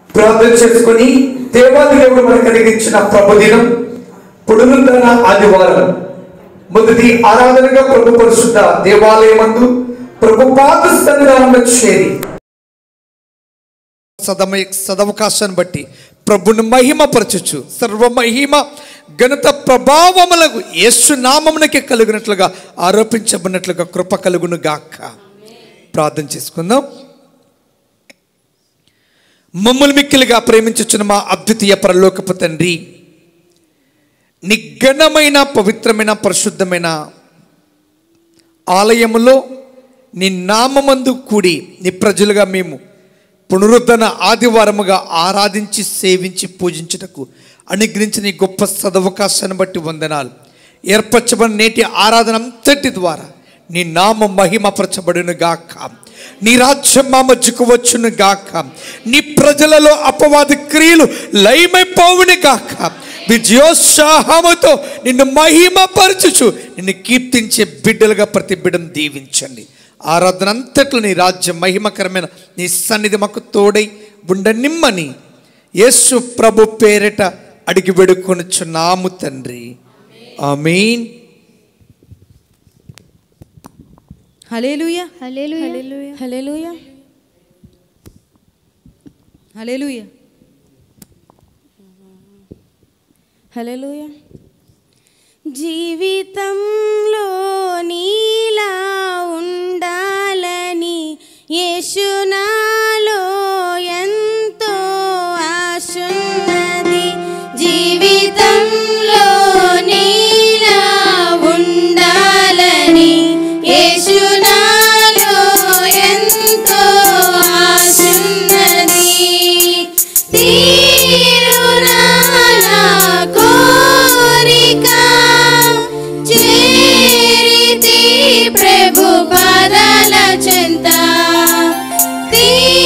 ప్రార్థన చేసుకొని దేవాది దేవుడు మనకు కలిగించిన ప్రభు దినం పునరుద్ధరణ ఆదివారం మొదటి ఆరాధనగా ప్రభు పరిశుద్ధ దేవాలయమందు ప్రభు పాత సన్నిధానంలో చేరి సదమ సదవకాశాన్ని బట్టి ప్రభుని మహిమపరచుచు సర్వ మహిమ ఘనత ప్రభావములకు యేసు నామమునకే కలిగినట్లుగా ఆరోపించబడినట్లుగా కృప కలుగును గాక ప్రార్థన చేసుకుందాం మమ్మల్ని మిక్కిలిగా ప్రేమించుచున్న మా అద్వితీయ పరలోకపు తండ్రి నిఘనమైన పవిత్రమైన పరిశుద్ధమైన ఆలయములో నీ నామమందు కూడి నీ ప్రజలుగా మేము పునరుద్ధరణ ఆదివారముగా ఆరాధించి సేవించి పూజించుటకు అనుగ్రహించిన నీ గొప్ప సదవకాశాన్ని బట్టి వందనాలు ఏర్పరచబడిన నేటి ఆరాధన అంతటి ద్వారా నీ నామ మహిమపరచబడును గాక నీ రాజ్యం మా మధ్యకు వచ్చును గాక నీ ప్రజలలో అపవాది క్రియలు లయమైపోవును గాక విజయోత్సాహముతో నిన్ను మహిమపరచుచు నిన్ను కీర్తించే బిడ్డలుగా ప్రతి బిడ్డను దీవించండి ఆరాధన అంతట్లో నీ రాజ్యం మహిమకరమైన నీ సన్నిధి మాకు తోడై ఉండనిమ్మని యేసు ప్రభు పేరిట అడిగి వేడుకొనుచున్నాము తండ్రి ఆమీన్ హల్లెలూయా హల్లెలూయా హల్లెలూయా హల్లెలూయా హల్లెలూయా జీవితంలో నీలా ఉండాలని యేసునాలో ఎంతో ఆశున్నది జీవితంలో నీలా ఉండాలని యేసునాలో ఎంతో ఆశున్నది తీరునా నా కోరిక చేరితి ప్రభు పాదాల చెంత తీరునా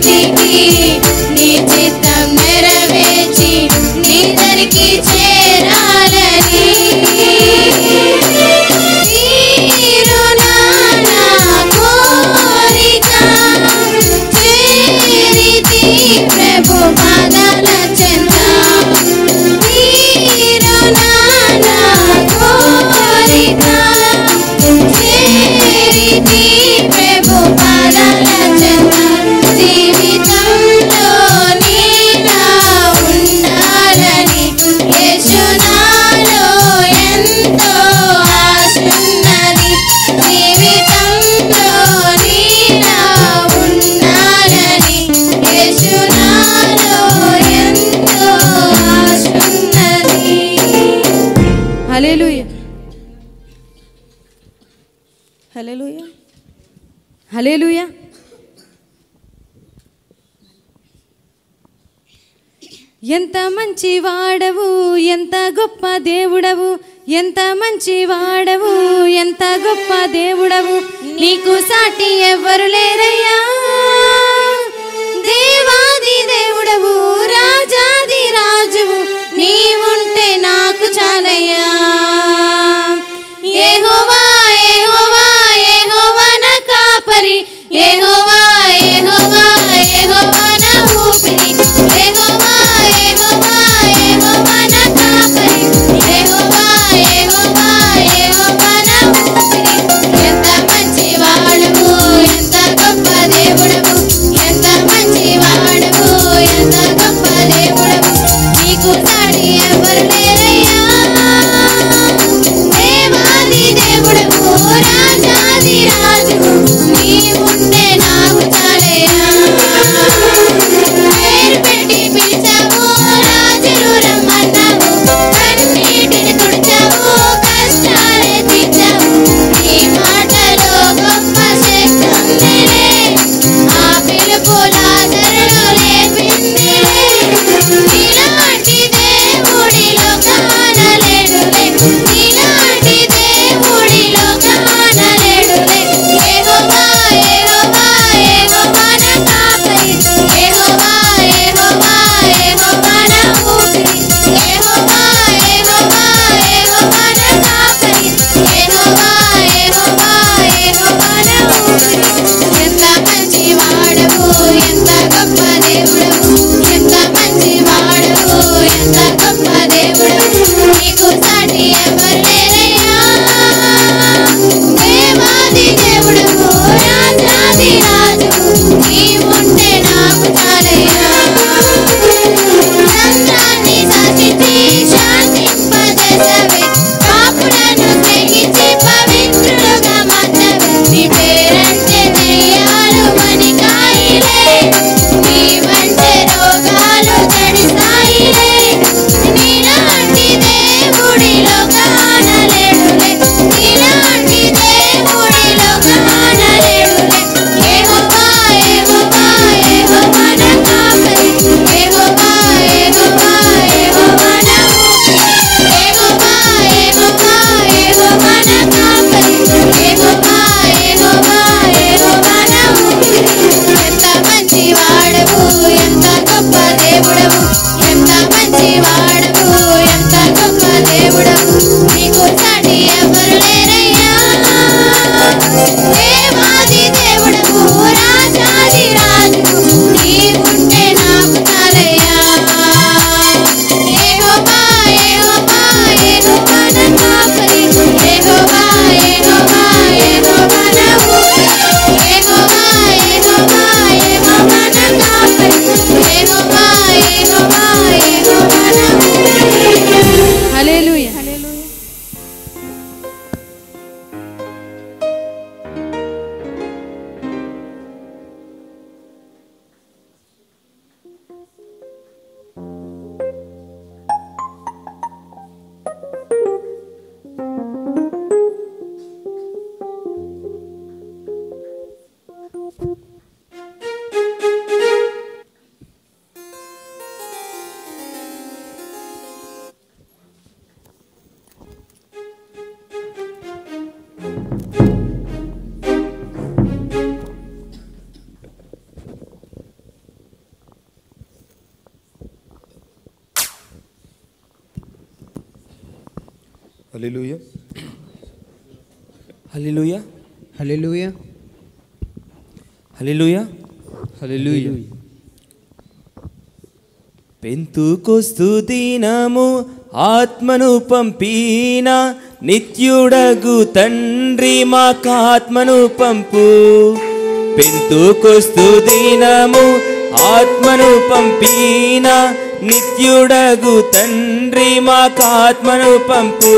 బ్రతికి నీ చిత్తం నెరవేర్చి నీ దరికి చేరాలని తీరునానా కోరిక చేరితి ప్రభు పాదాల చెంత తీరునానా కోరిక చేరితి ప్రభు పాదాల చెంత జీవితంలో నీలా ఉండాలని యేసునాలో ఎంతో ఆశున్నది జీవితంలో నీలా ఉండాలని యేసునాలో ఎంతో ఆశున్నది హల్లెలూయా హల్లెలూయా హల్లెలూయా ఎంత మంచి వాడవు ఎంత గొప్ప దేవుడవు ఎంత మంచి వాడవు ఎంత గొప్ప దేవుడవు నీకు సాటి ఎవ్వరు లేరయ్యా దేవాది దేవుడవు రాజాది రాజువు నీవుంటే నాకు చాలయ్యా ఏహోవా ఏహోవా ఏహోవా నా కాపరి ఏహోవా ఏహోవా ఏహోవా నా ఊపిరి ఏహోవా ఏహోవా ఏహోవా నా కాపరి ఏహోవా ఏహోవా ఏహోవా నా ఊపిరి ఎంత మంచి వాడవు ఎంత గొప్ప దేవుడవు హల్లెలూయా హల్లెలూయా హల్లెలూయా హల్లెలూయా హల్లెలూయా పెంతుకొస్తు దినము ఆత్మను పంపిన నిత్యుడగు తండ్రి మాకాత్మను పంపు పెంతుకొస్తు దినము ఆత్మను పంపిన నిత్యుడగు తండ్రి మాకాత్మను పంపు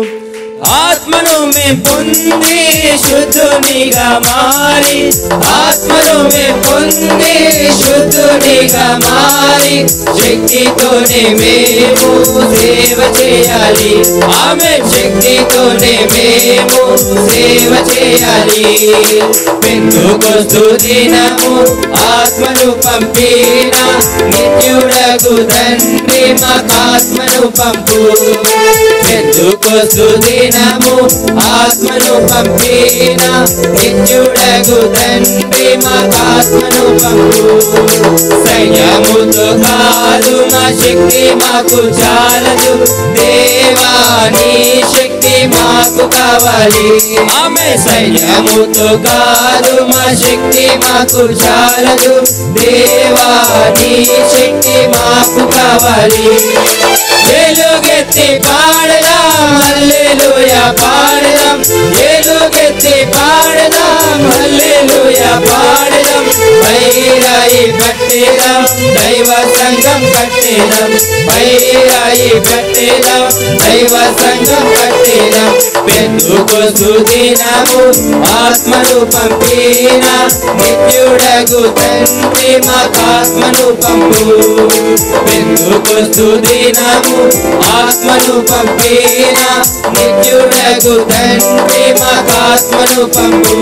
ఆత్మను మే పొంది శుద్ధునిగా మారి ఆత్మను మే పొంది శుద్ధునిగా మారి శక్తితోనే మేము సేవ చేయాలి ఆమె శక్తితోనే మేము సేవ చేయాలి పెందుకొస్తు దినము ఆత్మను పంపిన నిత్యుడగు తండ్రి మాకాత్మను పంపు పెందుకొస్తు దినము ఆత్మను పంపిన నిత్యుడగు తండ్రి మాకాత్మను పంపు సైన్యముతో కాదు మా శక్తి మాకు చాలదు దేవా నీ శక్తి మాకు కావాలి ఆమె సైన్యముతో కాదు మా శక్తి మాకు చాలదు దేవా నీ శక్తి మాకు కావాలి ఏలుగెత్తి పాడదాం హల్లెలూయా పాడదాం ఏలుగెత్తి పాడదాం హల్లెలూయా పాడదాం పైరాయి కట్టేదాం దైవ సంఘం కట్టేదాం పైరాయి కట్టేదాం దైవ సంఘం కట్టేదాం పెందుకొస్తు దినము ఆత్మను పంపిన నిత్యుడగు తండ్రి మాకాత్మను పంపు పెందుకొస్తు దినము ఆత్మను పంపిన నిత్యుడగు తండ్రి మాకాత్మను పంపు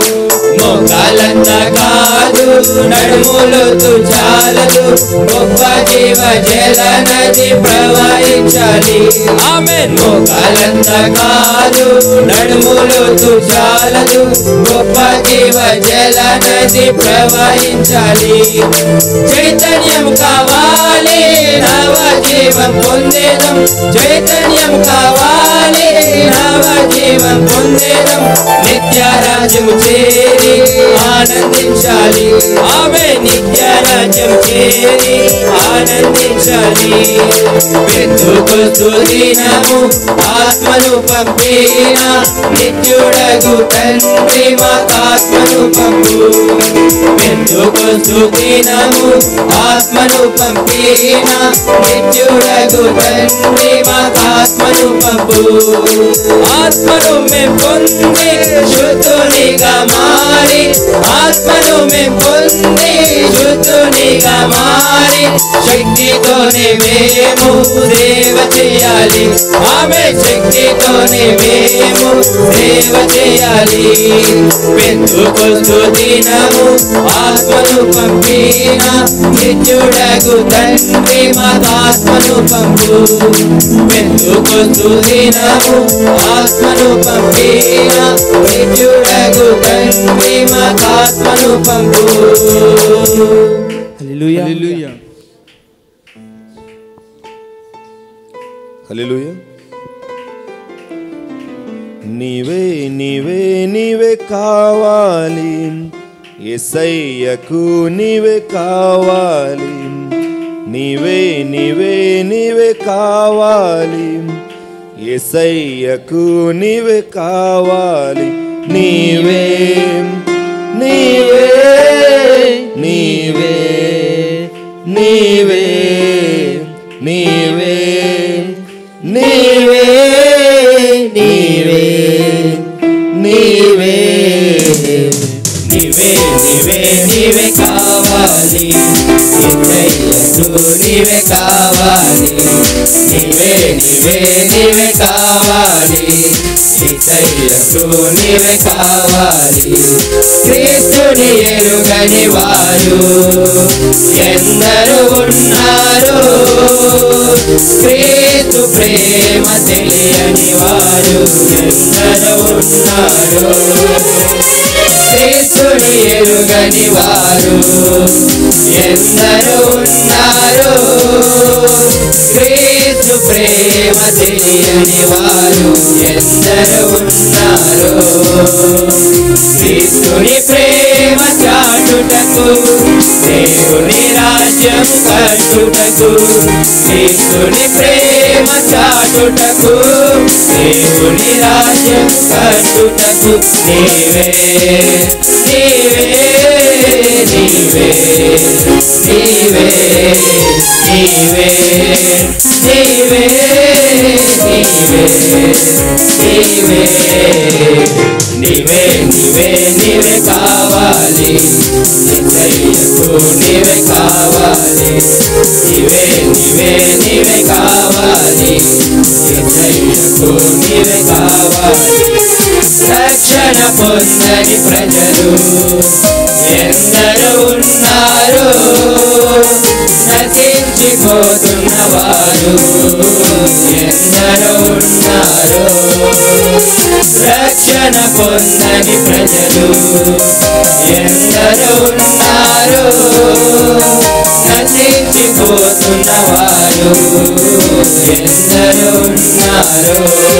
మోకాలంతా కాదు నడుములతో చాలదు గొప్ప జీవ జల నది ప్రవహించాలి ఆమె మోకాలంతా కాదు నడుములతో చాలదు గొప్ప జీవ జల నది ప్రవహించాలి చైతన్యం కావాలి నవ జీవం పొందేదం చైతన్యం కావాలి నవ జీవం పొందేదం నిత్య రాజ్యము చేరి ఆనందించాలి ఆమె నిత్య రాజ్యం చేరి ఆనందించాలి పెద్దుకొస్తు దినము ఆత్మను పంపిన నిత్యుడగు తండ్రి మాకాత్మను పంపు పెద్దుకొస్తు దినము ఆత్మను పంపిన నిత్యుడగు తండ్రి మాకాత్మను పంపు ఆత్మను మే పొంది శుద్ధునిగా మారి ఆత్మను మే పొంది శుద్ధునిగా మారి శక్తితోనే మేము సేవ చేయాలి ఆమె శక్తితోనే మేము సేవ చేయాలి పెందుకొస్తు దినము ఆత్మను పంపిన నిత్యుడగు తండ్రి మాకాత్మను పంపు పెందుకొస్తు దినము ఆత్మను పంపిన నిత్యుడగు తండ్రి మాకాత్మను పంపు హల్లెలూయా హల్లెలూయా హల్లెలూయా నీవే నీవే నీవే కావాలి ఎసయ్యకు నీవే కావాలి నీవే నీవే నీవే కావాలి ఎసయ్యకు నీవే కావాలి నీవే నీవే నీవే నీవే నీవే నీవే నీవే నీవే నీవే నీవే నీవే కావాలి నిత్యయ్యకు నీవే కావాలి నీవే నీవే నీవే కావాలి నిత్యయ్యకు నీవే కావాలి క్రీస్తుని ఎరుగని వారు ఎందరు ఉన్నారు క్రీస్తు ప్రేమ తెలియని వారు ఎందరు ఉన్నారు క్రీస్తుని ఎరుగని వారు ఎందరు ఉన్నారు క్రీస్తు ప్రేమ తెలియని వారు ఎందరు ఉన్నారు క్రీస్తుని ప్రేమ చాటుటకు దేవుని రాజ్యం కట్టుటకు క్రీస్తుని ప్రేమ చాటుటకు దేవుని రాజ్యం కట్టుటకు నీవే నీవే నీవే నీవే నీవే నీవే నీవే నీవే నీవే నీవే నీవే కావాలి నిజయ్యకు నీవే కావాలి నీవే నీవే నీవే కావాలి నిజయ్యకు నీవే కావాలి రక్షణ పొందని ప్రజలు ఎందరు ఉన్నారు నశించిపోతున్న వారు ఎందరు ఉన్నారు రక్షణ పొందని ప్రజలు ఎందరు ఉన్నారు నశించిపోతున్న వారు ఎందరు ఉన్నారు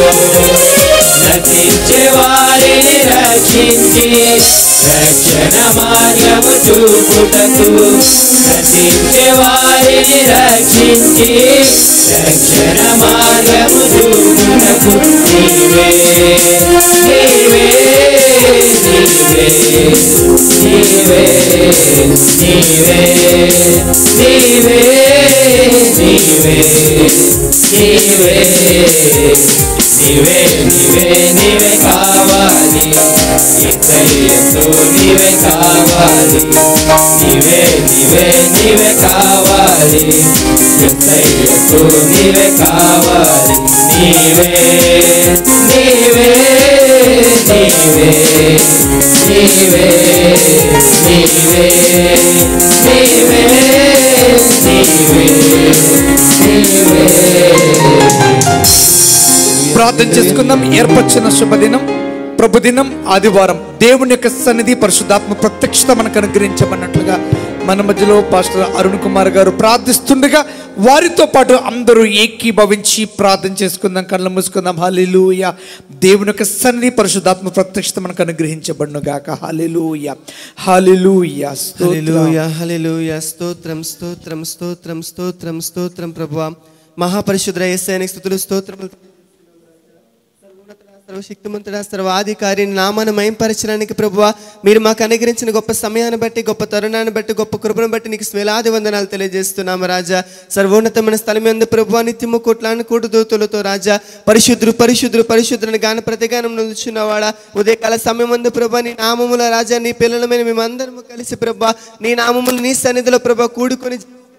నశించే వారిని రక్షించి రక్షణ మార్గము చూపుటకు నశించే వారిని రక్షించి రక్షణ మార్గము చూపుటకు నీవే నీవే నీవే నీవే నీవే నీవే నీవే నీవే నీవే నీవే నీవే కావాలి ఇద్దరు నీవే కావాలి నీవే నీవే నీవే కావాలి ఇద్దరు నీవే కావాలి నీవే నీవే నీవే నీవే నీవే నీవే నీవే నీవే ప్రార్థన చేసుకుందాం ఏర్పరిచిన శుభదినం ప్రభుదినం ఆదివారం దేవుని యొక్క సన్నిధి పరిశుద్ధాత్మ ప్రత్యక్షత మనకు అనుగ్రహించమన్నట్లుగా మన మధ్యలో పాస్టర్ అరుణ్ కుమార్ గారు ప్రార్థిస్తుండగా వారితో పాటు అందరూ ఏకీభవించి ప్రార్థన చేసుకుందాం కళ్ళు మూసుకుందాం హాలిలూయ దేవుని యొక్క సన్నిధి పరిశుద్ధాత్మ ప్రత్యక్షత మనకు అనుగ్రహించబడును గాక హాలిలూయ హాలిలూయ హల్లెలూయా హల్లెలూయా స్తోత్రం స్తోత్రం స్తోత్రం స్తోత్రం స్తోత్రం ప్రభువా మహాపరిశుద్ర యేసయ్యనికి స్తుతులు స్తోత్రములు సర్వశక్తిమంతుడా సర్వాధికారి నామాన్ని మయంపరచడానికి ప్రభువా మీరు మాకు అనుగ్రహించిన గొప్ప సమయాన్ని బట్టి గొప్ప తరుణాన్ని బట్టి గొప్ప కృపను బట్టి నీకు స్వేలాది వందనాలు తెలియజేస్తున్నాము రాజా సర్వోన్నతమైన స్థలం ఎందు ప్రభువా నిత్యము కోట్లాను కోటి దూతులతో రాజా పరిశుద్ధుడు పరిశుద్ధుడు పరిశుద్ధుని గాన ప్రతిగానం నిలుచున్నవాడా ఉదయకాల సమయం ముందు ప్రభా నీ నామముల రాజా నీ పిల్లలమైన మేమందరము కలిసి ప్రభా నీ నామములు నీ సన్నిధిలో ప్రభా కూడుకొని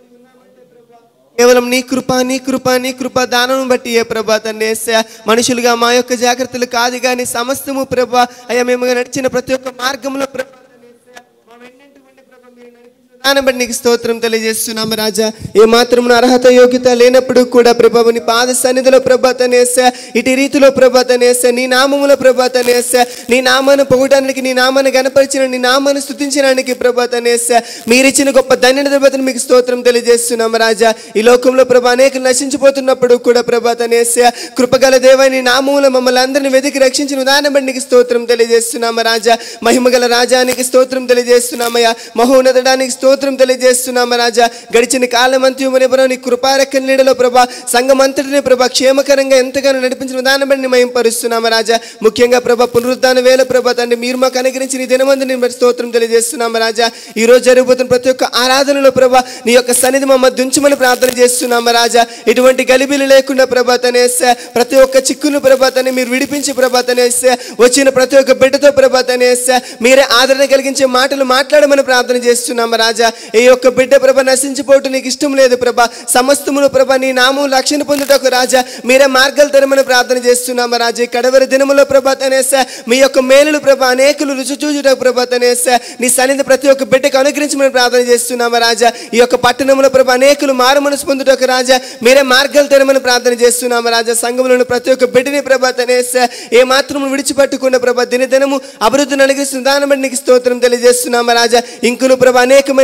కేవలం నీ కృప నీ కృప నీ కృప దానం బట్టి ఏ ప్రభా తండ్రి యేసయ్య, మనుషులుగా మా యొక్క జాగ్రత్తలు కాదు కానీ సమస్తము ప్రభా అయ్యా మేము నడిచిన ప్రతి ఒక్క మార్గంలో ప్రభా తండ్రి యేసయ్య, మా వెన్నంటి ఉండి ప్రభా మీరు నడిపించిన దాన్ని బట్టి నీకు స్తోత్రం తెలియజేస్తున్నాము రాజా ఏ మాత్రం అర్హత యోగ్యత లేనప్పుడు కూడా ప్రభా నీ పాద సన్నిధిలో ప్రభా తనేసా ఇటు రీతిలో ప్రభా తనేసా నీ నామములో ప్రభా తనేసా నీ నామాన్ని పొగడానికి నీ నామాన్ని గనపరిచిన నీ నామాన్ని స్థుతించడానికి ప్రభా తనేసా మీరిచ్చిన గొప్ప ధన్యత బతులు మీకు స్తోత్రం తెలియజేస్తున్నాము రాజా ఈ లోకంలో ప్రభా అనేక నశించిపోతున్నప్పుడు కూడా ప్రభా తనేసా కృపగల దేవ నీ నామములో మమ్మల్ని అందరిని వెతికి రక్షించిన విధానం బట్టి నీకు స్తోత్రం తెలియజేస్తున్నాము రాజా మహిమగల రాజానికి స్తోత్రం తెలియజేస్తున్నామయ్యా మహోన్నతడానికి స్తోత్రం తెలియజేస్తున్నాము రాజా గడిచిన కాలం అంత్యమునిపురం నీ కృపారెక్క నీడలో ప్రభా సంఘమంతటిని ప్రభా క్షేమకరంగా ఎంతగానో నడిపించిన విధానం బట్టి మేము పరుస్తున్నాము రాజా ముఖ్యంగా ప్రభా పునరుద్ధాన వేల ప్రభా తండ్రి మీరు మాకు అనుగ్రహించిన ఈ దినమందు నేను మరి స్తోత్రం తెలియజేస్తున్నాము రాజా ఈ రోజు జరుగుతున్న ప్రతి ఒక్క ఆరాధనలో ప్రభా నీ యొక్క సన్నిధి మమ్మ దుంచమని ప్రార్థన చేస్తున్నాము రాజా ఎటువంటి గలిబిలు లేకుండా ప్రభా తనేసా ప్రతి ఒక్క చిక్కును ప్రభా తని మీరు విడిపించి ప్రభా తనేసా వచ్చిన ప్రతి ఒక్క బిడ్డతో ప్రభా తనేసా మీరే ఆదరణ కలిగించే మాటలు మాట్లాడమని ప్రార్థన చేస్తున్నాము రాజా ఈ యొక్క బిడ్డ ప్రభ నశించిపోవటం నీకు ఇష్టం లేదు ప్రభా సమస్తమును ప్రభ నీ నామం రక్షణ పొందుటకు రాజా మీరే మార్గాలు తెరమని ప్రార్థన చేస్తున్నాము రాజా ఈ కడవరి దినములో ప్రభా తనేసా మీ యొక్క మేలులు ప్రభ అనేకులు రుచి చూచుటకు ప్రభా తనేసా నీ సన్నిధి ప్రతి ఒక్క బిడ్డకు అనుగ్రహించమని ప్రార్థన చేస్తున్నాము రాజా ఈ యొక్క పట్టణంలో ప్రభ అనేకులు మారు మనసు పొందుటకు రాజా మీరే మార్గాలు తెరమని ప్రార్థన చేస్తున్నాము రాజా సంఘంలోని ప్రతి ఒక్క బిడ్డని ప్రభా తనేసా ఏ మాత్రం విడిచిపట్టుకున్న ప్రభ దినదినము అభివృద్ధిని అనుగ్రహిస్తున్న దాన్ని బట్టి నీకు స్తోత్రం తెలియజేస్తున్నాము రాజా ఇంకులు ప్రభ అనేకమైన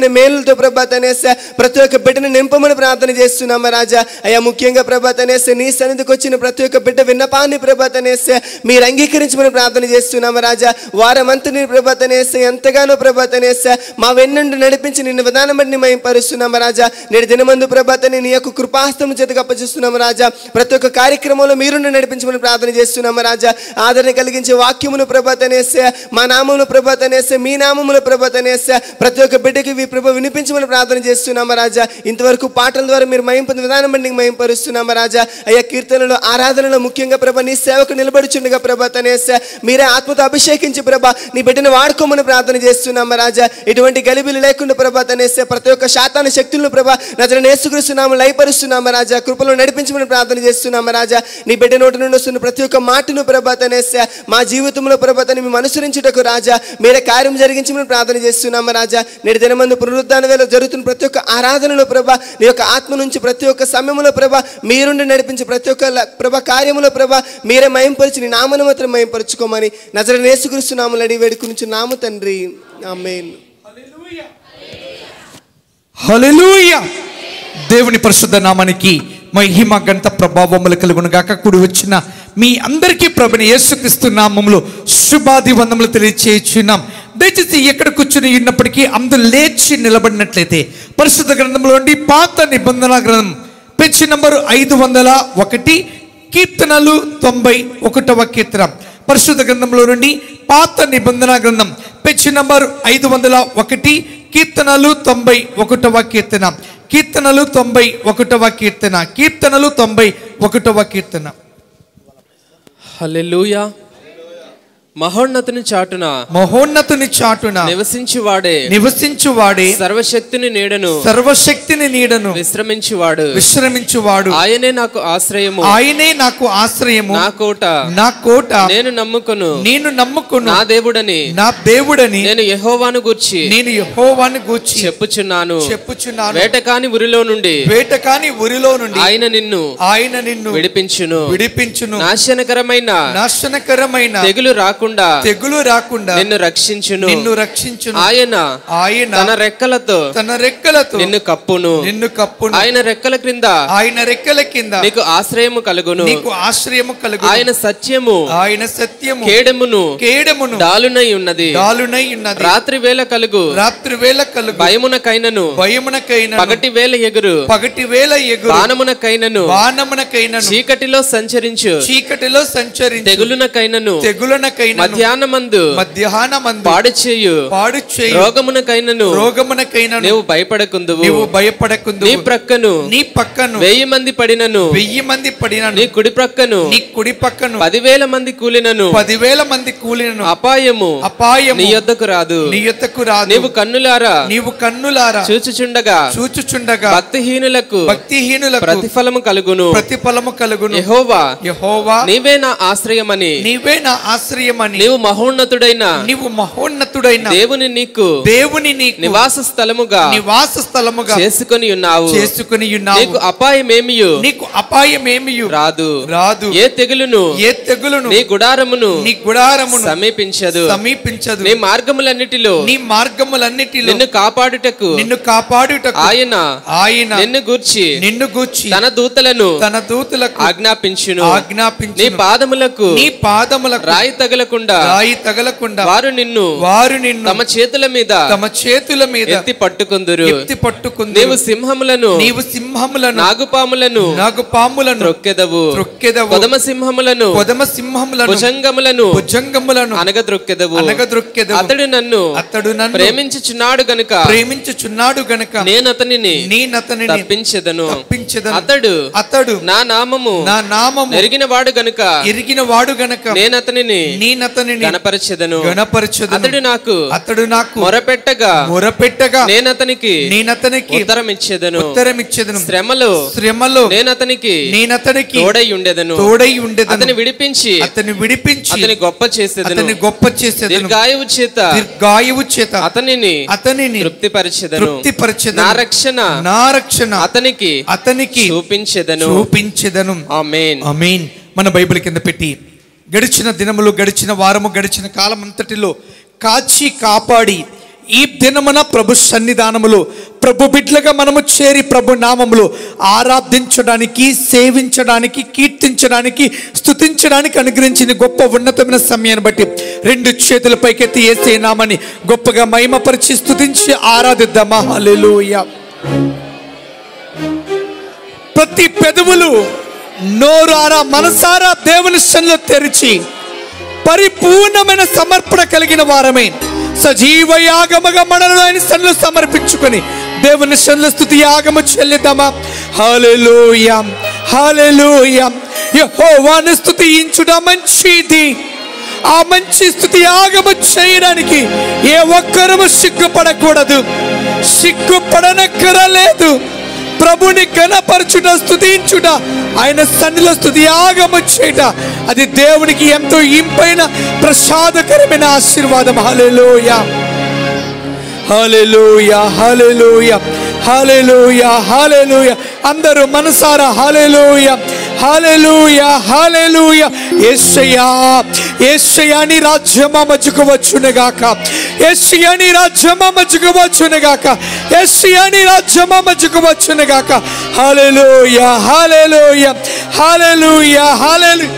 అనేకమైన మేలులతో ప్రభా తనేస ప్రతి ఒక్క బిడ్డను నింపమని ప్రార్థన చేస్తున్నాము రాజా అయ్యా ముఖ్యంగా ప్రభా తనేస నీ సన్నిధికి వచ్చిన ప్రతి ఒక్క బిడ్డ విన్నపాన్ని ప్రభా తనేస మీరు అంగీకరించమని ప్రార్థన చేస్తున్నాము రాజా వారమంతని ప్రభా తనేస ఎంతగానో ప్రభా తనేస మా వెన్నుండి నడిపించి నిన్ను విధానం బట్టి మేము పరుస్తున్నాము రాజా నేడు దినమందు ప్రభాతని నీ యొక్క కృపాస్తం చేతకు అప్పచిస్తున్నాము రాజా ప్రతి ఒక్క కార్యక్రమంలో మీరుండి నడిపించమని ప్రార్థన చేస్తున్నాము రాజా ఆదరణ కలిగించే వాక్యమును ప్రభాతనేసే మా నామమును ప్రభాతనేసే మీ నామమును ప్రభాతనేసే ప్రతి ఒక్క బిడ్డకి ఈ ప్రభ వినిపించమని ప్రార్థన చేస్తున్నాము రాజా ఇంతవరకు పాటల ద్వారా మీరు మయం పొందిన విధానం బట్టి మయం పరుస్తున్నాము రాజా అయ్యా కీర్తనలో ఆరాధనలో ముఖ్యంగా ప్రభ నీ సేవకు నిలబడుచుండగా ప్రభాతనేసే మీరే ఆత్మతో అభిషేకించి ప్రభ నీ బిడ్డను వాడుకోమని ప్రార్థన చేస్తున్నాము రాజా ఎటువంటి గలిబిలు లేకుండా ప్రభా తనేసే ప్రతి ఒక్క శాతాన్ని శక్తులను ప్రభా నజర నేసుకరిస్తున్నాము లయపరుస్తున్నాము రాజా కృపలో నడిపించమని ప్రార్థన చేస్తున్నాము రాజా నీ బిడ్డ నోటి నుండి వస్తున్న ప్రతి ఒక్క మాటను ప్రభా తనేసే మా జీవితంలో ప్రభా తని మేము అనుసరించుటకు రాజా మీరే కార్యం జరిగించమని ప్రార్థన చేస్తున్నాము రాజా నేటి దినమందు పునరుద్ధాన వేళ జరుగుతున్న ప్రతి ఒక్క ఆరాధనలో ప్రభా నీ యొక్క ఆత్మ నుంచి ప్రతి ఒక్క సమయంలో ప్రభా మీరుండి నడిపించే ప్రతి ఒక్క ల- ప్రభా కార్యములో ప్రభా మీరే మయంపరిచి నీ నామను మాత్రం మయంపరుచుకోమని నజర నేసుకరిస్తున్నాము లడి వేడుకుని నాము తండ్రి ఆమేన్ హల్లెలూయ దేవుని పరిశుద్ధ నామానికి మహిమ గంట ప్రభావములు కలుగును గాక కూడి వచ్చిన మీ అందరికీ ప్రభుని యేసుక్రీస్తు నామములో శుభాది వందములు తెలియచేయుచున్నాం దయచేసి ఎక్కడ కూర్చుని ఉన్నప్పటికీ అందరూ లేచి నిలబడినట్లయితే పరిశుద్ధ గ్రంథంలో నుండి పాత నిబంధన గ్రంథం పెచ్చి నంబరు ఐదు వందల ఒకటి కీర్తనలు తొంభై ఒకటవ కీర్తన పరిశుద్ధ గ్రంథంలో నుండి పాత నిబంధన గ్రంథం పెచ్చి నంబర్ ఐదు వందల ఒకటి కీర్తనలు తొంభై ఒకటవ కీర్తన కీర్తనలు తొంభై ఒకటవ కీర్తన కీర్తనలు తొంభై ఒకటవ కీర్తన హల్లెలూయా మహోన్నతుని చాటున మహోన్నతుని చాటున నివసించువాడే నివసించువాడే సర్వశక్తిని నీడను సర్వశక్తిని నీడను విశ్రమించువాడు విశ్రమించువాడు ఆయనే నాకు ఆశ్రయము ఆయనే నాకు ఆశ్రయము నా కోట నా కోట నేను నమ్ముకొను నేను నమ్ముకును నా దేవుడని నా దేవుడని నేను యెహోవాను గూర్చి నేను యెహోవాను గూర్చి చెప్పుచున్నాను చెప్పుచున్నాను వేటకాని ఉరిలో నుండి వేటకాని ఊరిలో నుండి ఆయన నిన్ను ఆయన నిన్ను విడిపించును విడిపించును నాశనకరమైన నాశనకరమైన తెగులు రాకుండా తెగులు రాకుండా నిన్ను రక్షించును నిన్ను రక్షించును ఆయన ఆయన తన రెక్కలతో తన రెక్కలతో నిన్ను కప్పును నిన్ను కప్పును ఆయన రెక్కల క్రింద ఆయన రెక్కల కింద నీకు ఆశ్రయము కలుగును నీకు ఆశ్రయము కలుగు ఆయన సత్యము ఆయన సత్యము కేడమును కేడమును డాలునై ఉన్నది దాలునై ఉన్నది రాత్రి వేళ కలుగు రాత్రి వేళ కలుగు భయమునకైనను భయమునకైన పగటి వేళ ఎగురు పగటి వేళ ఎగురు బాణమునకైనను బాణమునకైనను చీకటిలో సంచరించు చీకటిలో సంచరించు తెగులునకైనను తెగులనకైనను మధ్యాహ్నమందు మధ్యాహ్నమందు పాడు చేయు పాడు చేయి రోగమునకైనను రోగమునకైనను నీవు భయపడకుందువు నీవు భయపడకుందు నీ ప్రక్కను నీ పక్కను వెయ్యి మంది పడినను వెయ్యి మంది పడినను నీ కుడి ప్రక్కను నీ కుడి పక్కను పదివేల మంది కూలినను పదివేల మంది కూలినను అపాయము అపాయము నీ యొద్దకు రాదు నీ యొద్దకు రాదు నీవు కన్నులారా నీవు కన్నులారా చూచుచుండగా చూచుచుండగా భక్తిహీనులకు భక్తిహీనులకు ప్రతిఫలము కలుగును ప్రతిఫలము కలుగును యెహోవా యెహోవా నీవే నా ఆశ్రయమని నీవే నా ఆశ్రయమని నీవు మహోన్నతుడైన నీవు మహోన్నతుడైన దేవుని నీకు దేవుని నీకు నివాస స్థలముగా నివాస స్థలముగా చేసుకొని ఉన్నావు చేసుకుని ఉన్నావు నీకు అపాయమేమియు నీకు అపాయమేమియు రాదు రాదు ఏ తెగులును ఏ తెగులును నీ గుడారమును నీ గుడారమును సమీపించదు సమీపించదు నీ మార్గములన్నిటిలో నీ మార్గములన్నిటిలో నిన్ను కాపాడుటకు నిన్ను కాపాడుటకు ఆయన ఆయన నిన్ను గూర్చి నిన్ను గూర్చి తన దూతలను తన దూతలకు ఆజ్ఞాపించును ఆజ్ఞాపించు నీ పాదములకు నీ పాదములకు రాయి తగలకుండా రాయి తగలకుండా వారు నిన్ను వారు నిన్ను తమ చేతుల మీద తమ చేతుల మీద ఎత్తి పట్టుకుందురు ఎత్తి పట్టుకుంది నీవు సింహములను నీవు సింహములను నాగుపాములను నాగు పాములను త్రొక్కెదవు త్రొక్కెదవు కొదమ సింహములను కొదమ సింహములను భుజంగములను భుజంగములను అనగద్రొక్కెదవు అనగద్రొక్కెదవు అతడు నన్ను అతడు నన్ను ప్రేమించుచున్నాడు గనుక ప్రేమించుచున్నాడు గనక నేను అతనిని నేనతనిని తప్పించెదను తప్పించెదను అతడు అతడు నా నామము నా నామము ఎరిగిన వాడు గనుక ఎరిగిన వాడు గనక నేను అతనిని నేనతనిని గణపరచెదను గణపరచుదను అతడు నాకు అతడు నాకు మొరపెట్టగా మొరపెట్టగా నేను అతనికి నేనతనికి ఉత్తరం ఇచ్చేదను ఉత్తరం ఇచ్చేదను శ్రమలో శ్రమలో నేను అతనికి నేనతనికి తోడై ఉండేదను తోడై ఉండేదను అతని విడిపించి అతని విడిపించి అతని గొప్ప చేసేదను అతని గొప్ప చేసేదను దీర్ఘాయువు చేత దీర్ఘాయువు చేత అతనిని అతనిని తృప్తిపరచెదను తృప్తిపరచెదను నా రక్షణ నా రక్షణ అతనికి అతనికి చూపించెదను చూపించెదను ఆమేన్ ఆమేన్ మన బైబిల్ కింద పెట్టి గడిచిన దినములు గడిచిన వారము గడిచిన కాలం అంతటిలో కాచి కాపాడి ఈ దినమున ప్రభు సన్నిధానములో ప్రభు బిడ్డలుగా మనము చేరి ప్రభు నామములో ఆరాధించడానికి సేవించడానికి కీర్తించడానికి స్తుతించడానికి అనుగ్రహించిన గొప్ప ఉన్నతమైన సమయాన్ని బట్టి రెండు చేతుల పైకెత్తి ఏసే నామని గొప్పగా మహిమపరిచి స్తుతించి ఆరాధిద్దామా హల్లెలూయా ప్రతి పెదవులు నోరారా మనసారా దేవుని సన్నిలో తెరిచి పరిపూర్ణమైన సమర్పణ కలిగిన వారమే సజీవ యాగముగా మనలో ఆయన సన్నిలో సమర్పించుకొని దేవుని సన్నిలో స్థుతి యాగము చెల్లిద్దామా హల్లెలూయ హల్లెలూయ యెహోవాను స్తుతించుట మంచిది ఆ మంచి స్థుతి యాగము చేయడానికి ఏ ఒక్కరము సిగ్గుపడకూడదు సిగ్గుపడనక్కరలేదు ప్రభుని ఘనపరచుట స్తుతించుట ఆయన సన్నిలో స్థుతి యాగము చేయట అది దేవునికి ఎంతో ఇంపైన ప్రసాదకరమైన ఆశీర్వాదం హల్లెలూయా హల్లెలూయా హల్లెలూయా హల్లెలూయా హల్లెలూయా అందరూ మనసారా హల్లెలూయా హల్లెలూయా హల్లెలూయా యేసయ్యా యేసయ్యా నీ రాజ్యమా మధ్యకు వచ్చునుగాక యేసయ్యా నీ రాజ్యమా మధ్యకు వచ్చునుగాక యేసయ్యా నీ రాజ్యమా మధ్యకు వచ్చునుగాక హల్లెలూయా హల్లెలూయా హల్లెలూయా హల్లెలూయా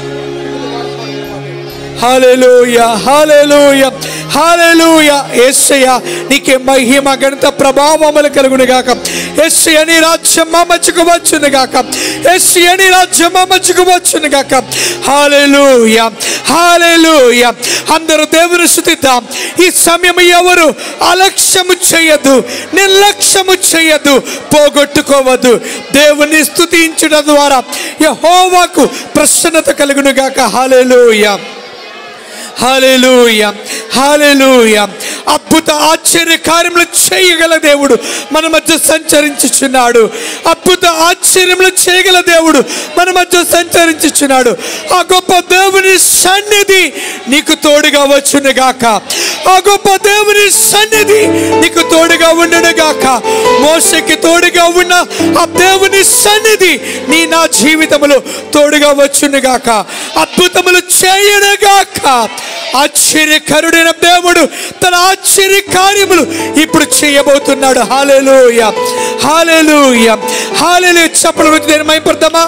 హల్లెలూయా హల్లెలూయా హల్లెలూయా యేసయ్యా నీకే మహిమ గణిత ప్రభావములు కలుగును గాక యేసయ్య నీ రాజ్యం మా మధ్యకు వచ్చును గాక యేసయ్య నీ రాజ్యం మా మధ్యకు వచ్చును గాక హల్లెలూయా హల్లెలూయా అందరూ దేవుని స్తుతిద్దాం ఈ సమయం ఎవరు అలక్ష్యము చేయదు నిర్లక్ష్యము చేయదు పోగొట్టుకోవద్దు దేవుని స్తుతించడం ద్వారా యెహోవాకు ప్రసన్నత కలుగును గాక హల్లెలూయా హాలేలుయ హాలేలుయ అద్భుత ఆశ్చర్య కార్యములు చేయగల దేవుడు మన మధ్య సంచరించుచున్నాడు అద్భుత ఆశ్చర్యములు చేయగల దేవుడు మన మధ్య సంచరించుచున్నాడు ఆ గొప్ప దేవుని సన్నిధి నీకు తోడుగా వచ్చును గాక ఆ గొప్ప దేవుని సన్నిధి నీకు తోడుగా ఉండును గాక మోసకి తోడుగా ఉన్న ఆ దేవుని సన్నిధి నీ నా జీవితములో తోడుగా వచ్చును గాక అద్భుతములు చేయను గాక ఆశ్చర్యకరుడైన దేవుడు తన ఆశ్చర్య కార్యములు ఇప్పుడు చేయబోతున్నాడు హాలేలుయ హాలేలుయ హాలేలు చెప్పడం వచ్చి నేను మైపడతామా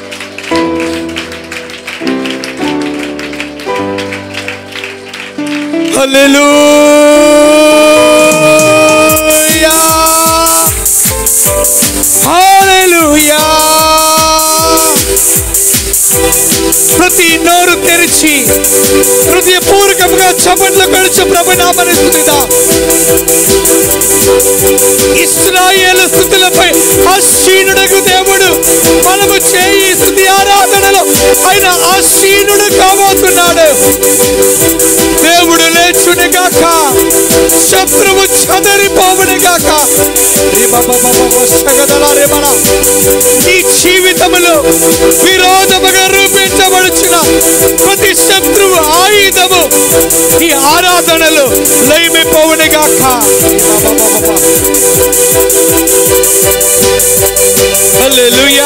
హల్లెలూయా హల్లెలూయా ప్రతి నోరు తెరిచి హృదయపూర్వకంగా చపట్లు కలిసి ప్రభు నామని స్థుతిదా ఇస్రాయేల్ స్థుతులపై ఆశీనుడకు దేవుడు మనము చేయి స్థుతి ఆరాధనలో ఆయన ఆశీనుడు కాబోతున్నాడు దేవుడు లేచుని గాక శత్రువు చదరిపోవుని గాక నీ జీవితములో విరోధముగా రూపించబడుచున్న ప్రతి శత్రువు ఆయుధము ఈ ఆరాధనలో లయమైపోవుని గాక హల్లెలూయా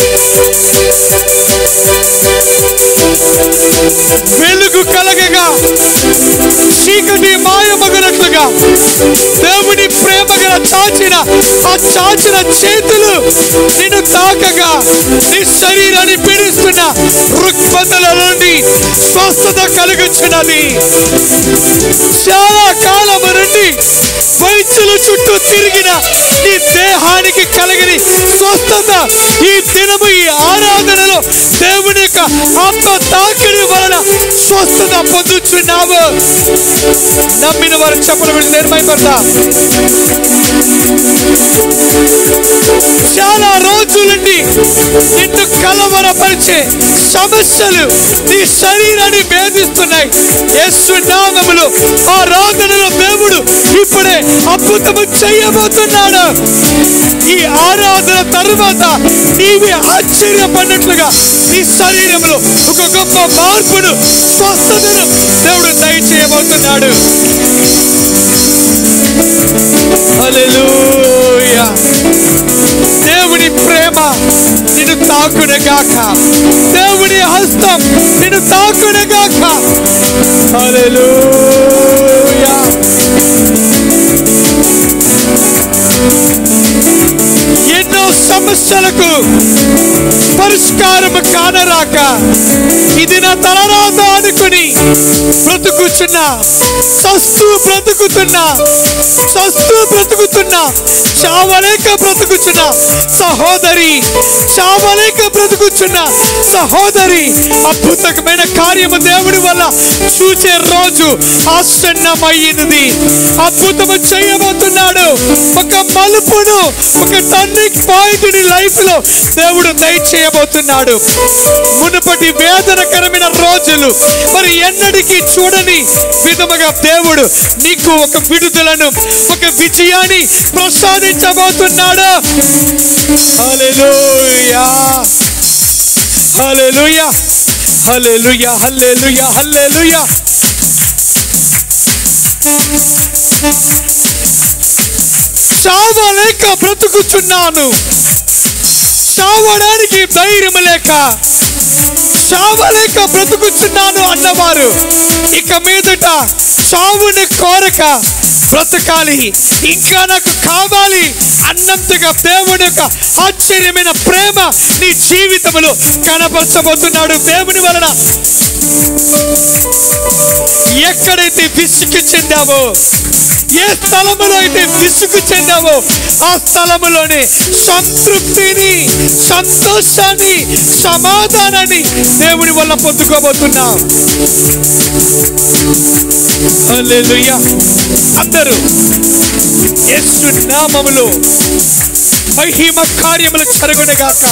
వెలుగు కలగగా చీకటి మాయమగనట్లుగా దేవుని ప్రేమ గల చాచిన ఆ చాచిన చేతులు నిన్ను తాకగా నీ శరీరాన్ని పీడిస్తున్న రుగ్మతల నుండి స్వస్థత కలుగుచున్నది చాలా కాలం నుండి వైద్యుల చుట్టూ తిరిగిన నీ దేహానికి కలిగిన స్వస్థత ఈ దినము ఈ ఆరాధనలో దేవుని యొక్క ఆత్మ తాకిడి వలన స్వస్థత పొందుచున్నావు నమ్మిన వారు చెప్పడం నిర్మయపడతా చాలా రోజుల నుండి నిన్ను కలవరపరిచే సమస్యలు నీ శరీరాన్ని వేధిస్తున్నాయి యేసు నామములో ఆ రాధనలో దేవుడు ఇప్పుడే అద్భుతము చేయబోతున్నాడు ఈ ఆరాధన తరువాత నీవే ఆశ్చర్యపడినట్లుగా నీ శరీరంలో ఒక గొప్ప మార్పును స్వస్థతను దేవుడు దయచేయబోతున్నాడు హల్లెలూయా దేవుని ప్రేమ నిన్ను తాకునగాక దేవుని హస్తం నిన్ను తాకునగాక హల్లెలూయా సమస్యలకు పరిష్కారం కానరాక ఇది నా తలరాత అనుకుని బ్రతుకుచున్నా సస్తు బ్రతుకుతున్నా సస్తు బ్రతుకుతున్నా చావలేక బ్రతుకుచున్నా సహోదరి చావలేక బ్రతుకుచున్నా సహోదరి అద్భుతమైన కార్యము దేవుడి వల్ల చూచే రోజు ఆసన్నమైనది అద్భుతము చేయబోతున్నాడు ఒక మలుపును ఒక టర్నింగ్ పాయింట్ ని లైఫ్ లో దేవుడు దయచేయబోతున్నాడు మునుపటి వేదనకరమైన రోజులు మరి ఎన్నటికీ చూడని విధముగా దేవుడు నీకు ఒక విడుదలను ఒక విజయాన్ని ప్రసాదించబోతున్నాడు హల్లెలూయా హల్లెలూయా హల్లెలూయా హల్లెలూయా హల్లెలూయా చావలేక బ్రతుకుచున్నాను చావడానికి ధైర్యం లేక చావలేక బ్రతుకుచున్నాను అన్నవారు ఇక మీదట చావుని కోరక బ్రతకాలి ఇంకా నాకు కావాలి అన్నంతగా దేవుని యొక్క ఆశ్చర్యమైన ప్రేమ నీ జీవితంలో కనపరచబోతున్నాడు దేవుని వలన ఎక్కడైతే విసుగు చెందావో ఏ స్థలములో అయితే విసుగు చెందావో ఆ స్థలములోనే సంతృప్తిని సంతోషాన్ని సమాధానాన్ని దేవుని వల్ల పొందుకోబోతున్నాం హల్లెలూయా అందరూ యేసు నామములో మహిమ కార్యములు జరుగునగాక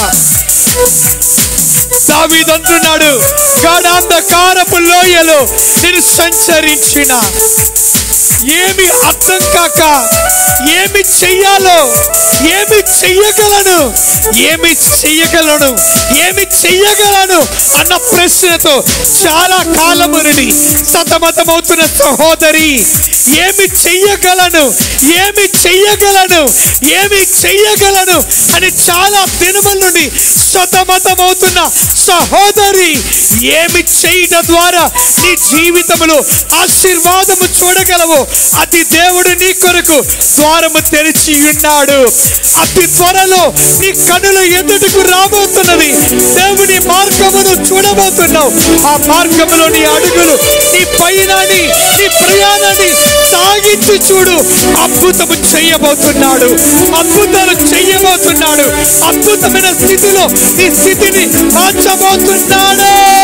దావీదంటున్నాడు గాఢాంధకారపు లోయలో నేను సంచరించిన ఏమి అర్థం కాక ఏమి చెయ్యాలో ఏమి చెయ్యగలను ఏమి చెయ్యగలను ఏమి చెయ్యగలను అన్న ప్రశ్నతో చాలా కాలము నుండి సతమతమవుతున్న సహోదరి ఏమి చెయ్యగలను ఏమి చెయ్యగలను ఏమి చెయ్యగలను అని చాలా దినముల నుండి సతమతమవుతున్న సహోదరి ఏమి చేయడం ద్వారా నీ జీవితంలో ఆశీర్వాదము చూడగలవు అది దేవుడు నీ కొరకు ద్వారము తెరిచి ఉన్నాడు అతి త్వరలో నీ కన్నుల ఎదుటకు రాబోతున్నది దేవుని మార్గమును చూడబోతున్నావు ఆ మార్గములో నీ అడుగులు నీ పయనాన్ని నీ ప్రయాణాన్ని సాగించి చూడు అద్భుతము చెయ్యబోతున్నాడు అద్భుతాలు చెయ్యబోతున్నాడు అద్భుతమైన స్థితిలో నీ స్థితిని మార్చబోతున్నాడు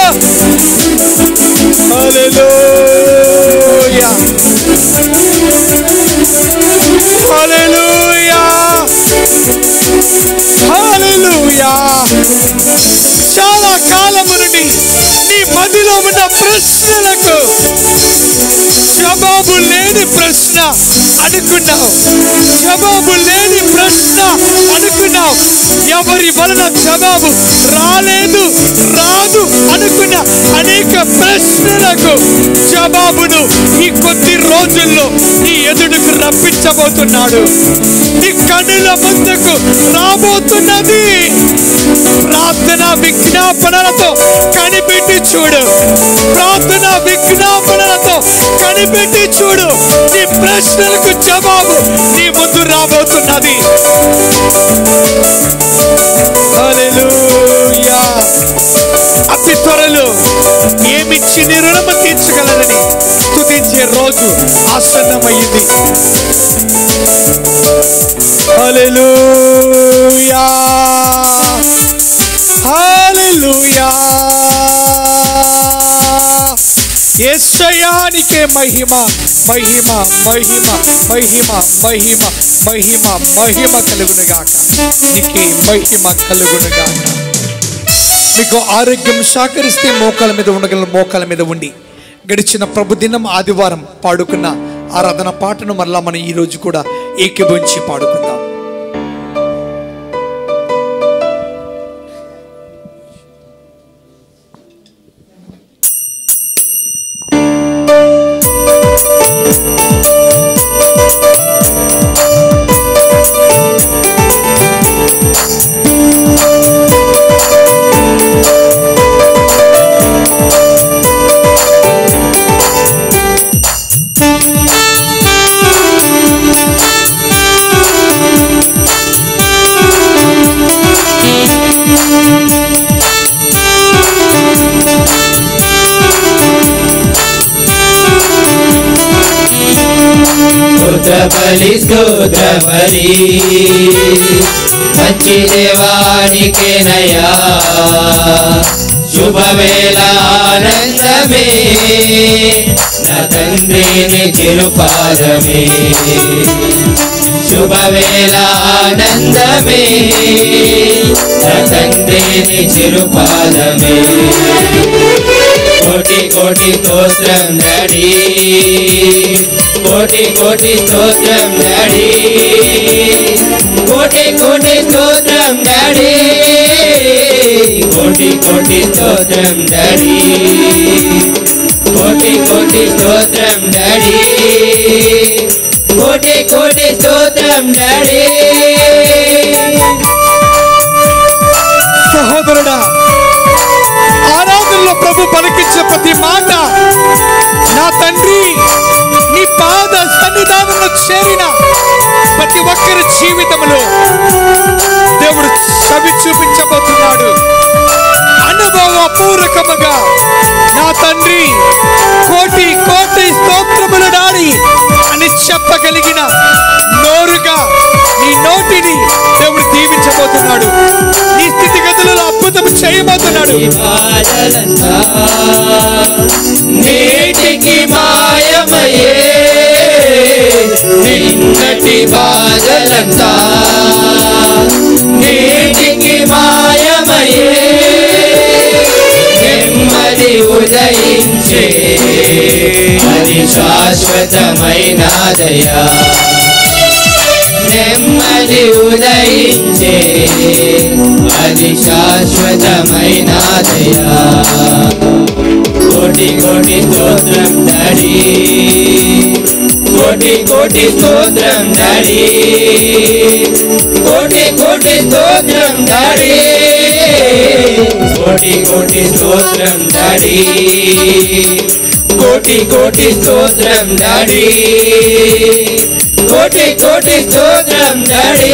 హల్లెలూయా హల్లెలూయా హల్లెలూయా చాలా కాలము నుండి నీ మదిలో ఉన్న ప్రశ్నలకు జవాబు లేని ప్రశ్న అనుకున్నావు జవాబు లేని ప్రశ్న అనుకున్నావు ఎవరి వలన జవాబు రాలేదు రాదు అనుకున్న అనేక ప్రశ్నలకు జవాబును ఈ కొద్ది రోజుల్లో నీ ఎదుడుకు రప్పించబోతున్నాడు నీ కన్నుల ముందుకు రాబోతున్నది ప్రార్థన విజ్ఞాపనలతో కనిపెట్టి చూడు ప్రార్థన విజ్ఞాపనలతో కనిపెట్టి చూడు నీ ప్రశ్నలకు జవాబు నీ ముందు రాబోతున్నది హల్లెలూయా అతి త్వరలో ఏమిచ్చి నీ రుణము తీర్చగలరని స్తుతించే రోజు ఆసన్నమైంది హల్లెలూయా హల్లెలూయా యేసయానికే మహిమ మహిమ మహిమ మహిమ మహిమ మహిమ మహిమ కలుగునుగాక నీకే మహిమ కలుగునుగాక మీకు ఆరోగ్యం సహకరిస్తే మోకాల మీద ఉండగల మోకాల మీద ఉండి గడిచిన ప్రభుదినం ఆదివారం పాడుకున్న ఆరాధన పాటను మరలా మనం ఈ రోజు కూడా ఏకీభవించి పాడుకుందాం ఆ బలి స్తోత్ర బలి మంచి దేవానికేనయా శుభవేళ ఆనందమే నా తండ్రిని చిరుపాదమే శుభవేళ ఆనందమే నా తండ్రిని చిరుపాదమే కోటి కోటి స్తోత్రం నడి కోటి కోటి స్తోత్రం నడి కోటి కోటి స్తోత్రం నడి కోటి కోటి స్తోత్రం నడి కోటి కోటి స్తోత్రం నడి కోటి కోటి స్తోత్రం నడి సహోదరుడా ఆరాధనలో ప్రభు పలికించే ప్రతి మాట నా తండ్రి నీ పాద సన్నిధానంలో చేరిన ప్రతి ఒక్కరి జీవితంలో దేవుడు చవి చూపించబోతున్నాడు అనుభవపూర్వకముగా నా తండ్రి కోటి కోటి స్తోత్రములు నాడి అని చెప్పగలిగిన నోరుగా నీ నోటిని దేవుడు దీవించబోతున్నాడు నీ స్థితిగతులలో అద్భుతం చేయబోతున్నాడు బాధలంతా నేటికి మాయమయే నిన్నటి బాధలంతా నేటికి మాయమయే నెమ్మది ఉదయించే అది శాశ్వతమైన దయా నెమ్మది ఉదయించే అది శాశ్వతమైన దయా కోటి కోటి స్తోత్రం నడి కోటి కోటి స్తోత్రం నడి కోటి కోటి స్తోత్రం నడి కోటి కోటి స్తోత్రం నడి కోటి కోటి స్తోత్రం నడి కోటి కోటి స్తోత్రం నడి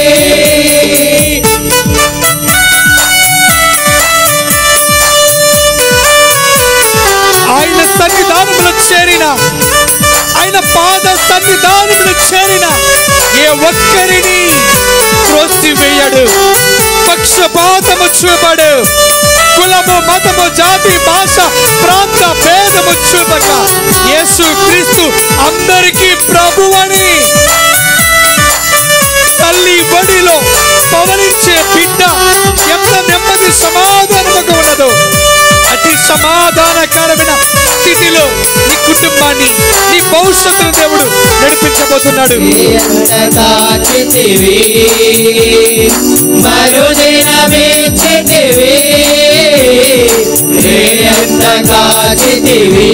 ఆయన సన్నిధానములో చేరిన ఆయన పాద సన్నిధానములో చేరిన ఏ ఒక్కరిని త్రోసివేయడు పక్షపాతము చూపడు కులము మతము జాతి భాష ప్రాంత భేదము చూపక యేసు క్రీస్తు అందరికీ ప్రభువని తల్లి ఒడిలో పవనించే బిడ్డ ఎంత నెమ్మది సమాధానముగా ఉన్నదో అతి సమాధానకరమైన స్థితిలో నీ కుటుంబాన్ని నీ భవిష్యత్తును దేవుడు నడిపించబోతున్నాడు కాచితివి మరుదినమిచ్చితివి రేయంత కాచితివి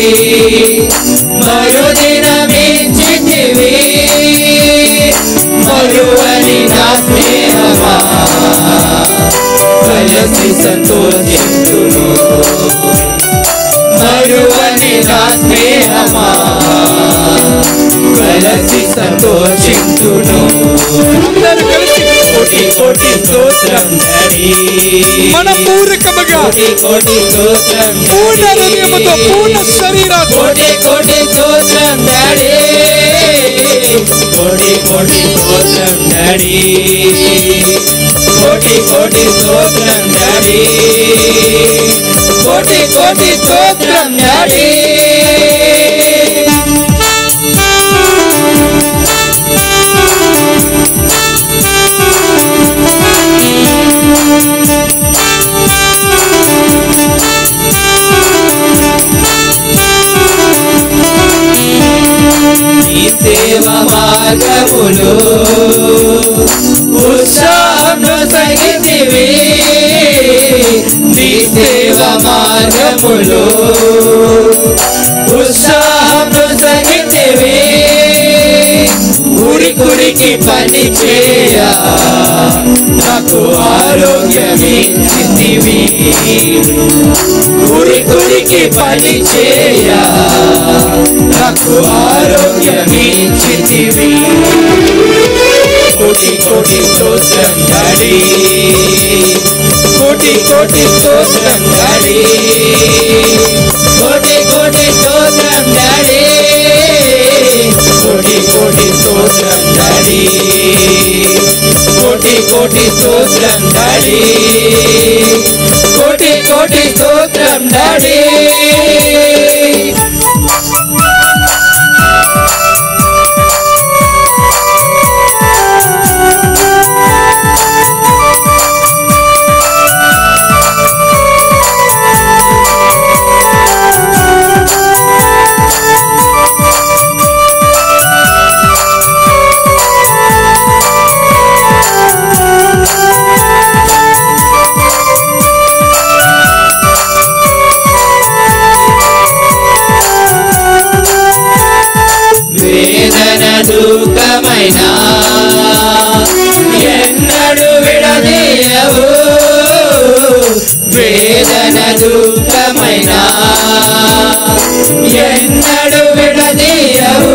మరుదినమిచ్చితివి మరువని నా స్నేహమా కలసి సంతోషించును మరువని నా స్నేహమా కలసి సంతోషించును అందరూ కలిసి కోటి కోటి స్తోత్రం నడి మనపూర్వకముగా కోటి కోటి స్తోత్రం పూర్ణ హృదయముతో పూర్ణ శరీరాతో కోటి కోటి స్తోత్రం నడి కోటి కోటి స్తోత్రం నడి కోటి కోటి స్తోత్రం నడి కోటి కోటి స్తోత్రం నడి ఈ సేవ మార్గములు ఉత్సాహంలో సగితివి నీ సేవ మార్గములు ఉత్సాహంలో సగితివి ఊరి కురికి పని చేయ నాకు ఆరోగ్యమిచ్చితివి ఊరి కురికి పని చేయ నాకు ఆరోగ్యమిచ్చితివి కోటి కోటి స్తోత్రం డాడీ కోటి కోటి స్తోత్రం డాడీ కోటి కోటి స్తోత్రం డాడీ కోటి కోటి స్తోత్రం కోటి స్తోత్రం డాడీ కోటి కోటి స్తోత్రం డాడీ వేదన దుఃఖమైన ఎన్నడు విడదీయవు వేదన దుఃఖమైన ఎన్నడు విడదీయవు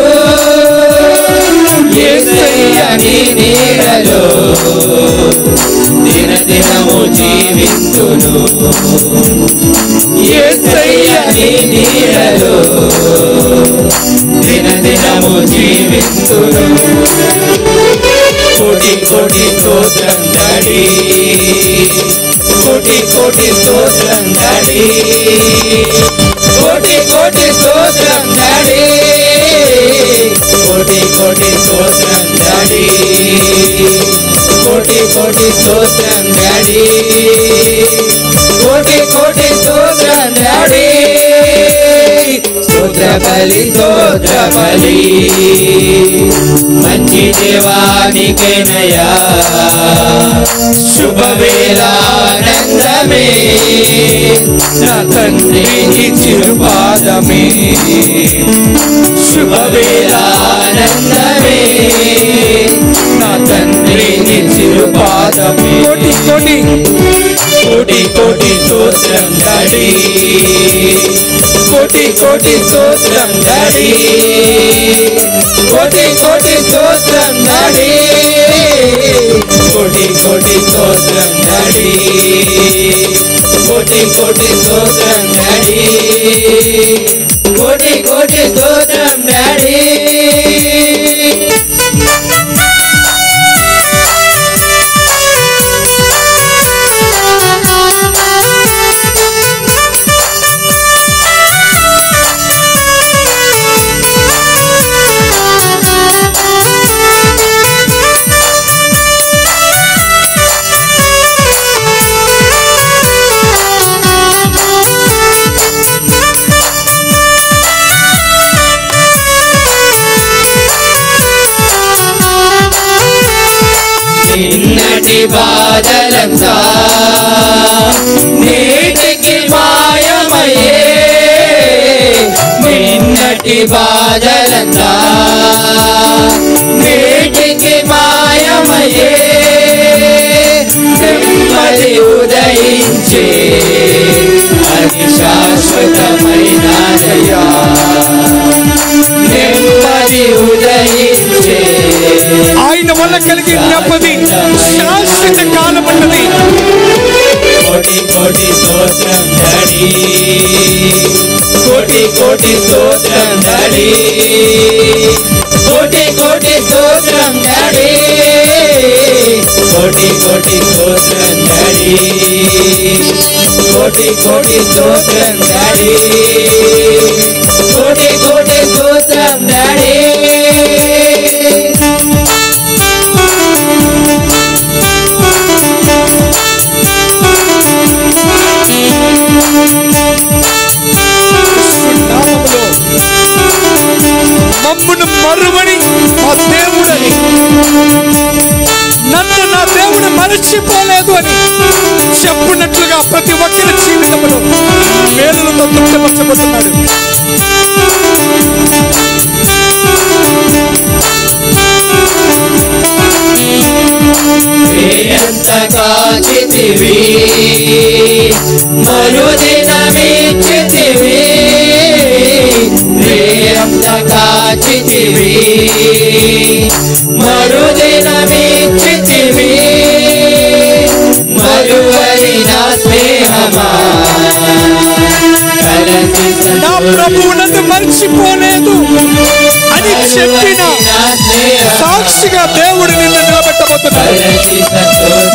యేసయ్య నీ నీడలో దినదినము జీవింతును యేసయ్య నీ నీడలో దినదినము జీవిస్తును కోటి కోటి స్తోత్రం డాడీ కోటి కోటి స్తోత్రం డాడీ కోటి కోటి స్తోత్రం డాడీ కోటి కోటి స్తోత్రం డాడీ కోటి కోటి స్తోత్రం డాడీ కోటి కోటి స్తోత్రం డాడీ స్తోత్ర బలి స్తోత్ర బలి మంచి దేవానికేనయా శుభవేళానందమే నా తండ్రి నీ చిరుపాదమే శుభవేళానందమే నా తండ్రి నీ చిరుపాదమే కోటి కోటి కోటి కోటి స్తోత్రం డాడీ కోటి కోటి స్తోత్రం డాడీ కోటి కోటి స్తోత్రం డాడీ కోటి కోటి స్తోత్రం డాడీ కోటి కోటి స్తోత్రం డాడీ కోటి కోటి స్తోత్రం డాడీ నిన్నటి బాధలంతా నేటికి మాయమయ్యే నిన్నటి బాధలంతా నేటికి మాయమయ్యే నెమ్మది ఉదయించే అది శాశ్వతమైనదయా నెమ్మది ఉదయించే ఆయన వల్ల కలిగే నెమ్మది శాశ్వత కాలమన్నది కోటి కోటి స్తోత్రం డాడీ కోటి కోటి స్తోత్రం డాడీ కోటి కోటి స్తోత్రం డాడీ కోటి కోటి స్తోత్రం డాడీ కోటి కోటి స్తోత్రం డాడీ కోటి కోటి స్తోత్రం డాడీ నామములో మమ్మును మరువని మా దేవుడని నన్ను నా దేవుడు మరచిపోలేదు అని చెప్పినట్లుగా ప్రతి ఒక్కరి జీవితంలో మేలులతో తృప్తిపరచబడుతున్నాడు ఎంత కాచితివి మరుదినమిచ్చితివి ఎంత కాచితివి మరుదినమిచ్చితివి మరువరి నా స్నేహమా కలసి నా ప్రభువు నన్ను మర్చిపోలేదు అని చెప్పిన నా స్నేహమా సాక్షిగా దేవుడు నిన్ను నిలబెట్టబోతున్నాడు కలసి సంతోష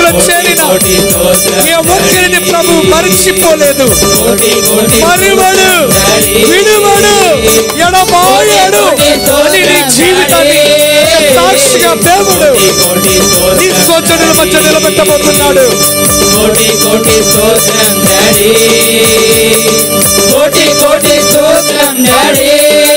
సంఘములో చేరిన ఏ ఒక్కరిని ప్రభు మరిచిపోలేదు మరివడు విడువడు ఎడబాయాడు అని నీ జీవితాన్ని సాక్షిగా దేవుడు నీ స్వచ్ఛనుల మధ్య నిలబెట్టబోతున్నాడు కోటి కోటి స్తోత్రం డాడీ కోటి కోటి స్తోత్రం డాడీ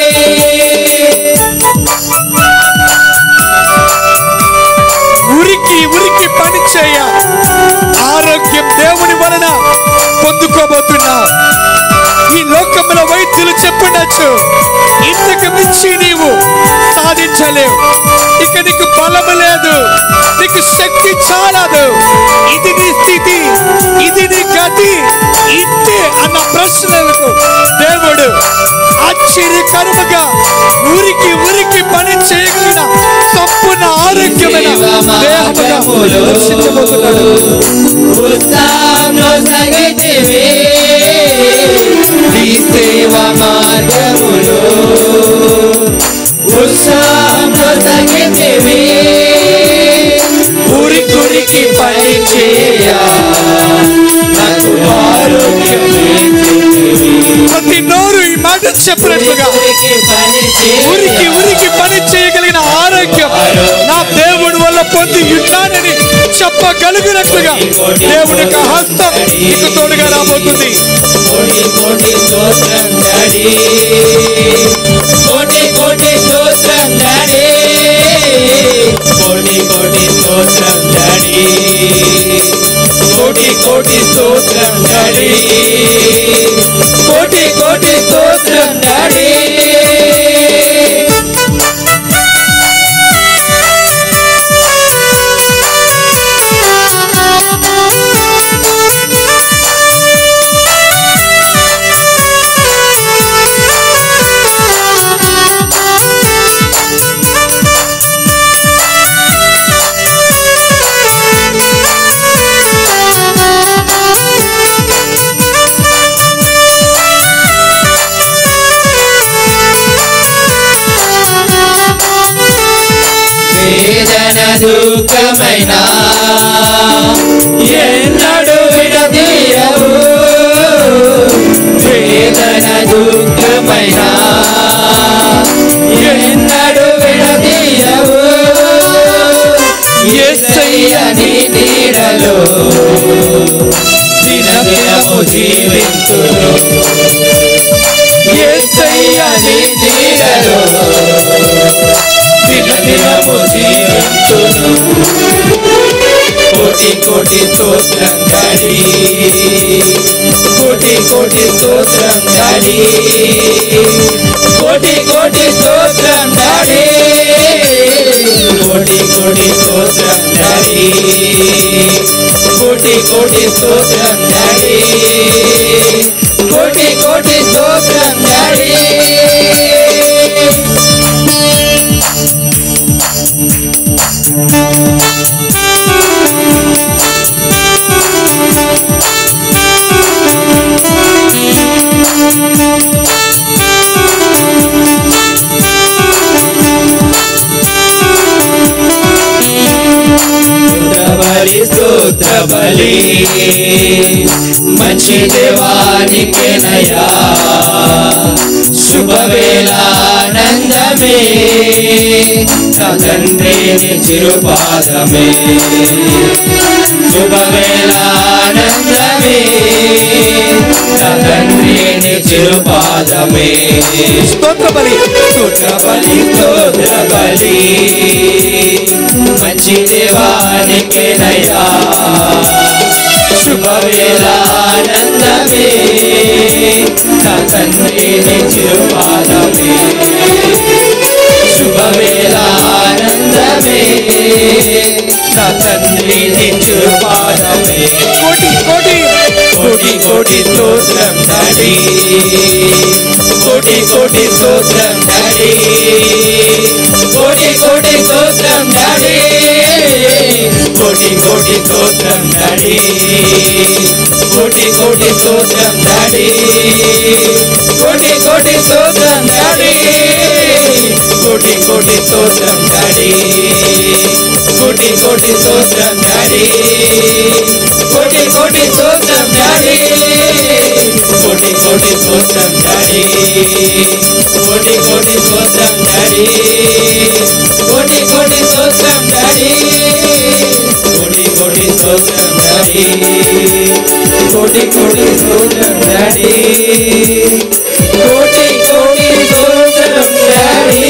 ఉరికి ఉరికి పని చేయ ఆరోగ్యం దేవుని వలన పొందుకోబోతున్నా ఈ లోకంలో వైద్యులు చెప్పుండొచ్చు ఇంతకు మించి నీవు సాధించలేవు ఇక నీకు బలము లేదు నీకు శక్తి చాలదు ఇది నీ స్థితి ఇది నీ గతి ఇంతే అన్న ప్రశ్నలకు దేవుడు ఆశ్చర్యకరముగా ఊరికి ఊరికి పని చేయగలిగిన సంపూర్ణ ఆరోగ్యమైన దేహముగా దర్శించబోతున్నాడు ఉత్సాహంలో సగితివి నీ సేవ మార్గములో ఉత్సాహంలో సగితివి ఊరికురికి పని చేయ నాకు ఆరోగ్యం ఇచ్చితివి. ప్రతి నోరు ఈ మాట చెప్పినట్లుగా ఊరికి పని ఉరికి చేయ ఉరికి పని చేయగలిగిన ఆరోగ్యం నా దేవుడి వల్ల పొంది ఉన్నానని చెప్పగలిగినట్లుగా దేవుడి యొక్క హస్తం నీకు తోడుగా రాబోతుంది కోటి కోటి స్తోత్రం డాడీ కోటి కోటి స్తోత్రం డాడీ కోటి కోటి స్తోత్రం డాడీ కోటి కోటి స్తోత్రం డాడీ కోటి కోటి స్తోత్రం డాడీ వేదన దుఃఖమైన ఎన్నడు విడదీయవు వేదన దుఃఖమైన ఎన్నడు విడదీయవు ఎస్సయ్యని నీడలో దినదినము జీవించును ఎస్సయ్యని నీడలో దినదినము జీవించును కోటి కోటి స్తోత్రం డాడీ కోటి కోటి స్తోత్రం డాడీ కోటి కోటి స్తోత్రం డాడీ కోటి కోటి స్తోత్రం డాడీ కోటి కోటి స్తోత్రం డాడీ కోటి కోటి స్తోత్రం డాడీ బలి స్తోత్ర బలి మంచి దేవానికేనయా శుభవేళ ఆనందమే నా తండ్రిని చిరుపాదమే శుభవేళ ఆనందమే నా తండ్రిని చిరుపాదమే స్తోత్ర బలి స్తోత్ర బలి స్తోత్ర బలి మంచి దేవానికేనయా శుభవేళ ఆనందమే నా తండ్రిని చిరుపాదమే శుభవేళ ఆనందమే నా తండ్రిని చిరుపాదమే కోటి కోటి కోటి కోటి స్తోత్రం డాడీ కోటి కోటి స్తోత్రం డాడీ కోటి కోటి స్తోత్రం డాడీ కోటి కోటి స్తోత్రం డాడీ కోటి కోటి స్తోత్రం డాడీ కోటి కోటి స్తోత్రం డాడీ కోటి కోటి స్తోత్రం డాడీ కోటి కోటి కోటి స్తోత్రం డాడీ కోటి కోటి స్తోత్రం డాడీ కోటి కోటి స్తోత్రం డాడీ కోటి కోటి స్తోత్రం డాడీ కోటి కోటి స్తోత్రం డాడీ కోటి కోటి స్తోత్రం డాడీ కోటి కోటి స్తోత్రం డాడీ కోటి కోటి స్తోత్రం డాడీ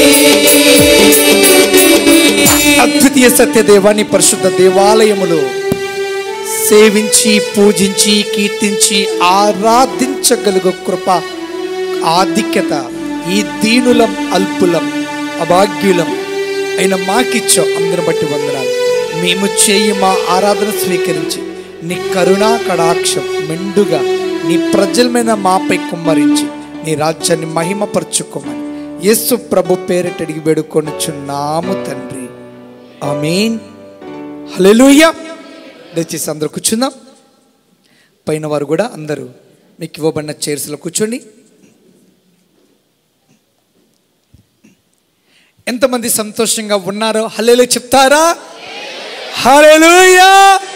అద్వితీయ సత్య దేవాన్ని పరిశుద్ధ దేవాలయములో సేవించి పూజించి కీర్తించి ఆరాధించగలుగు కృప ఆధిక్యత ఈ దీనులం అల్పులం అభాగ్యులం అయిన మాకిచ్చో అందరిని బట్టి వందనాలు మేము చేయి మా ఆరాధన స్వీకరించి నీ కరుణా కడాక్షం మెండుగా నీ ప్రజలమైన మాపై కుమ్మరించి నీ రాజ్యాన్ని మహిమపరచుకోమని యేసు ప్రభు పేరిట అడిగి వేడుకొనుచున్నాము తండ్రి ఆమేన్ హల్లెలూయా దయచేసి అందరూ కూర్చుందాం పైన వారు కూడా అందరూ మీకు ఇవ్వబడిన చైర్స్లో కూర్చోండి ఎంతమంది సంతోషంగా ఉన్నారో హల్లెలూయా చెప్తారా హల్లెలూయా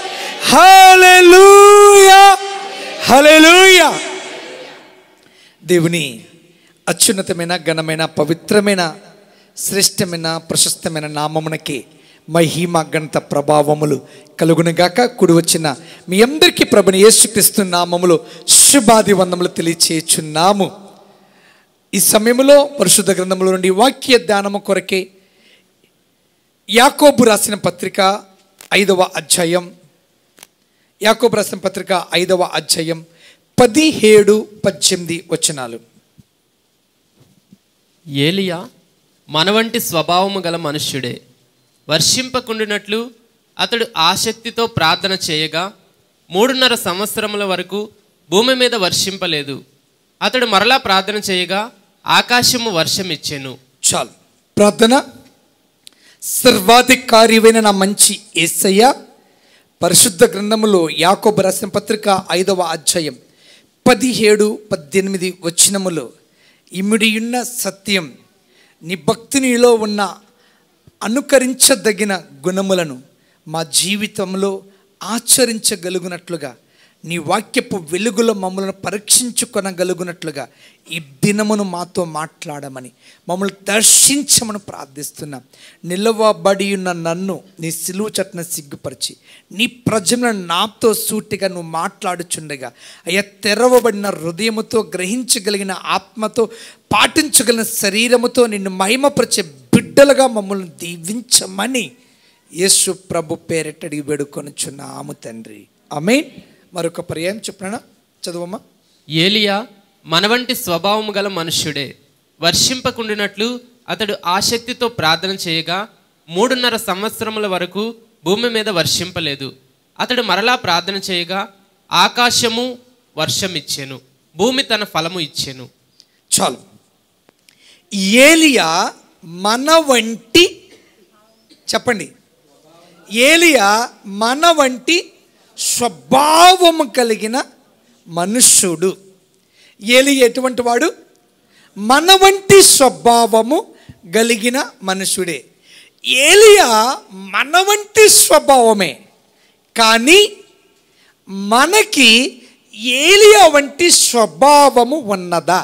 హల్లెలూయా హల్లెలూయా దేవుని అత్యున్నతమైన ఘనమైన పవిత్రమైన శ్రేష్టమైన ప్రశస్తమైన నామమునకి మహిమ గణత ప్రభావములు కలుగునుగాక కుడి వచ్చిన మీ అందరికీ ప్రభుని యేసుక్రీస్తు నామములు శుభాది వందములు తెలియచేయుచున్నాము ఈ సమయంలో పరిశుద్ధ గ్రంథముల నుండి వాక్య ధ్యానము కొరకే యాకోబు రాసిన పత్రిక ఐదవ అధ్యాయం యాకోబు రాసిన పత్రిక ఐదవ అధ్యాయం పదిహేడు పద్దెనిమిది వచనాలు ఏలియా మనవంటి స్వభావము గల మనుష్యుడే వర్షింపకుండినట్లు అతడు ఆసక్తితో ప్రార్థన చేయగా మూడున్నర సంవత్సరముల వరకు భూమి మీద వర్షింపలేదు అతడు మరలా ప్రార్థన చేయగా ఆకాశము వర్షం ఇచ్చెను చాలు ప్రార్థన సర్వాధికారివైన నా మంచి ఏసయ్య పరిశుద్ధ గ్రంథములో యాకోబు రాసిన పత్రిక ఐదవ అధ్యాయం పదిహేడు పద్దెనిమిది వచనములో ఇమిడియున్న సత్యం నీ భక్తినిలో ఉన్న అనుకరించదగిన గుణములను మా జీవితంలో ఆచరించగలుగునట్లుగా నీ వాక్యపు వెలుగులో మమ్మల్ని పరీక్షించుకొనగలుగునట్లుగా ఈ దినమును మాతో మాట్లాడమని మమ్మల్ని దర్శించమని ప్రార్థిస్తున్నాం నిలవబడి ఉన్న నన్ను నీ సిలువు చట్న సిగ్గుపరిచి నీ ప్రజలను నాతో సూటిగా నువ్వు మాట్లాడుచుండగా అయ్యా తెరవబడిన హృదయముతో గ్రహించగలిగిన ఆత్మతో పాటించగలిగిన శరీరముతో నిన్ను మహిమపరిచే బిడ్డలుగా మమ్మల్ని దీవించమని యేసు ప్రభు పేరెట్ అడిగి వేడుకొనుచున్నాము తండ్రి ఆమె మరొక పర్యాయం చెప్పనా చదువమ్మా ఏలియా మనవంటి స్వభావము గల మనుష్యుడే వర్షింపకుండినట్లు అతడు ఆసక్తితో ప్రార్థన చేయగా మూడున్నర సంవత్సరముల వరకు భూమి మీద వర్షింపలేదు అతడు మరలా ప్రార్థన చేయగా ఆకాశము వర్షం ఇచ్చెను భూమి తన ఫలము ఇచ్చెను చాలు ఏలియా మన వంటి చెప్పండి ఏలియా మన వంటి స్వభావము కలిగిన మనుష్యుడు ఏలి ఎటువంటి వాడు మన వంటి స్వభావము కలిగిన మనుషుడే ఏలియా మన వంటి స్వభావమే కానీ మనకి ఏలియా వంటి స్వభావము ఉన్నదా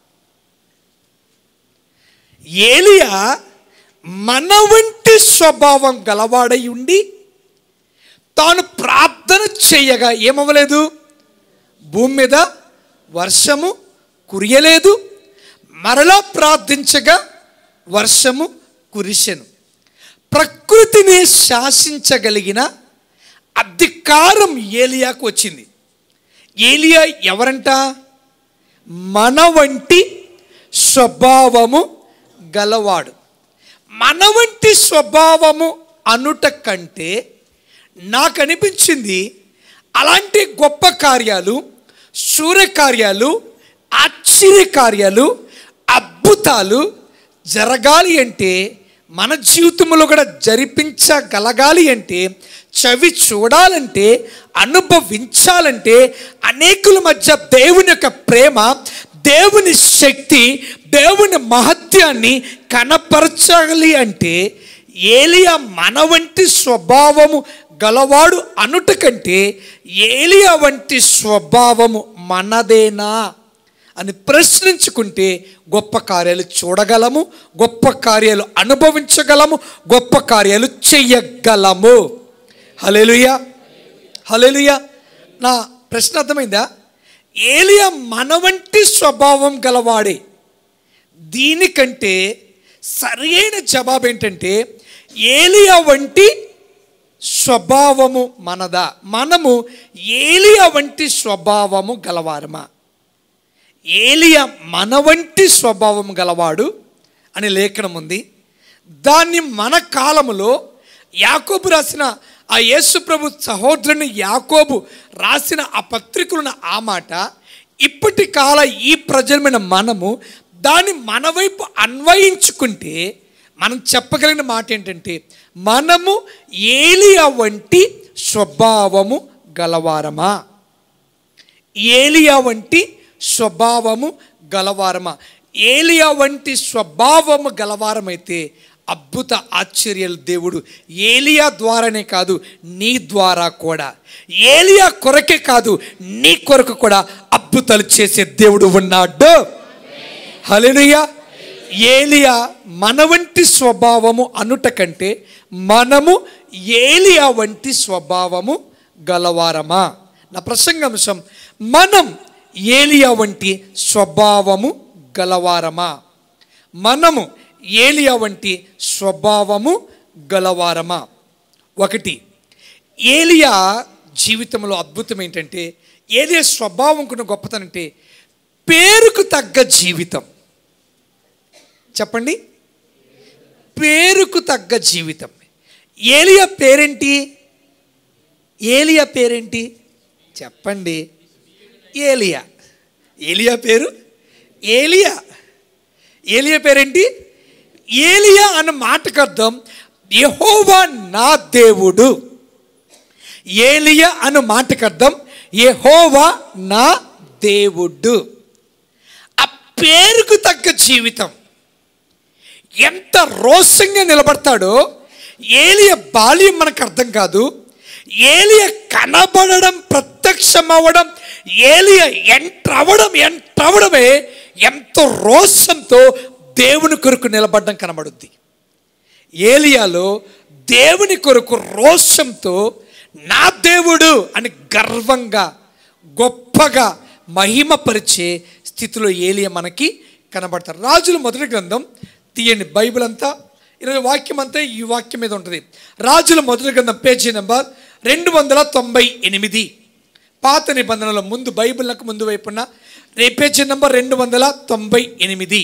ఏలియా మన వంటి స్వభావం గలవాడై ఉండి తాను ప్రార్థన చేయగా ఏమవ్వలేదు భూమి మీద వర్షము కురియలేదు మరలా ప్రార్థించగా వర్షము కురిసెను ప్రకృతిని శాసించగలిగిన అధికారం ఏలియాకు వచ్చింది ఏలియా ఎవరంట మన వంటి స్వభావము గలవాడు మన వంటి స్వభావము అనుట కంటే నాకు అనిపించింది అలాంటి గొప్ప కార్యాలు సూర్యకార్యాలు ఆశ్చర్య కార్యాలు అద్భుతాలు జరగాలి అంటే మన జీవితంలో కూడా జరిపించగలగాలి అంటే చవి చూడాలంటే అనుభవించాలంటే అనేకుల మధ్య దేవుని యొక్క ప్రేమ దేవుని శక్తి దేవుని మహత్యాన్ని కనపరచాలి అంటే ఏలియా మన వంటి స్వభావము గలవాడు అనుట కంటే ఏలియా వంటి స్వభావము మనదేనా అని ప్రశ్నించుకుంటే గొప్ప కార్యాలు చూడగలము గొప్ప కార్యాలు అనుభవించగలము గొప్ప కార్యాలు చెయ్యగలము హలేలుయా హలేలుయా నా ప్రశ్న అర్థమైందా ఏలియా మన వంటి స్వభావం గలవాడే దీనికంటే సరైన జవాబు ఏంటంటే ఏలియా వంటి స్వభావము మనదా మనము ఏలియా వంటి స్వభావము గలవారమా ఏలియా మన వంటి స్వభావం గలవాడు అని లేఖనం ఉంది దాన్ని మన కాలములో యాకోబు రాసిన ఆ యేసు ప్రభు సహోదరుని యాకోబు రాసిన ఆ పత్రికలున్న ఆ మాట ఇప్పటి కాల ఈ ప్రజలమైన మనము దాన్ని మన వైపు అన్వయించుకుంటే మనం చెప్పగలిగిన మాట ఏంటంటే మనము ఏలియా వంటి స్వభావము గలవారమా ఏలియా వంటి స్వభావము గలవారమా ఏలియా వంటి స్వభావము గలవారమైతే అద్భుత ఆశ్చర్యాలు దేవుడు ఏలియా ద్వారానే కాదు నీ ద్వారా కూడా ఏలియా కొరకే కాదు నీ కొరకు కూడా అద్భుతాలు చేసే దేవుడు ఉన్నాడు హల్లెలూయా ఏలియా మన వంటి స్వభావము అనుట కంటే మనము ఏలియా వంటి స్వభావము గలవారమా నా ప్రసంగాంశం మనం ఏలియా వంటి స్వభావము గలవారమా మనము ఏలియా వంటి స్వభావము గలవారమా ఒకటి ఏలియా జీవితంలో అద్భుతం ఏంటంటే ఏలియా స్వభావం కొన్ని గొప్పతనం అంటే పేరుకు తగ్గ జీవితం చెప్పండి పేరుకు తగ్గ జీవితం ఏలియా పేరేంటి ఏలియా పేరేంటి చెప్పండి ఏలియా ఏలియా పేరు ఏలియా ఏలియా పేరేంటి ఏలియా అన్న మాటకు అర్థం యెహోవా నా దేవుడు ఏలియా అన్న మాటకు అర్థం యెహోవా నా దేవుడు ఆ పేరుకు తగ్గ జీవితం ఎంత రోషంగా నిలబడతాడో ఏలియ బాల్యం మనకు అర్థం కాదు ఏలియ కనబడడం ప్రత్యక్షమవ్వడం ఏలియ ఎంట్రవడం ఎంట్రవడమే ఎంతో రోషంతో దేవుని కొరకు నిలబడడం కనబడుద్ది ఏలియాలో దేవుని కొరకు రోషంతో నా దేవుడు అని గర్వంగా గొప్పగా మహిమపరిచే స్థితిలో ఏలియా మనకి కనబడతారు రాజుల మొదటి గ్రంథం తీయండి బైబిల్ అంతా ఈరోజు వాక్యం అంతా ఈ వాక్యం మీద ఉంటుంది రాజుల మొదటి గ్రంథం పేజీ నెంబర్ రెండు వందల తొంభై ఎనిమిది పాత నిబంధనల ముందు బైబిల్లకు ముందు వైపున్న రే పేజీ నెంబర్ రెండు వందల తొంభై ఎనిమిది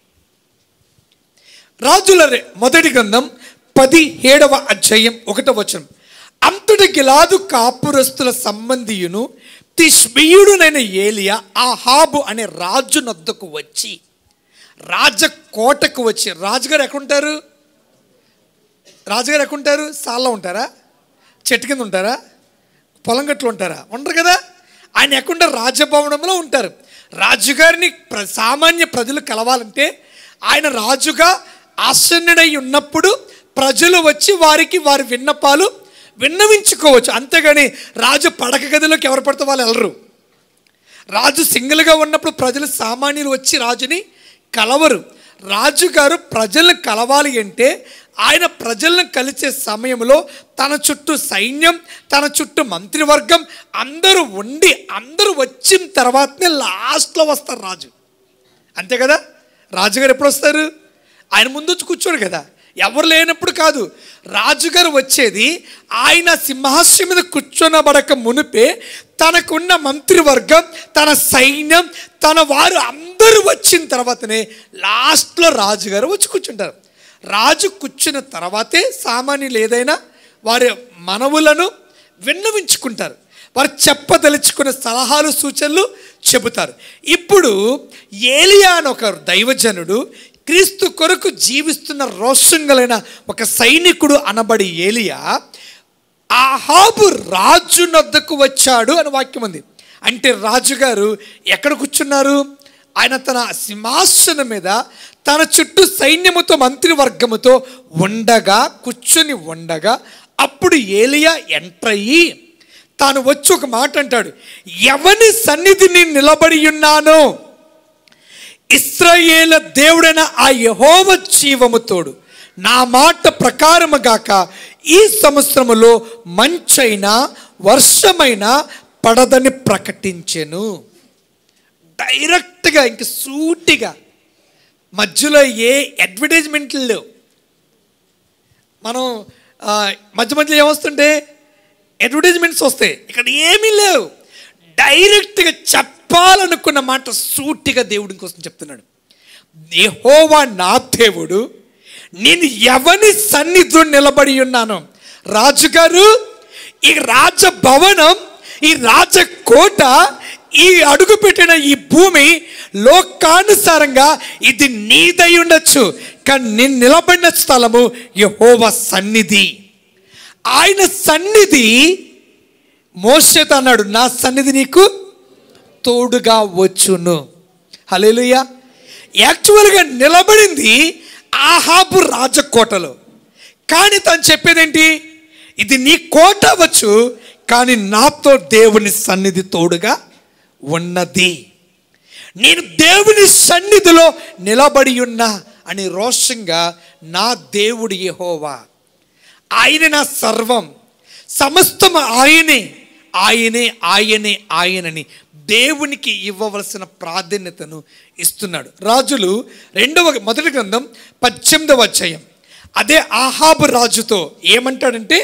రాజుల రె- మొదటి గ్రంథం పదిహేడవ అధ్యాయం ఒకటవ వచనం అంతటి గిలాదు కాపురస్తుల సంబంధియును తిష్బీయుడునైన ఏలియా ఆహాబు అనే రాజు నద్దకు వచ్చి రాజకోటకు వచ్చి రాజుగారు ఎక్కడుంటారు రాజుగారు ఎక్కడుంటారు సాల్లో ఉంటారా చెట్టు కింద ఉంటారా పొలం గట్లు ఉంటారా ఉండరు కదా ఆయన ఎక్కడుంటారు రాజభవనంలో ఉంటారు రాజుగారిని ప్ర సామాన్య ప్రజలు కలవాలంటే ఆయన రాజుగా ఆసన్నుడై ఉన్నప్పుడు ప్రజలు వచ్చి వారికి వారి విన్నపాలు విన్నవించుకోవచ్చు అంతేగాని రాజు పడక గదిలోకి ఎవరు పడితే వాళ్ళు వెళ్ళరు రాజు సింగిల్గా ఉన్నప్పుడు ప్రజలు సామాన్యులు వచ్చి రాజుని కలవరు రాజుగారు ప్రజలను కలవాలి అంటే ఆయన ప్రజలను కలిసే సమయంలో తన చుట్టూ సైన్యం తన చుట్టూ మంత్రివర్గం అందరూ ఉండి అందరూ వచ్చిన తర్వాతనే లాస్ట్లో వస్తారు రాజు అంతే కదా రాజుగారు ఎప్పుడు వస్తారు ఆయన ముందు వచ్చి కూర్చోడు కదా ఎవరు లేనప్పుడు కాదు రాజుగారు వచ్చేది ఆయన సింహాసనం మీద కూర్చొనబడక మునిపే తనకున్న మంత్రివర్గం తన సైన్యం తన వారు అందరూ వచ్చిన తర్వాతనే లాస్ట్లో రాజుగారు వచ్చి కూర్చుంటారు రాజు కూర్చున్న తర్వాతే సామాన్యులు ఏదైనా వారి మనవులను విన్నవించుకుంటారు వారు చెప్పదలుచుకున్న సలహాలు సూచనలు చెబుతారు ఇప్పుడు ఏలియా అని ఒక దైవజనుడు క్రీస్తు కొరకు జీవిస్తున్న రోషంగలైన ఒక సైనికుడు అనబడి ఏలియా ఆహాబు రాజు నద్దకు వచ్చాడు అని వాక్యం ఉంది అంటే రాజుగారు ఎక్కడ కూర్చున్నారు ఆయన తన సింహాసనం మీద తన చుట్టూ సైన్యముతో మంత్రివర్గముతో ఉండగా కూర్చుని ఉండగా అప్పుడు ఏలియా ఎంటర్ అయ్యి తాను వచ్చి ఒక మాట అంటాడు ఎవని సన్నిధిని నిలబడి ఉన్నానో ఇస్రాయేల దేవుడైన ఆ యహోవ జీవముతోడు నా మాట ప్రకారము గాక ఈ సంవత్సరములో మంచైనా వర్షమైనా పడదని ప్రకటించెను డైరెక్ట్గా ఇంక సూటిగా మధ్యలో ఏ అడ్వర్టైజ్మెంట్లు లేవు మనం ఆ, మధ్య మధ్యలో ఏమొస్తుంటే అడ్వర్టైజ్మెంట్స్ వస్తాయి ఇక్కడ ఏమీ లేవు డైరెక్ట్గా చెప్పాలనుకున్న మాట సూటిగా దేవుడి కోసం చెప్తున్నాడు యెహోవా నా దేవుడు నేను ఎవని సన్నిధిలో నిలబడి ఉన్నాను రాజుగారు ఈ రాజభవనం ఈ రాజకోట ఈ అడుగు పెట్టిన ఈ భూమి లోకానుసారంగా ఇది నీదై ఉండొచ్చు కానీ నేను నిలబడిన స్థలము యెహోవా సన్నిధి ఆయన సన్నిధి మోసేతో అన్నాడు నా సన్నిధి నీకు తోడుగా వచ్చును హలేలుయ యాక్చువల్గా నిలబడింది ఆహాబు రాజకోటలో కానీ తను చెప్పేదేంటి ఇది నీ కోట అవ్వచ్చు కానీ నాతో దేవుని సన్నిధి తోడుగా ఉన్నది నేను దేవుని సన్నిధిలో నిలబడి ఉన్నా అని రోషంగా నా దేవుడు యెహోవా ఆయన నా సర్వం సమస్తం ఆయనే ఆయనే ఆయనే ఆయనని దేవునికి ఇవ్వవలసిన ప్రాధాన్యతను ఇస్తున్నాడు రాజులు రెండవ మొదటి గ్రంథం పద్దెనిమిదవ అధ్యాయం అదే ఆహాబు రాజుతో ఏమంటాడంటే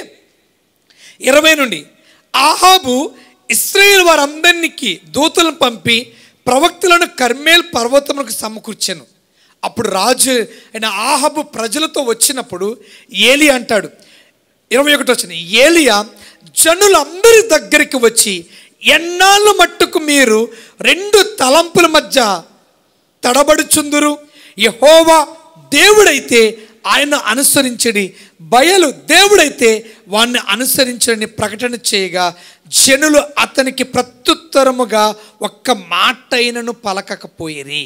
ఇరవై నుండి ఆహాబు ఇస్రాయేల్ వారందరికీ దూతలను పంపి ప్రవక్తలను కర్మేల్ పర్వతములకు సమకూర్చాను అప్పుడు రాజు అయిన ఆహాబు ప్రజలతో వచ్చినప్పుడు ఏలి అంటాడు ఇరవై ఒకటి వచ్చిన ఏలియా జనులందరి దగ్గరికి వచ్చి ఎన్నాళ్ళు మట్టుకు మీరు రెండు తలంపుల మధ్య తడబడుచుందురు యహోవా దేవుడైతే ఆయన అనుసరించడి బయలు దేవుడైతే వాణ్ణి అనుసరించడని ప్రకటన చేయగా జనులు అతనికి ప్రత్యుత్తరముగా ఒక్క మాట అయినను పలకకపోయిరి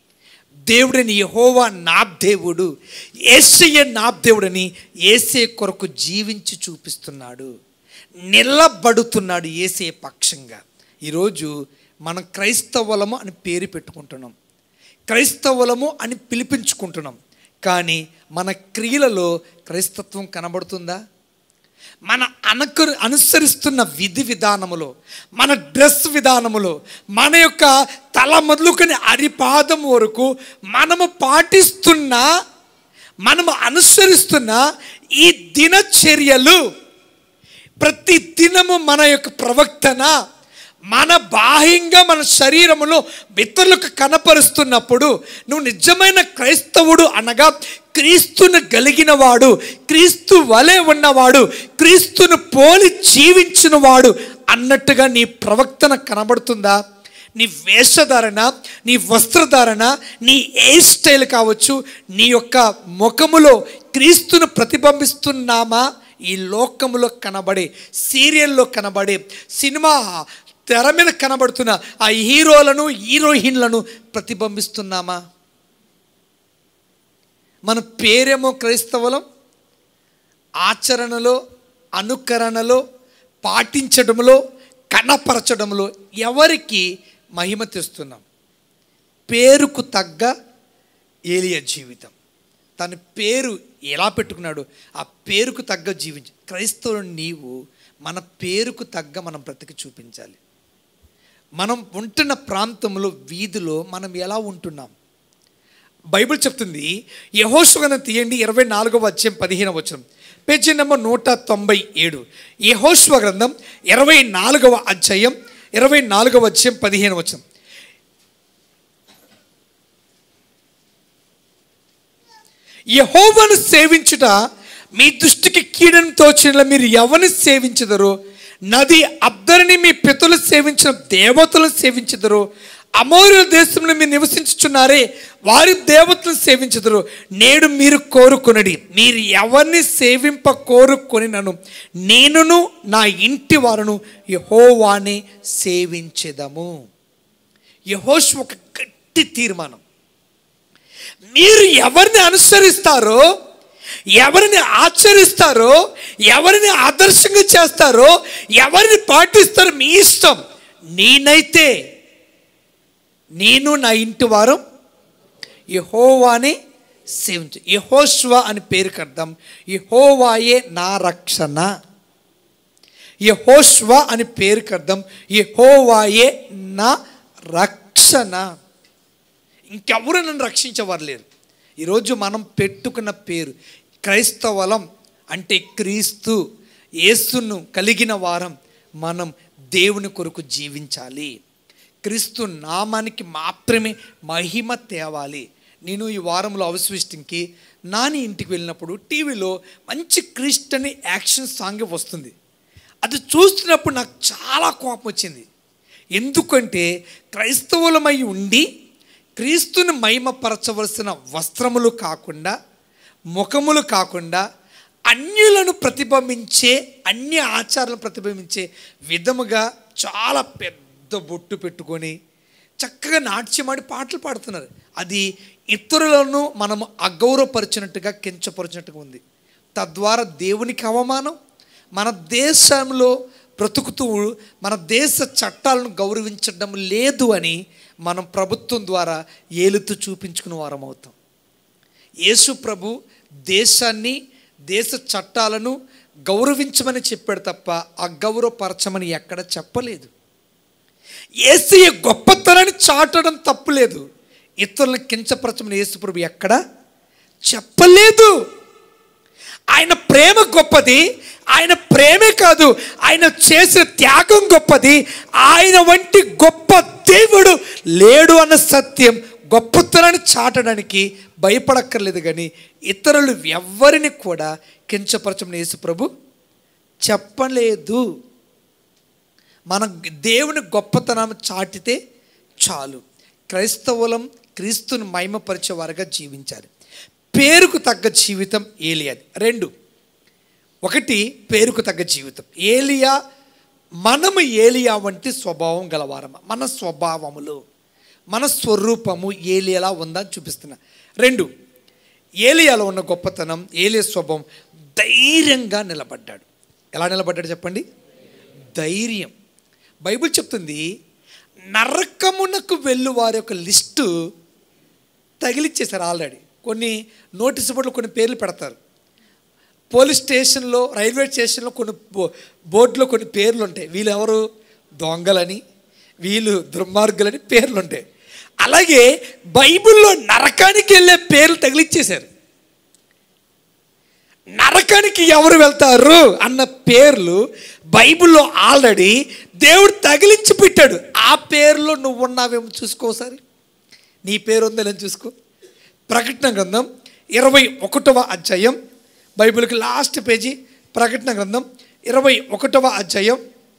దేవుడని యహోవా నా దేవుడు ఏసయ్య నా దేవుడని ఏసే కొరకు జీవించి చూపిస్తున్నాడు నిలబడుతున్నాడు ఏసే పక్షంగా ఈరోజు మనం క్రైస్తవులము అని పేరు పెట్టుకుంటున్నాం క్రైస్తవులము అని పిలిపించుకుంటున్నాం కానీ మన క్రియలలో క్రైస్తత్వం కనబడుతుందా మన అనకు అనుసరిస్తున్న విధి విధానములో మన డ్రెస్ విధానములో మన యొక్క తల మొదలుకొని అరిపాదం వరకు మనము పాటిస్తున్న మనము అనుసరిస్తున్న ఈ దినచర్యలు ప్రతి దినము మన యొక్క ప్రవక్తన మన బాహ్యంగా మన శరీరములో ఇతరులకు కనపరుస్తున్నప్పుడు నువ్వు నిజమైన క్రైస్తవుడు అనగా క్రీస్తును కలిగిన వాడు క్రీస్తు వలె ఉన్నవాడు క్రీస్తును పోలి జీవించిన వాడు అన్నట్టుగా నీ ప్రవక్తన కనబడుతుందా నీ వేషధారణ నీ వస్త్రధారణ నీ హెయిర్ స్టైల్ కావచ్చు నీ యొక్క ముఖములో క్రీస్తును ప్రతిబింబిస్తున్నామా ఈ లోకములో కనబడే సీరియల్లో కనబడే సినిమా తెర మీద కనబడుతున్న ఆ హీరోలను హీరోయిన్లను ప్రతిబింబిస్తున్నామా మన పేరేమో క్రైస్తవులం ఆచరణలో అనుకరణలో పాటించడంలో కనపరచడంలో ఎవరికి మహిమ తెస్తున్నాం పేరుకు తగ్గ ఏలియ జీవితం తన పేరు ఎలా పెట్టుకున్నాడు ఆ పేరుకు తగ్గ జీవించి క్రైస్తవుడు నీవు మన పేరుకు తగ్గ మనం బ్రతికి చూపించాలి మనం ఉంటున్న ప్రాంతంలో వీధిలో మనం ఎలా ఉంటున్నాం బైబిల్ చెప్తుంది యహోశుగన తీయండి ఇరవై నాలుగవ అధ్యాయం పదిహేను వచనం పేజీ నెంబర్ నూట తొంభై ఏడు యహోశ్వ గ్రంథం ఇరవై నాలుగవ అధ్యాయం ఇరవై నాలుగవ అధ్యాయం పదిహేను వచనం యహోవను సేవించుట మీ దృష్టికి కీడని తోచిన మీరు ఎవరిని సేవించదరు నది అద్దరిని మీ పితలు సేవించిన దేవతలను సేవించదరు అమౌర్య దేశంలో మీరు నివసించుచున్నారే వారి దేవతలను సేవించదరు నేడు మీరు కోరుకొనడి మీరు ఎవరిని సేవింప కోరుకొని నన్ను నేనును నా ఇంటి వారును యహోవాని సేవించెదము యహోష్ ఒక గట్టి గట్టి తీర్మానం మీరు ఎవరిని అనుసరిస్తారో ఎవరిని ఆచరిస్తారో ఎవరిని ఆదర్శంగా చేస్తారో ఎవరిని పాటిస్తారో మీ ఇష్టం నేనైతే నేను నా ఇంటి వారం యహోవాని సేవించు యహోష్వా అని పేరుకి అర్థం యహోవాయే నా రక్షణ యహోష్వా అని పేరుకి అర్థం యహోవాయే నా రక్షణ ఇంకెవరు నన్ను రక్షించేవారు లేరు ఈరోజు మనం పెట్టుకున్న పేరు క్రైస్తవలం అంటే క్రీస్తు యేసును కలిగిన వారం మనం దేవుని కొరకు జీవించాలి క్రీస్తు నామానికి మాత్రమే మహిమ తేవాలి నేను ఈ వారంలో అవస్విష్టింగ్కి నాని ఇంటికి వెళ్ళినప్పుడు టీవీలో మంచి క్రిస్టని యాక్షన్ సాంగ్ వస్తుంది అది చూస్తున్నప్పుడు నాకు చాలా కోపం వచ్చింది ఎందుకంటే క్రైస్తవులమై ఉండి క్రీస్తుని మహిమపరచవలసిన వస్త్రములు కాకుండా ముఖములు కాకుండా అన్యులను ప్రతిబింబించే అన్య ఆచారాలను ప్రతిబింబించే విధముగా చాలా పెద్ద బొట్టు పెట్టుకొని చక్కగా నాట్యమాడి పాటలు పాడుతున్నారు అది ఇతరులను మనము అగౌరవపరిచినట్టుగా కించపరిచినట్టుగా ఉంది తద్వారా దేవునికి అవమానం మన దేశంలో బ్రతుకుతూ మన దేశ చట్టాలను గౌరవించడం లేదు అని మనం ప్రభుత్వం ద్వారా ఏలుతూ చూపించుకున్న వారం అవుతాం యేసు ప్రభు దేశాన్ని దేశ చట్టాలను గౌరవించమని చెప్పాడు తప్ప అగౌరవపరచమని ఎక్కడ చెప్పలేదు ఏసీ గొప్పతనాన్ని చాటడం తప్పులేదు ఇతరులను కించపరచమని యేసు ప్రభు ఎక్కడ చెప్పలేదు ఆయన ప్రేమ గొప్పది ఆయన ప్రేమే కాదు ఆయన చేసిన త్యాగం గొప్పది ఆయన వంటి గొప్ప దేవుడు లేడు అన్న సత్యం గొప్పతనాన్ని చాటడానికి భయపడక్కర్లేదు కానీ ఇతరులు ఎవ్వరిని కూడా కించపరచమని యేసు ప్రభు చెప్పలేదు మన దేవుని గొప్పతనం చాటితే చాలు క్రైస్తవులం క్రీస్తుని మహిమపరిచేవారుగా జీవించాలి పేరుకు తగ్గ జీవితం ఏలియాది రెండు ఒకటి పేరుకు తగ్గ జీవితం ఏలియా మనము ఏలియా వంటి స్వభావం గలవారమ మన స్వభావములు మన స్వరూపము ఏలియాలా ఉందని చూపిస్తున్నా రెండు ఏలియాలో ఉన్న గొప్పతనం ఏలియా స్వభావం ధైర్యంగా నిలబడ్డాడు ఎలా నిలబడ్డాడు చెప్పండి ధైర్యం బైబిల్ చెప్తుంది నరకమునకు వెళ్ళు వారి యొక్క లిస్టు తగిలిచ్చేశారు ఆల్రెడీ కొన్ని నోటీసు బోర్డులు కొన్ని పేర్లు పెడతారు పోలీస్ స్టేషన్లో రైల్వే స్టేషన్లో కొన్ని బో బోర్డులో కొన్ని పేర్లు ఉంటాయి వీళ్ళు ఎవరు దొంగలని వీళ్ళు దుర్మార్గులని పేర్లు ఉంటాయి అలాగే బైబిల్లో నరకానికి వెళ్ళే పేర్లు తగిలిచ్చేశారు నరకానికి ఎవరు వెళ్తారు అన్న పేర్లు బైబిల్లో ఆల్రెడీ దేవుడు తగిలించి పెట్టాడు ఆ పేర్లో నువ్వు ఉన్నావేమో చూసుకోసారి నీ పేరు ఉందో లేని చూసుకో ప్రకటన గ్రంథం ఇరవై ఒకటవ అధ్యాయం బైబిల్కి లాస్ట్ పేజీ ప్రకటన గ్రంథం ఇరవై ఒకటవ అధ్యాయం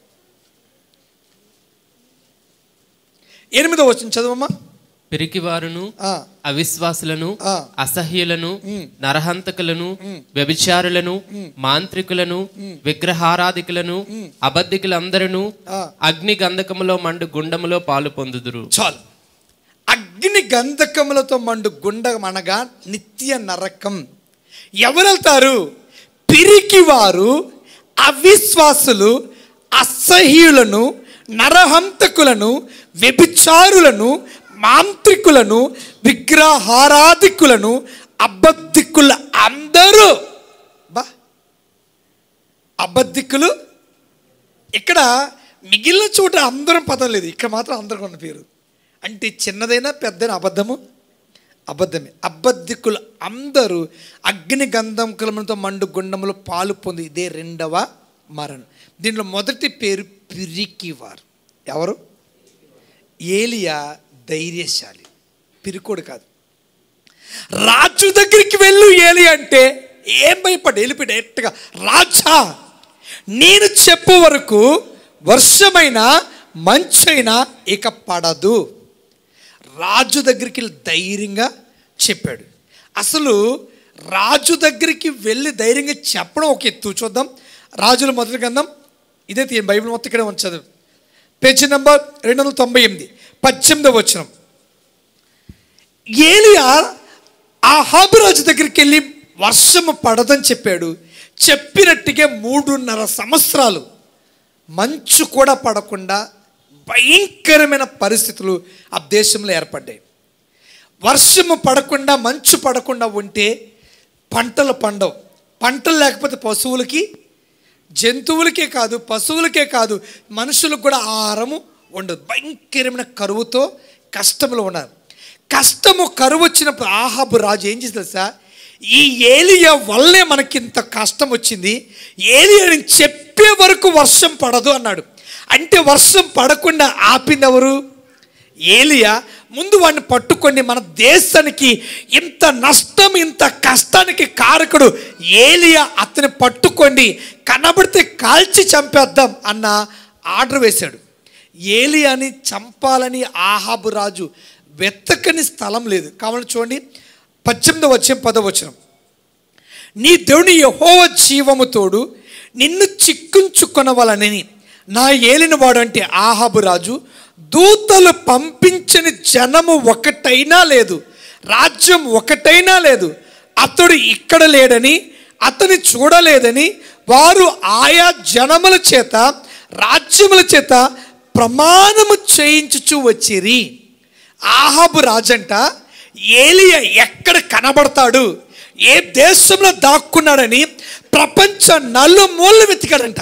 ఎనిమిదవ వచ్చిన చదవమ్మా పిరికివారును ఆ, అవిశ్వాసులను ఆ. అసహ్యులను నరహంతకులను వ్యభిచారులను మాంత్రికులను విగ్రహారాధికులను అబద్ధికులందరూ ఆ. అగ్ని గంధకములో మండు గుండములో పాలు పొందుదురు చాలు అగ్ని గంధకములతో మండు గుండం అనగా నిత్య నరకం ఎవరు వెళ్తారు పిరికివారు అవిశ్వాసులు అసహ్యులను నరహంతకులను వ్యభిచారులను మాంత్రికులను విగ్రహారాధికులను అబద్ధికుల అందరూ బా అబద్ధికులు ఇక్కడ మిగిలిన చోట అందరం పదం లేదు ఇక్కడ మాత్రం అందరం ఉన్న పేరు అంటే చిన్నదైనా పెద్దైనా అబద్ధము అబద్ధమే అబద్ధికులు అందరూ అగ్ని గంధములతో మండు గుండములు పాలు పొంది ఇదే రెండవ మరణం దీంట్లో మొదటి పేరు పిరికివారు ఎవరు ఏలియా ధైర్యశాలి పిరికోడు కాదు రాజు దగ్గరికి వెళ్ళు ఏలి అంటే ఏం భయపడి వెళ్ళిపోయి డైరెక్ట్గా రాజా నేను చెప్పు వరకు వర్షమైన మంచైనా ఇక పడదు రాజు దగ్గరికి వెళ్ళి ధైర్యంగా చెప్పాడు అసలు రాజు దగ్గరికి వెళ్ళి ధైర్యంగా చెప్పడం ఒక ఎత్తు చూద్దాం రాజుల మొదటి గ్రంథం ఇదే తీయండి బైబిల్ మొత్తం ఇక్కడే ఉంచదు పేజీ నెంబర్ రెండు వందల తొంభై ఎనిమిది పద్దెనిమిదవ వచనం ఏలియా ఆ హాబురాజు దగ్గరికి వెళ్ళి వర్షము పడదని చెప్పాడు చెప్పినట్టుగా మూడున్నర సంవత్సరాలు మంచు కూడా పడకుండా భయంకరమైన పరిస్థితులు ఆ దేశంలో ఏర్పడ్డాయి వర్షము పడకుండా మంచు పడకుండా ఉంటే పంటలు పండవు పంటలు లేకపోతే పశువులకి జంతువులకే కాదు పశువులకే కాదు మనుషులకు కూడా ఆహారము ఉండదు భయంకరమైన కరువుతో కష్టంలో ఉన్నారు కష్టము కరువు వచ్చినప్పుడు ఆహాబు రాజు ఏం చేసి తెలుసా ఈ ఏలియా వల్లే మనకి ఇంత కష్టం వచ్చింది ఏలియాని చెప్పే వరకు వర్షం పడదు అన్నాడు అంటే వర్షం పడకుండా ఆపింది ఎవరు ఏలియా ముందు వాడిని పట్టుకొని మన దేశానికి ఇంత నష్టం ఇంత కష్టానికి కారకుడు ఏలియా అతని పట్టుకొని కనబడితే కాల్చి చంపేద్దాం అన్న ఆర్డర్ వేశాడు ఏలియాని చంపాలని ఆహాబు రాజు వెతకని స్థలం లేదు కావాలని చూడండి పద్దెనిమిది వచ్చే పదవచనం నీ దేవుని యహోవ జీవము తోడు నిన్ను చిక్కుంచుకొనవలనని నా ఏలినవాడు అంటే ఆహాబు రాజు దూతలు పంపించని జనము ఒకటైనా లేదు రాజ్యం ఒకటైనా లేదు అతడు ఇక్కడ లేడని అతని చూడలేదని వారు ఆయా జనముల చేత రాజ్యముల చేత ప్రమాణము చేయించుచు వచ్చిరి ఆహాబు రాజంట ఏలియా ఎక్కడ కనబడతాడు ఏ దేశంలో దాక్కున్నాడని ప్రపంచ నలుమూలలు వెతికాడంట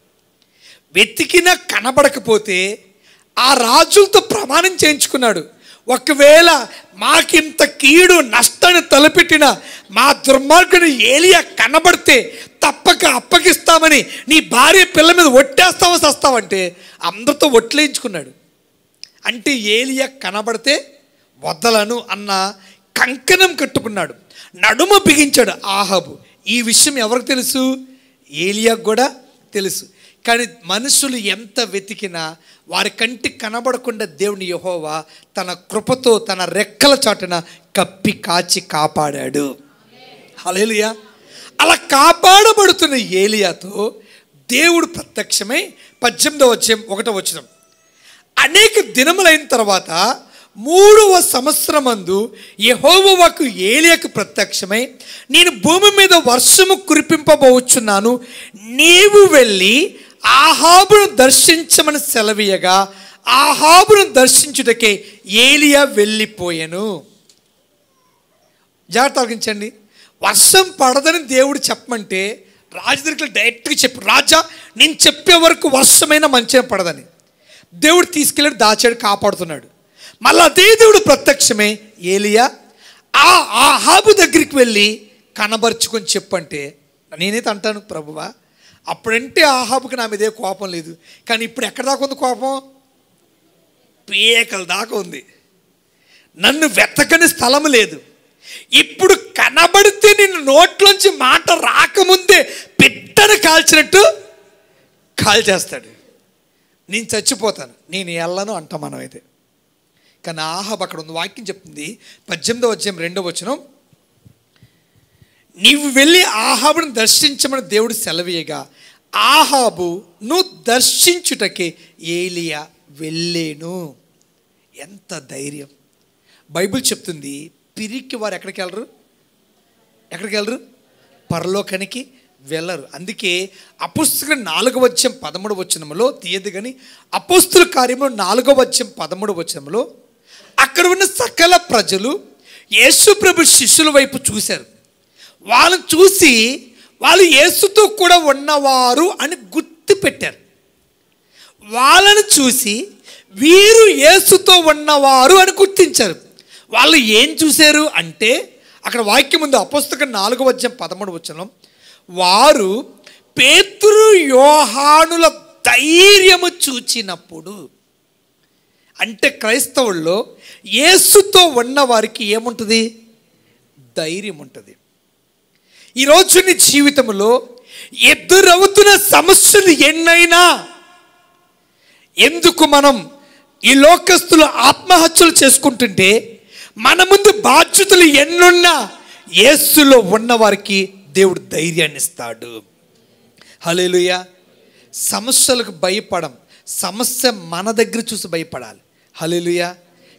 వెతికినా కనబడకపోతే ఆ రాజులతో ప్రమాణం చేయించుకున్నాడు ఒకవేళ మాకింత కీడు నష్టాన్ని తలపెట్టిన మా దుర్మార్గుని ఏలియా కనబడితే తప్పక అప్పగిస్తామని నీ భార్య పిల్ల మీద ఒట్టేస్తావా సస్తావంటే అందరితో ఒట్లేయించుకున్నాడు అంటే ఏలియా కనబడితే వదలను అన్న కంకణం కట్టుకున్నాడు నడుమ బిగించాడు ఆహాబు ఈ విషయం ఎవరికి తెలుసు ఏలియాకు కూడా తెలుసు కానీ మనుషులు ఎంత వెతికినా వారి కంటికి కనబడకుండా దేవుని యహోవా తన కృపతో తన రెక్కల చాటున కప్పి కాచి కాపాడాడు హలేలుయా అలా కాపాడబడుతున్న ఏలియాతో దేవుడు ప్రత్యక్షమై పద్దెనిమిదవ వచ్చే ఒకటో వచ్చిన అనేక దినములైన తర్వాత మూడవ సంవత్సరమందు యెహోవాకు ఏలియాకు ప్రత్యక్షమై నేను భూమి మీద వర్షము కురిపింపబోచున్నాను నీవు వెళ్ళి ఆహాబును దర్శించమని సెలవీయగా ఆహాబును దర్శించుటకే ఏలియా వెళ్ళిపోయాను జాగ్రత్త ఆలోచించండి వర్షం పడదని దేవుడు చెప్పమంటే రాజు దగ్గర డైరెక్ట్గా చెప్పు రాజా నేను చెప్పే వరకు వర్షమైన మంచిగా పడదని దేవుడు తీసుకెళ్ళి దాచాడు కాపాడుతున్నాడు మళ్ళీ అదే దేవుడు ప్రత్యక్షమే ఏలియా ఆ ఆహాబు దగ్గరికి వెళ్ళి కనబరుచుకొని చెప్పంటే నేనైతే అంటాను ప్రభువా అప్పుడంటే ఆహాబుకి నా మీదే కోపం లేదు కానీ ఇప్పుడు ఎక్కడ దాకా ఉంది కోపం పీకల దాకా ఉంది నన్ను వెతకని స్థలం లేదు ఇప్పుడు కనబడితే నిన్ను నోట్లోంచి మాట రాకముందే పిట్టను కాల్చినట్టు కాల్చేస్తాడు నేను చచ్చిపోతాను నేను వెళ్ళను అంటాం మనం అయితే కానీ ఆహాబ్ అక్కడ ఉంది వాక్యం చెప్తుంది పద్దెనిమిదో అధ్యాయం రెండో వచనం నీవు వెళ్ళి ఆహాబును దర్శించమని దేవుడు సెలవీయగా ఆహాబు నువ్వు దర్శించుటకే ఏలియా వెళ్ళేను ఎంత ధైర్యం బైబిల్ చెప్తుంది పిరికి వారు ఎక్కడికి వెళ్ళరు ఎక్కడికి వెళ్ళరు పరలోకానికి వెళ్ళరు అందుకే అపుస్తుల నాలుగవ వచ్చం పదమూడు వచనంలో తీయదు కానీ అపుస్తుల కార్యములు నాలుగవ వచ్చం పదమూడు వచనంలో అక్కడ ఉన్న సకల ప్రజలు యేసు ప్రభు శిష్యుల వైపు చూశారు వాళ్ళని చూసి వాళ్ళు యేసుతో కూడా ఉన్నవారు అని గుర్తు పెట్టారు వాళ్ళని చూసి వీరు యేసుతో ఉన్నవారు అని గుర్తించారు వాళ్ళు ఏం చూశారు అంటే అక్కడ వాక్యం ఉంది అపుస్తకం నాలుగో వచ్చం పదమూడు వచనం వారు పేతురు యోహానుల ధైర్యము చూచినప్పుడు అంటే క్రైస్తవుల్లో యేసుతో ఉన్న వారికి ఏముంటుంది ధైర్యం ఉంటుంది ఈరోజు నీ జీవితంలో ఎదురవుతున్న సమస్యలు ఎన్నైనా ఎందుకు మనం ఈ లోకస్తులు ఆత్మహత్యలు చేసుకుంటుంటే మన ముందు బాధ్యతలు ఎన్నున్నా యేసులో ఉన్నవారికి దేవుడు ధైర్యాన్ని ఇస్తాడు హలేలుయ సమస్యలకు భయపడం సమస్య మన దగ్గర చూసి భయపడాలి హలేలుయ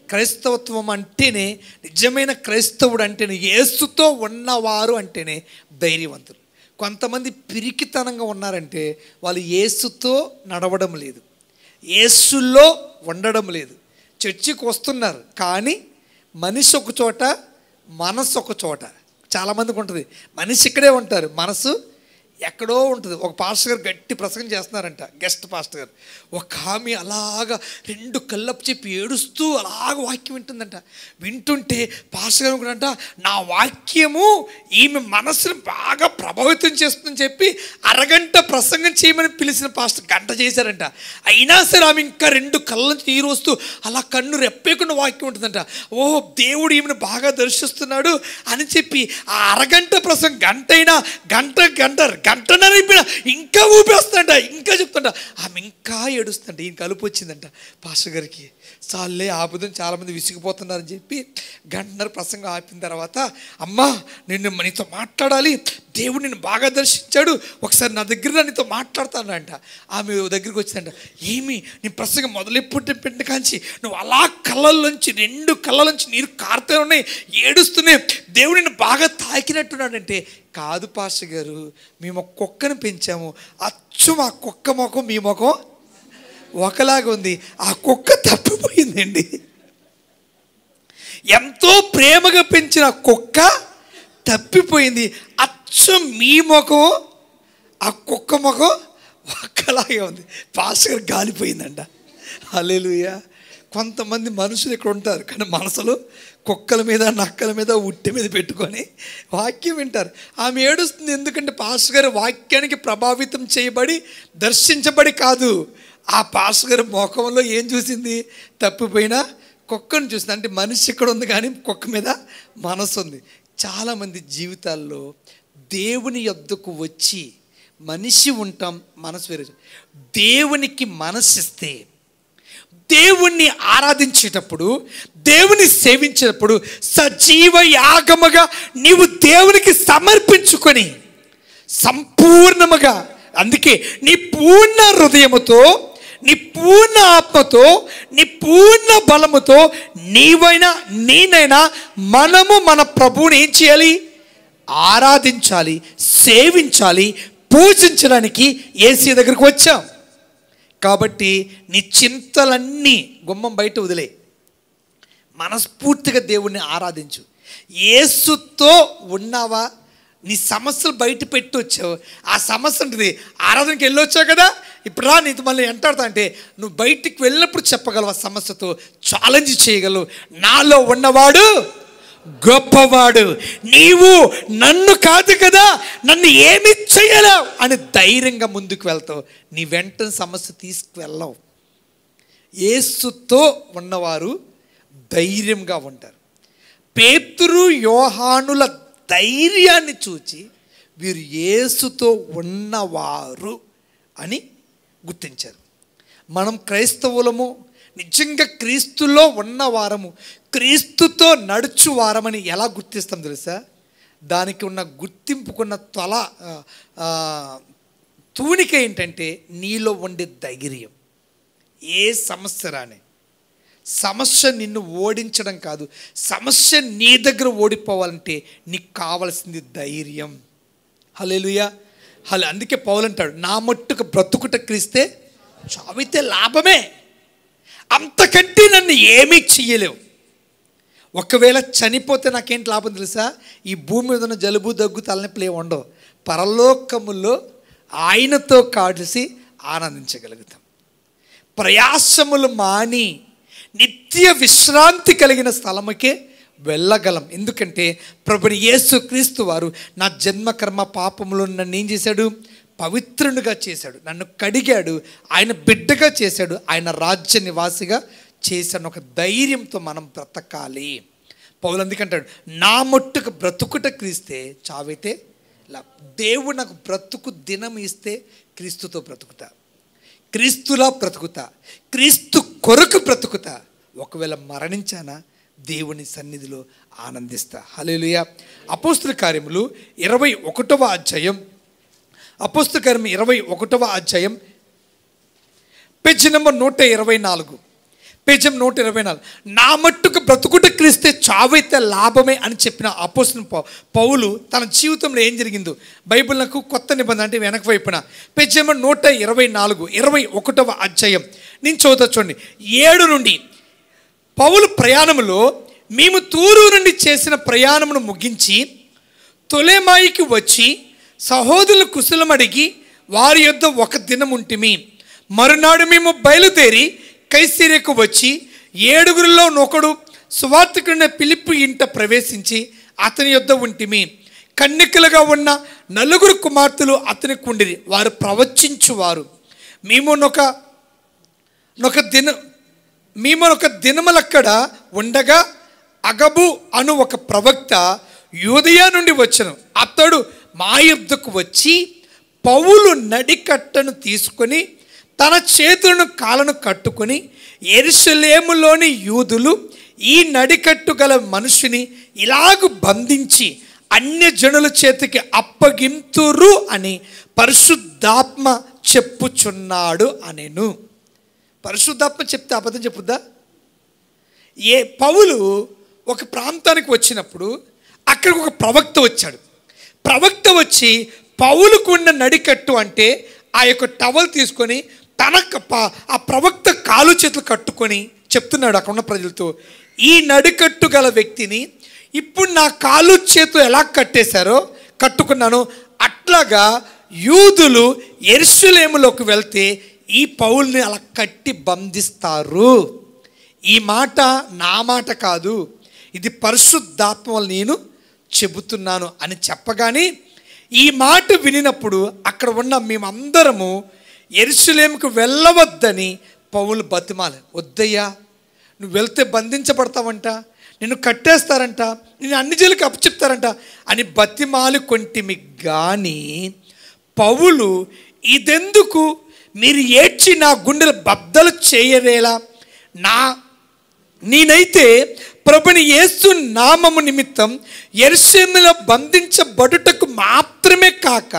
క్రైస్తవత్వం అంటేనే నిజమైన క్రైస్తవుడు అంటేనే యేసుతో ఉన్నవారు అంటేనే ధైర్యవంతులు కొంతమంది పిరికితనంగా ఉన్నారంటే వాళ్ళు యేసుతో నడవడం లేదు యేసులో ఉండడం లేదు చర్చికి వస్తున్నారు కానీ మనిషి ఒక చోట మనసు ఒక చోట చాలామందికి ఉంటుంది మనిషి ఇక్కడే ఉంటారు మనసు ఎక్కడో ఉంటుంది ఒక పాస్టర్ గారు గట్టి ప్రసంగం చేస్తున్నారంట గెస్ట్ పాస్టర్ గారు ఒక ఆమె అలాగా రెండు కళ్ళపు చెప్పి ఏడుస్తూ అలాగ వాక్యం వింటుందంట వింటుంటే పాస్టర్ గారు అనుకున్నారంట నా వాక్యము ఈమె మనసును బాగా ప్రభావితం చేస్తుందని చెప్పి అరగంట ప్రసంగం చేయమని పిలిచిన పాస్టర్ గంట చేశారంట అయినా సరే ఆమె ఇంకా రెండు కళ్ళ నుంచి నీరు వస్తూ అలా కన్ను రెప్పేకుండా వాక్యం ఉంటుందంట ఓ దేవుడు ఈమెను బాగా దర్శిస్తున్నాడు అని చెప్పి ఆ అరగంట ప్రసంగం గంట అయినా గంట గంట గంటన్నర అయిపోయినా ఇంకా ఊపేస్తుంట ఇంకా చెప్తుంట ఆమె ఇంకా ఏడుస్తుంట ఈయన కలుపు వచ్చిందంట పాస్టర్ గారికి చాలే ఆపుదని చాలామంది విసిగిపోతున్నారని చెప్పి గంటన్నర ప్రసంగం ఆపిన తర్వాత అమ్మా నిన్ను నీతో మాట్లాడాలి దేవుడు నిన్ను బాగా దర్శించాడు ఒకసారి నా దగ్గర రా, నీతో మాట్లాడతానంట ఆమె దగ్గరికి వచ్చిందంట ఏమి నీ ప్రసంగం మొదలెప్పుడు పెట్టిన కాంచి నువ్వు అలా కళ్ళల్లోంచి రెండు కళ్ళలోంచి నీరు కారుతూ ఉన్నాయి ఏడుస్తున్నాయి దేవుడు నిన్ను బాగా తాకినట్టున్నాడంటే కాదు పాస్టర్ గారు మేము ఒక కుక్కను పెంచాము అచ్చు మా కుక్క ముఖం మీ ముఖం ఒకలాగా ఉంది ఆ కుక్క తప్పిపోయిందండి ఎంతో ప్రేమగా పెంచిన కుక్క తప్పిపోయింది అచ్చం మీ ముఖం ఆ కుక్క ముఖం ఒక్కలాగే ఉంది పాస్టర్ గారు గాలిపోయిందంట హల్లెలూయా కొంతమంది మనుషులు ఇక్కడ ఉంటారు కానీ మనసులు కుక్కల మీద నక్కల మీద ఉట్టి మీద పెట్టుకొని వాక్యం వింటారు ఆమె ఏడుస్తుంది ఎందుకంటే పాస్టర్ గారు వాక్యానికి ప్రభావితం చేయబడి దర్శించబడి కాదు ఆ పాస్టర్ గారి ముఖంలో ఏం చూసింది తప్పిపోయినా కుక్కను చూసింది అంటే మనిషి ఇక్కడ ఉంది కానీ కుక్క మీద మనసు ఉంది చాలామంది జీవితాల్లో దేవుని యొద్దకు వచ్చి మనిషి ఉంటాం మనసు వేరే దేవునికి మనసిస్తే దేవుణ్ణి ఆరాధించేటప్పుడు దేవుని సేవించేటప్పుడు సజీవ యాగముగా నీవు దేవునికి సమర్పించుకొని సంపూర్ణముగా అందుకే నీ పూర్ణ హృదయముతో నీ పూర్ణ ఆత్మతో నీ పూర్ణ బలముతో నీవైనా నేనైనా మనము మన ప్రభువుని ఏం చేయాలి ఆరాధించాలి సేవించాలి పూజించడానికి ఏసీ దగ్గరికి వచ్చాం కాబట్టి నీ చింతలన్నీ గుమ్మం బయట వదిలే మనస్ఫూర్తిగా దేవుణ్ణి ఆరాధించు యేసుతో ఉన్నావా నీ సమస్యలు బయట పెట్టి వచ్చావు ఆ సమస్య ఉంటుంది ఆరాధనకి వెళ్ళొచ్చావు కదా ఇప్పుడు రా నీతో మళ్ళీ ఎంటాడుతా అంటే నువ్వు బయటికి వెళ్ళినప్పుడు చెప్పగలవు ఆ సమస్యతో ఛాలెంజ్ చేయగలవు నాలో ఉన్నవాడు గొప్పవాడు నీవు నన్ను కాదు కదా నన్ను ఏమి చేయలేవు అని ధైర్యంగా ముందుకు వెళ్తావు నీ వెంటనే సమస్య తీసుకువెళ్ళవు ఏసుతో ఉన్నవారు ధైర్యంగా ఉంటారు పేతురు యోహానుల ధైర్యాన్ని చూచి వీరు యేసుతో ఉన్నవారు అని గుర్తించారు మనం క్రైస్తవులము నిజంగా క్రీస్తులో ఉన్నవారము క్రీస్తుతో నడుచు వారమని ఎలా గుర్తిస్తాం తెలుసా దానికి ఉన్న గుర్తింపుకున్న తల ఆ, ఆ, తూనిక ఏంటంటే నీలో ఉండే ధైర్యం ఏ సమస్య రాని సమస్య నిన్ను ఓడించడం కాదు సమస్య నీ దగ్గర ఓడిపోవాలంటే నీకు కావలసింది ధైర్యం హలేలుయా హలో అందుకే పౌలు అంటాడు నా మట్టుకు బ్రతుకుట క్రీస్తే చావితే లాభమే అంతకంటే నన్ను ఏమీ చెయ్యలేవు ఒకవేళ చనిపోతే నాకేంటి లాభం తెలుసా ఈ భూమి మీద ఉన్న జలుబు దగ్గు తలనొప్పులు ఏమి ఉండవు పరలోకములో ఆయనతో కలిసి ఆనందించగలుగుతాం ప్రయాసములు మాని నిత్య విశ్రాంతి కలిగిన స్థలముకే వెళ్ళగలం ఎందుకంటే ప్రభుని యేసు క్రీస్తు వారు నా జన్మ కర్మ పాపములు నన్ను ఏం చేశాడు పవిత్రునిగా చేశాడు నన్ను కడిగాడు ఆయన బిడ్డగా చేశాడు ఆయన రాజ్య నివాసిగా చేశాను ఒక ధైర్యంతో మనం బ్రతకాలి పౌలు అందుకంటాడు నా మట్టుకు బ్రతుకుట క్రీస్తే చావైతే లా దేవుడు నాకు బ్రతుకు దినం ఇస్తే క్రీస్తుతో బ్రతుకుతా క్రీస్తులా బ్రతుకుతా క్రీస్తు కొరకు బ్రతుకుతా ఒకవేళ మరణించానా దేవుని సన్నిధిలో ఆనందిస్తా హలేలుయ అపోస్తుల కార్యములు ఇరవై ఒకటవ అధ్యాయం అపోస్తుల కార్యం ఇరవై ఒకటవ అధ్యాయం పేజీ నెంబర్ నూట ఇరవై నాలుగు పేజం నూట ఇరవై నాలుగు నా మట్టు మట్టుకు బ్రతుకుట క్రీస్తే చావైతే లాభమే అని చెప్పిన అపోసిన పౌలు తన జీవితంలో ఏం జరిగిందో బైబిల్ నాకు కొత్త నిబంధన అంటే వెనక వైపున పెజ్జమ నూట ఇరవై నాలుగు ఇరవై ఒకటవ అధ్యాయం నేను చదువుతా చూడండి ఏడు నుండి పౌలు ప్రయాణములో మేము తూరు నుండి చేసిన ప్రయాణమును ముగించి తొలెమాయికి వచ్చి సహోదరుల కుశలం అడిగి వారి యొద్ద ఒక దినం ఉంటిమి మరునాడు మేము బయలుదేరి కైసీరియకు వచ్చి ఏడుగురిలో ఒకడు సువార్తికుడిన పిలుపు ఇంట ప్రవేశించి అతని యొద్ద ఉంటిమి కన్నికలుగా ఉన్న నలుగురు కుమార్తెలు అతనికి ఉండిరి వారు ప్రవచించువారు మేము నొక నొక దిన మేము ఒక దినములక్కడ ఉండగా అగబు అను ఒక ప్రవక్త యూదయ నుండి వచ్చను అతడు మా యుద్ధకు వచ్చి పౌలు నడికట్టను తీసుకొని తన చేతులను కాలను కట్టుకొని ఎరుసలేములోని యూదులు ఈ నడికట్టు గల మనుషుని ఇలాగు బంధించి అన్య జనుల చేతికి అప్పగింతురు అని పరిశుద్ధాత్మ చెప్పుచున్నాడు అనెను పరిశుద్ధాత్మ చెప్తే అబద్ధం చెప్పుద్దా ఏ పౌలు ఒక ప్రాంతానికి వచ్చినప్పుడు అక్కడికి ఒక ప్రవక్త వచ్చాడు ప్రవక్త వచ్చి పౌలుకు ఉన్న నడికట్టు అంటే ఆ యొక్క టవల్ తీసుకొని తన క- ప- ఆ ప్రవక్త కాలు చేతులు కట్టుకొని చెప్తున్నాడు అక్కడ ఉన్న ప్రజలతో ఈ నడికట్టు గల వ్యక్తిని ఇప్పుడు నా కాలు చేతులు ఎలా కట్టేశారో కట్టుకున్నాను అట్లాగా యూదులు ఎరుసలేములోకి వెళ్తే ఈ పౌల్ని అలా కట్టి బంధిస్తారు ఈ మాట నా మాట కాదు ఇది పరిశుద్ధాత్మ వల్ల నేను చెబుతున్నాను అని చెప్పగానే ఈ మాట వినినప్పుడు అక్కడ ఉన్న మేమందరము ఎరుసలేముకు వెళ్ళవద్దని పౌలు బతిమాల వద్దయ్యా నువ్వు వెళ్తే బంధించబడతావంట నిన్ను కట్టేస్తారంట నేను అన్ని జైలుకి అప్పచెప్తారంట అని బతిమాలు కొంటిమి కానీ పౌలు ఇదెందుకు మీరు ఏడ్చి నా గుండెలు బద్దలు చేయరేలా నా నేనైతే ప్రభుని యేసు నామము నిమిత్తం ఎరుసెములో బంధించబడుటకు మాత్రమే కాక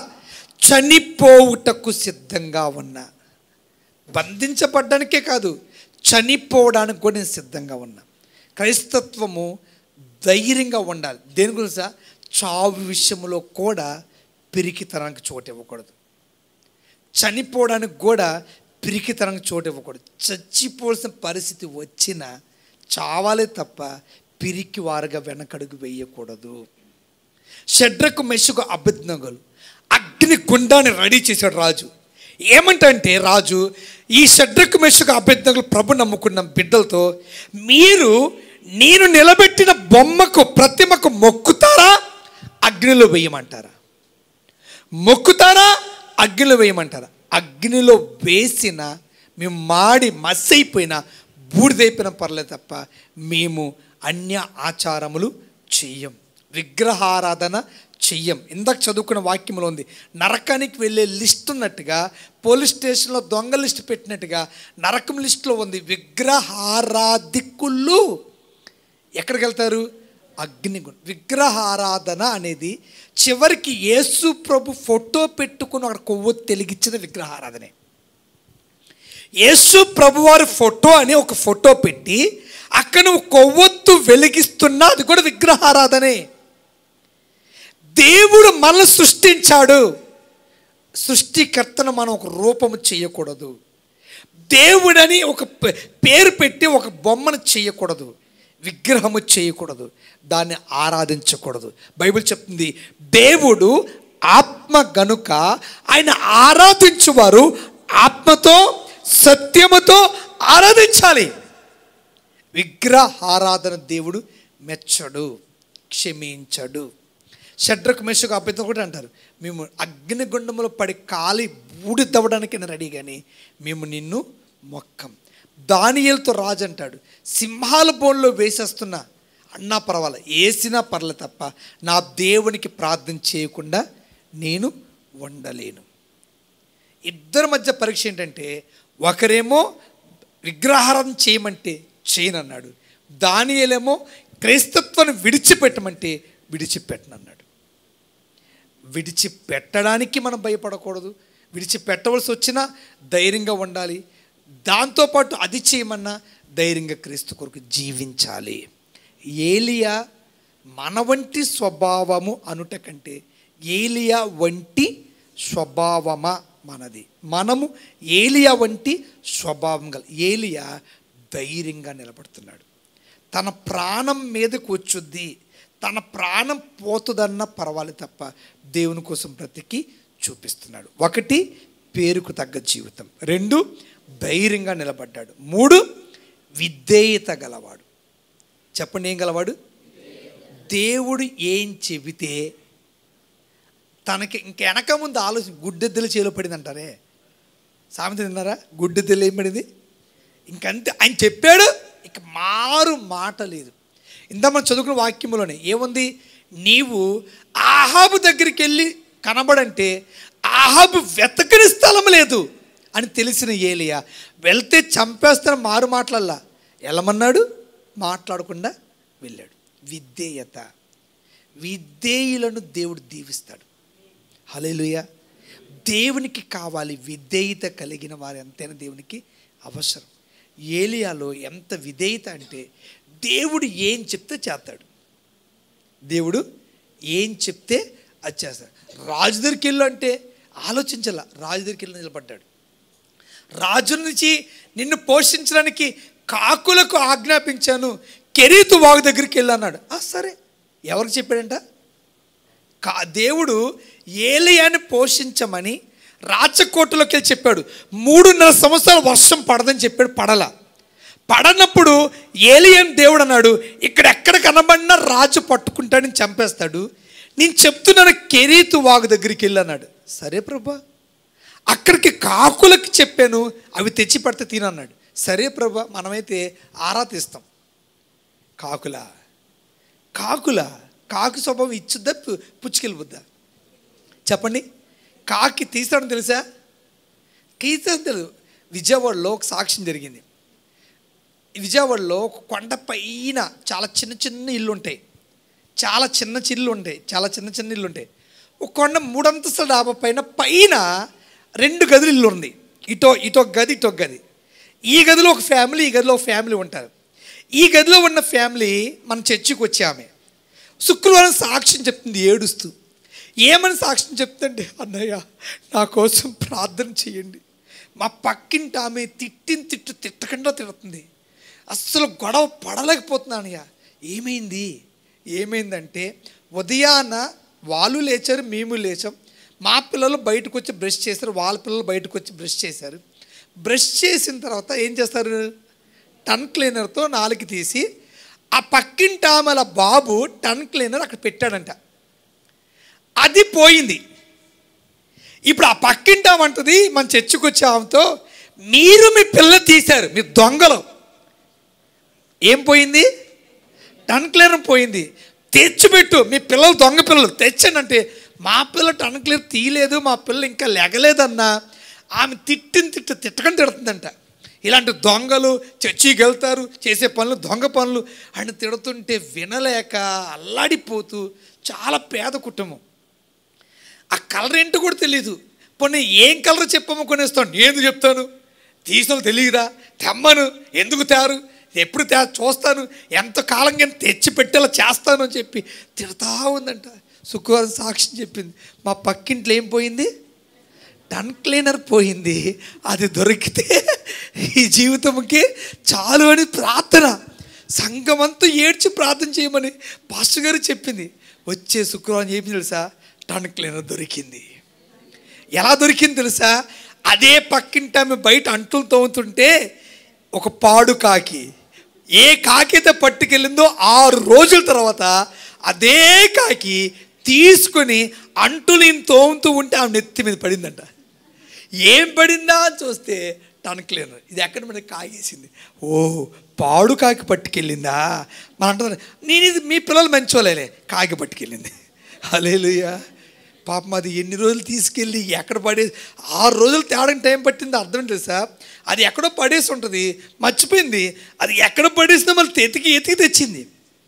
చనిపోవుటకు సిద్ధంగా ఉన్నా బంధించబడ్డానికే కాదు చనిపోవడానికి కూడా నేను సిద్ధంగా ఉన్నా క్రైస్తత్వము ధైర్యంగా ఉండాలి దేని గురించి చావు విషయంలో కూడా పిరికితనానికి చోటు ఇవ్వకూడదు చనిపోవడానికి కూడా పిరికితనానికి చోటు ఇవ్వకూడదు చచ్చిపోవాల్సిన పరిస్థితి వచ్చినా చావాలే తప్ప పిరికి వారుగా వెనకడుగు వేయకూడదు షడ్రకు మెషకు అభిజ్ఞగలు అగ్ని గుండాన్ని రెడీ చేశాడు రాజు ఏమంటంటే రాజు ఈ షడ్రకు మెషకు అభిజ్ఞగలు ప్రభు నమ్ముకున్న బిడ్డలతో మీరు నేను నిలబెట్టిన బొమ్మకు ప్రతిమకు మొక్కుతారా అగ్నిలో వేయమంటారా మొక్కుతారా అగ్నిలో వేయమంటారా అగ్నిలో వేసిన మేము మాడి మస్సైపోయినా బూడిదైపోయినా పర్లేదు తప్ప మేము అన్య ఆచారములు చెయ్యం విగ్రహారాధన చెయ్యం ఇందాక చదువుకున్న వాక్యంలో ఉంది నరకానికి వెళ్ళే లిస్ట్ ఉన్నట్టుగా పోలీస్ స్టేషన్లో దొంగ లిస్ట్ పెట్టినట్టుగా నరకం లిస్టులో ఉంది విగ్రహారాధికులు ఎక్కడికి వెళ్తారు అగ్నిగుణం విగ్రహారాధన అనేది చివరికి యేసు ప్రభు ఫోటో పెట్టుకుని అక్కడ కొవ్వొత్తి వెలిగించిన విగ్రహారాధనే యేసు ప్రభువారి ఫోటో అని ఒక ఫోటో పెట్టి అక్కడ నువ్వు కొవ్వొత్తు వెలిగిస్తున్నా అది కూడా విగ్రహారాధనే దేవుడు మనల్ని సృష్టించాడు సృష్టికర్తను మనం ఒక రూపము చేయకూడదు దేవుడని ఒక పే- పేరు పెట్టి ఒక బొమ్మను చేయకూడదు విగ్రహము చేయకూడదు దాన్ని ఆరాధించకూడదు బైబిల్ చెప్తుంది దేవుడు ఆత్మ గనుక ఆయన ఆరాధించువారు ఆత్మతో సత్యముతో ఆరాధించాలి విగ్రహారాధన దేవుడు మెచ్చడు క్షమించడు షడ్రకు మెషకు అభ్యర్థం కూడా అంటారు మేము అగ్నిగుండములో పడి కాలి బూడిదవ్వడానికి రెడీ కానీ మేము నిన్ను మొక్కం దానియలతో రాజు అంటాడు సింహాల బోన్లో వేసేస్తున్నా అన్నా పర్వాలే వేసినా పర్లే తప్ప నా దేవునికి ప్రార్థన చేయకుండా నేను ఉండలేను ఇద్దరి మధ్య పరీక్ష ఏంటంటే ఒకరేమో విగ్రహారం చేయమంటే చేయనన్నాడు దానియేలేమో క్రైస్తత్వాన్ని విడిచిపెట్టమంటే విడిచిపెట్టనన్నాడు విడిచిపెట్టడానికి మనం భయపడకూడదు విడిచిపెట్టవలసి వచ్చినా ధైర్యంగా ఉండాలి దాంతోపాటు అది చేయమన్నా ధైర్యంగా క్రీస్తు కొరకు జీవించాలి ఏలియా మన వంటి స్వభావము అనుట కంటే ఏలియా వంటి స్వభావమా మనది మనము ఏలియా వంటి స్వభావం గల ఏలియా ధైర్యంగా నిలబడుతున్నాడు తన ప్రాణం మీదకు వచ్చుద్ది తన ప్రాణం పోతుందన్న పర్వాలేదు తప్ప దేవుని కోసం బ్రతికి చూపిస్తున్నాడు ఒకటి పేరుకు తగ్గ జీవితం రెండు ధైర్యంగా నిలబడ్డాడు మూడు విధేయత గలవాడు చెప్పండి ఏం గలవాడు దేవుడు ఏం చెబితే తనకి ఇంక వెనక ముందు ఆలోచన గుడ్డెద్దలు చేలో పడింది అంటారే సామెత తిన్నారా గుడ్డెద్దలు ఏం పడింది ఇంకంతే ఆయన చెప్పాడు ఇక మారు మాట లేదు ఇంత మనం చదువుకున్న వాక్యంలోనే ఏముంది నీవు ఆహాబు దగ్గరికి వెళ్ళి కనబడంటే ఆహాబు వెతకని స్థలం లేదు అని తెలిసిన ఏలియా వెళ్తే చంపేస్తాను మారు మాటలల్లా వెళ్ళమన్నాడు మాట్లాడకుండా వెళ్ళాడు విధేయత విధేయులను దేవుడు దీవిస్తాడు హలేలుయ దేవునికి కావాలి విధేయత కలిగిన వారు ఎంతైనా దేవునికి అవసరం ఏలియాలో ఎంత విధేయత అంటే దేవుడు ఏం చెప్తే చేస్తాడు దేవుడు ఏం చెప్తే అది చేస్తాడు రాజు దగ్గరికి వెళ్ళు అంటే ఆలోచించాల రాజు దగ్గరికి వెళ్ళి నిలబడ్డాడు రాజు నుంచి నిన్ను పోషించడానికి కాకులకు ఆజ్ఞాపించాను కెరీతు వాగు దగ్గరికి వెళ్ళన్నాడు ఆ సరే ఎవరికి చెప్పాడంట కా దేవుడు ఏలియాని పోషించమని రాచకోటలోకి వెళ్ళి చెప్పాడు మూడున్నర సంవత్సరాలు వర్షం పడదని చెప్పాడు పడల పడనప్పుడు ఏలియన్ దేవుడు అన్నాడు ఇక్కడ ఎక్కడ కనబడినా రాజు పట్టుకుంటాడని చంపేస్తాడు నేను చెప్తున్నాను కెరీతు వాగు దగ్గరికి వెళ్ళి అన్నాడు సరే ప్రభా అక్కడికి కాకులకి చెప్పాను అవి తెచ్చి పడితే తినన్నాడు సరే ప్రభా మనమైతే ఆరా తీస్తాం కాకుల కాకుల కాకు స్వభావం ఇచ్చుద్దా పు- పుచ్చుకెళ్ళిపోద్దా చెప్పండి కాకి తీస్తాడని తెలుసా తీస్తాడని తెలుసు విజయవాడలో ఒక సాక్ష్యం జరిగింది విజయవాడలో ఒక కొండ పైన చాలా చిన్న చిన్న ఇల్లు ఉంటాయి చాలా చిన్న చిల్లు ఉంటాయి చాలా చిన్న చిన్న ఇల్లు ఉంటాయి ఒక కొండ మూడంతస్తుల డాబా పైన పైన రెండు గదులు ఇల్లు ఉంది ఇటో ఇటో గది ఇటో గది ఈ గదిలో ఒక ఫ్యామిలీ ఈ గదిలో ఒక ఫ్యామిలీ ఉంటారు ఈ గదిలో ఉన్న ఫ్యామిలీ మన చర్చికి వచ్చే ఆమె శుక్రవారం సాక్ష్యం చెప్తుంది ఏడుస్తూ ఏమని సాక్ష్యం చెప్తుంటే అన్నయ్య నా కోసం ప్రార్థన చేయండి మా పక్కింటి ఆమె తిట్టిన తిట్టు తిట్టకుండా తిడుతుంది అస్సలు గొడవ పడలేకపోతున్నాను అన్నయ్య ఏమైంది ఏమైందంటే ఉదయాన వాళ్ళు లేచారు మేము లేచాం మా పిల్లలు బయటకు వచ్చి బ్రష్ చేశారు వాళ్ళ పిల్లలు బయటకు వచ్చి బ్రష్ చేశారు బ్రష్ చేసిన తర్వాత ఏం చేస్తారు టన్ క్లీనర్తో నాలుగు తీసి ఆ పక్కింటి ఆమెల బాబు టన్ క్లీనర్ అక్కడ పెట్టాడంట అది పోయింది ఇప్పుడు ఆ పక్కింటి ఆమె అంటది మన చర్చికి వచ్చే ఆమెతో మీరు మీ పిల్లలు తీశారు మీరు దొంగలు ఏం పోయింది టన్ క్లియర్ పోయింది తెచ్చిపెట్టు మీ పిల్లలు దొంగ పిల్లలు తెచ్చండి అంటే మా పిల్ల టన్ క్లియర్ తీయలేదు మా పిల్ల ఇంకా లెగలేదన్నా ఆమె తిట్టిన తిట్ట తిట్టకుండా తిడుతుందంట ఇలాంటి దొంగలు చర్చికి వెళ్తారు చేసే పనులు దొంగ పనులు అని తిడుతుంటే వినలేక అల్లాడిపోతూ చాలా పేద కుటుంబం ఆ కలర్ ఏంటో కూడా తెలియదు పోనీ ఏం కలర్ చెప్పమో కొనేస్తాను నేను చెప్తాను తీసిన తెలియదా తెమ్మను ఎందుకు తేరు ఎప్పుడు తే చూస్తాను ఎంత కాలంగా తెచ్చి పెట్టేలా చేస్తాను అని చెప్పి తిడతా ఉందంట శుక్రవారం సాక్ష్యం చెప్పింది మా పక్కింట్లో ఏం పోయింది టన్ క్లీనర్ పోయింది అది దొరికితే ఈ జీవితంకి చాలు అని ప్రార్థన సంఘమంతా ఏడ్చి ప్రార్థన చేయమని పాస్టర్ గారు చెప్పింది వచ్చే శుక్రవారం ఏమి తెలుసా టన్ క్లీనర్ దొరికింది ఎలా దొరికింది తెలుసా అదే పక్కింటి ఆమె బయట అంటులు తోముతుంటే ఒక పాడు కాకి ఏ కాకి అయితే పట్టుకెళ్ళిందో ఆరు రోజుల తర్వాత అదే కాకి తీసుకొని అంటులు ఈమె తోముతూ ఉంటే ఆమె నెత్తి మీద పడిందంట ఏం పడిందా అని చూస్తే టన్ క్లీనర్ ఇది ఎక్కడ మనకి కాగేసింది ఓ పాడు కాకి పట్టుకెళ్ళిందా మన అంటున్నారు నేను ఇది మీ పిల్లలు మంచోలేలే కాకి పట్టుకెళ్ళింది హలేలుయ్యా పాపం అది ఎన్ని రోజులు తీసుకెళ్ళి ఎక్కడ పడేసి ఆరు రోజులు తేడానికి టైం పట్టింది అర్థం తెలుసా అది ఎక్కడో పడేసి ఉంటుంది మర్చిపోయింది అది ఎక్కడ పడేసిందో మళ్ళీ ఎతికి ఎతికి తెచ్చింది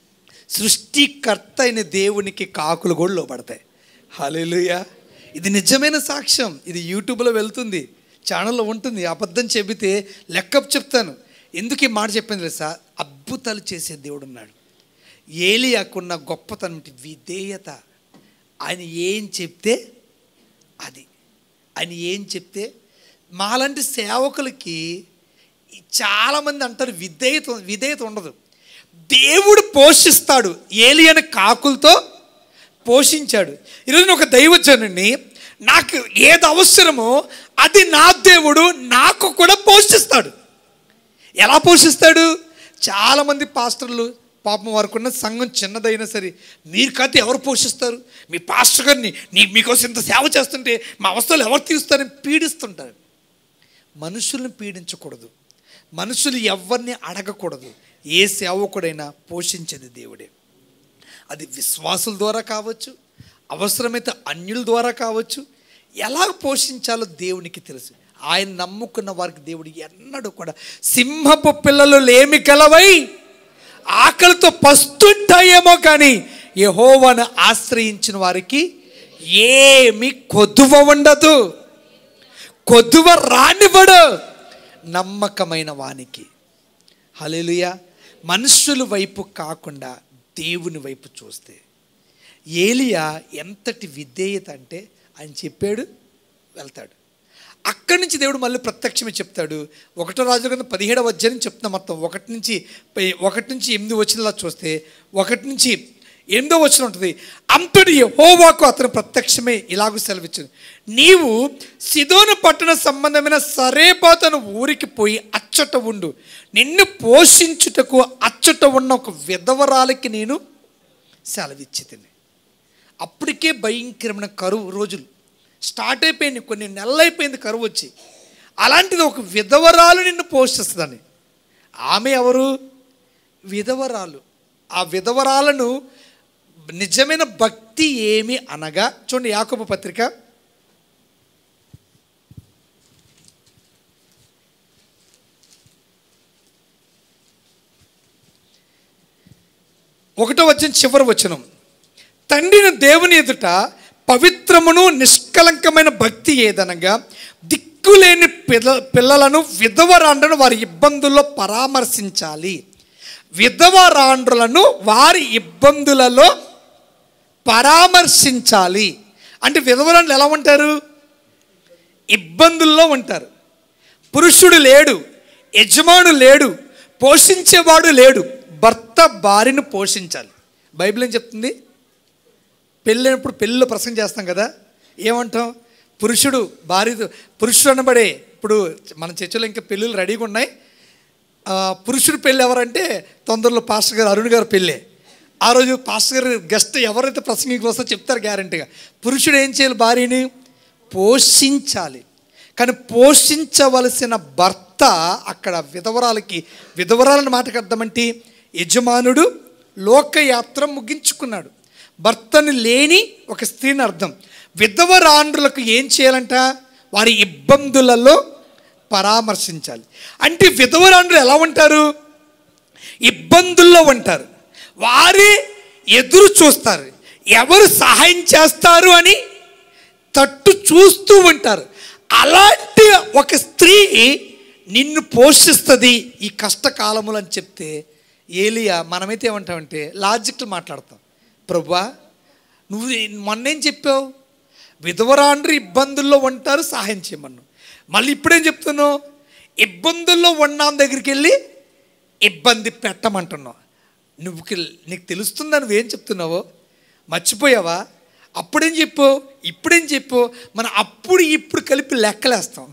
సృష్టికర్త అయిన దేవునికి కాకులు కూడా లోపడతాయి హలేలుయా ఇది నిజమైన సాక్ష్యం ఇది యూట్యూబ్లో వెళ్తుంది ఛానల్లో ఉంటుంది అబద్ధం చెబితే లెక్కప్ చెప్తాను ఎందుకు ఈ మాట చెప్పింది తెలుసా అద్భుతాలు చేసే దేవుడు ఉన్నాడు ఏలియాకున్న గొప్పతనం ఏంటి? విధేయత ఆయన ఏం చెప్తే అది ఆయన ఏం చెప్తే మాలాంటి సేవకులకి చాలామంది అంటారు విధేయత విధేయత ఉండదు దేవుడు పోషిస్తాడు ఏలియన కాకులతో పోషించాడు ఈరోజు నేను ఒక దైవజనుని నాకు ఏది అవసరమో అది నా దేవుడు నాకు కూడా పోషిస్తాడు ఎలా పోషిస్తాడు చాలామంది పాస్టర్లు పాపం వారికున్న సంఘం చిన్నదైనా సరే మీరు కాదు ఎవరు పోషిస్తారు మీ పాస్టర్ గారిని నీ మీకోసం ఇంత సేవ చేస్తుంటే మా అవస్థలు ఎవరు తీస్తారని పీడిస్తుంటారు మనుషుల్ని పీడించకూడదు మనుషులు ఎవరిని అడగకూడదు ఏ సేవకుడైనా పోషించేది దేవుడే అది విశ్వాసుల ద్వారా కావచ్చు అవసరమైతే అన్యుల ద్వారా కావచ్చు ఎలా పోషించాలో దేవునికి తెలుసు ఆయన నమ్ముకున్న వారికి దేవుడు ఎన్నడూ కూడా సింహపు పిల్లలు లేమి కలవై ఆకలితో పస్తుంటాయేమో కానీ యెహోవాను ఆశ్రయించిన వారికి ఏమి కొద్దువ ఉండదు కొద్దువ రానివ్వడు నమ్మకమైన వానికి హల్లెలూయ మనుషుల వైపు కాకుండా దేవుని వైపు చూస్తే ఏలియా ఎంతటి విధేయత అంటే ఆయన చెప్పాడు వెళ్తాడు అక్కడి నుంచి దేవుడు మళ్ళీ ప్రత్యక్షమే చెప్తాడు ఒకటో రాజు కింద పదిహేడవ అధ్యాయం చెప్తున్నా మొత్తం ఒకటి నుంచి పై- ఒకటి నుంచి ఎనిమిది వచ్చినలా చూస్తే ఒకటి నుంచి ఎనిమిదో వచ్చిన ఉంటుంది అంతటి హోవాకు అతను ప్రత్యక్షమే ఇలాగూ సెలవిచ్చింది నీవు సిదోను పట్టణ సంబంధమైన సరేపాతను ఊరికి పోయి అచ్చట ఉండు నిన్ను పోషించుటకు అచ్చట ఉన్న ఒక విధవరాలకి నేను సెలవిచ్చి తిని అప్పటికే భయంకరమైన కరువు రోజులు స్టార్ట్ అయిపోయింది కొన్ని నెలలు అయిపోయింది కరువు వచ్చి అలాంటిది ఒక విధవరాలు నిన్ను పోషిస్తుందని ఆమె ఎవరు విధవరాలు ఆ విధవరాలను నిజమైన భక్తి ఏమి అనగా చూడండి యాకోబు పత్రిక ఒకటో వచ్చిన చివరి వచనం తండ్రిని దేవుని ఎదుట పవిత్రమును నిష్కలంకమైన భక్తి ఏదనగా దిక్కులేని పిల్ల పిల్లలను విధవరాండ్రను వారి ఇబ్బందుల్లో పరామర్శించాలి విధవరాండ్రులను వారి ఇబ్బందులలో పరామర్శించాలి అంటే విధవరాండ్రులు ఎలా ఉంటారు ఇబ్బందుల్లో ఉంటారు పురుషుడు లేడు యజమాను లేడు పోషించేవాడు లేడు భర్త భార్యను పోషించాలి బైబిల్ ఏం చెప్తుంది పెళ్ళైనప్పుడు పెళ్ళిలో ప్రసంగం చేస్తాం కదా ఏమంటాం పురుషుడు భార్య పురుషుడు అనబడే ఇప్పుడు మన చర్చలో ఇంకా పెళ్ళిళ్ళు రెడీగా ఉన్నాయి ఆ, పురుషుడు పెళ్ళి ఎవరంటే తొందరలో పాస్టర్ గారు అరుణ్ గారు పెళ్ళే ఆ రోజు పాస్టర్ గారు గెస్ట్ ఎవరైతే ప్రసంగికి వస్తే చెప్తారు గ్యారంటీగా పురుషుడు ఏం చేయాలి భార్యని పోషించాలి కానీ పోషించవలసిన భర్త అక్కడ విధవరాలకి విధవరాలని మాటకు అర్థమంటే యజమానుడు లోకయాత్ర ముగించుకున్నాడు భర్తను లేని ఒక స్త్రీని అర్థం విధవరాండ్రులకు ఏం చేయాలంట వారి ఇబ్బందులలో పరామర్శించాలి అంటే విధవరాండ్రులు ఎలా ఉంటారు ఇబ్బందుల్లో ఉంటారు వారే ఎదురు చూస్తారు ఎవరు సహాయం చేస్తారు అని తట్టు చూస్తూ ఉంటారు అలాంటి ఒక స్త్రీ నిన్ను పోషిస్తుంది ఈ కష్టకాలములు అని చెప్తే ఏలియా మనమైతే ఏమంటామంటే లాజిక్లు మాట్లాడతాం ప్రభువా నువ్వు మొన్నేం చెప్పావు విధవరాండ్రు ఇబ్బందుల్లో ఉంటారు సహాయం చేయమన్నావు మళ్ళీ ఇప్పుడేం చెప్తున్నావు ఇబ్బందుల్లో ఉన్నాం దగ్గరికి వెళ్ళి ఇబ్బంది పెట్టమంటున్నావు నువ్వు నీకు తెలుస్తుందా నువ్వేం చెప్తున్నావో మర్చిపోయావా అప్పుడేం చెప్పు ఇప్పుడేం చెప్పు మనం అప్పుడు ఇప్పుడు కలిపి లెక్కలేస్తాం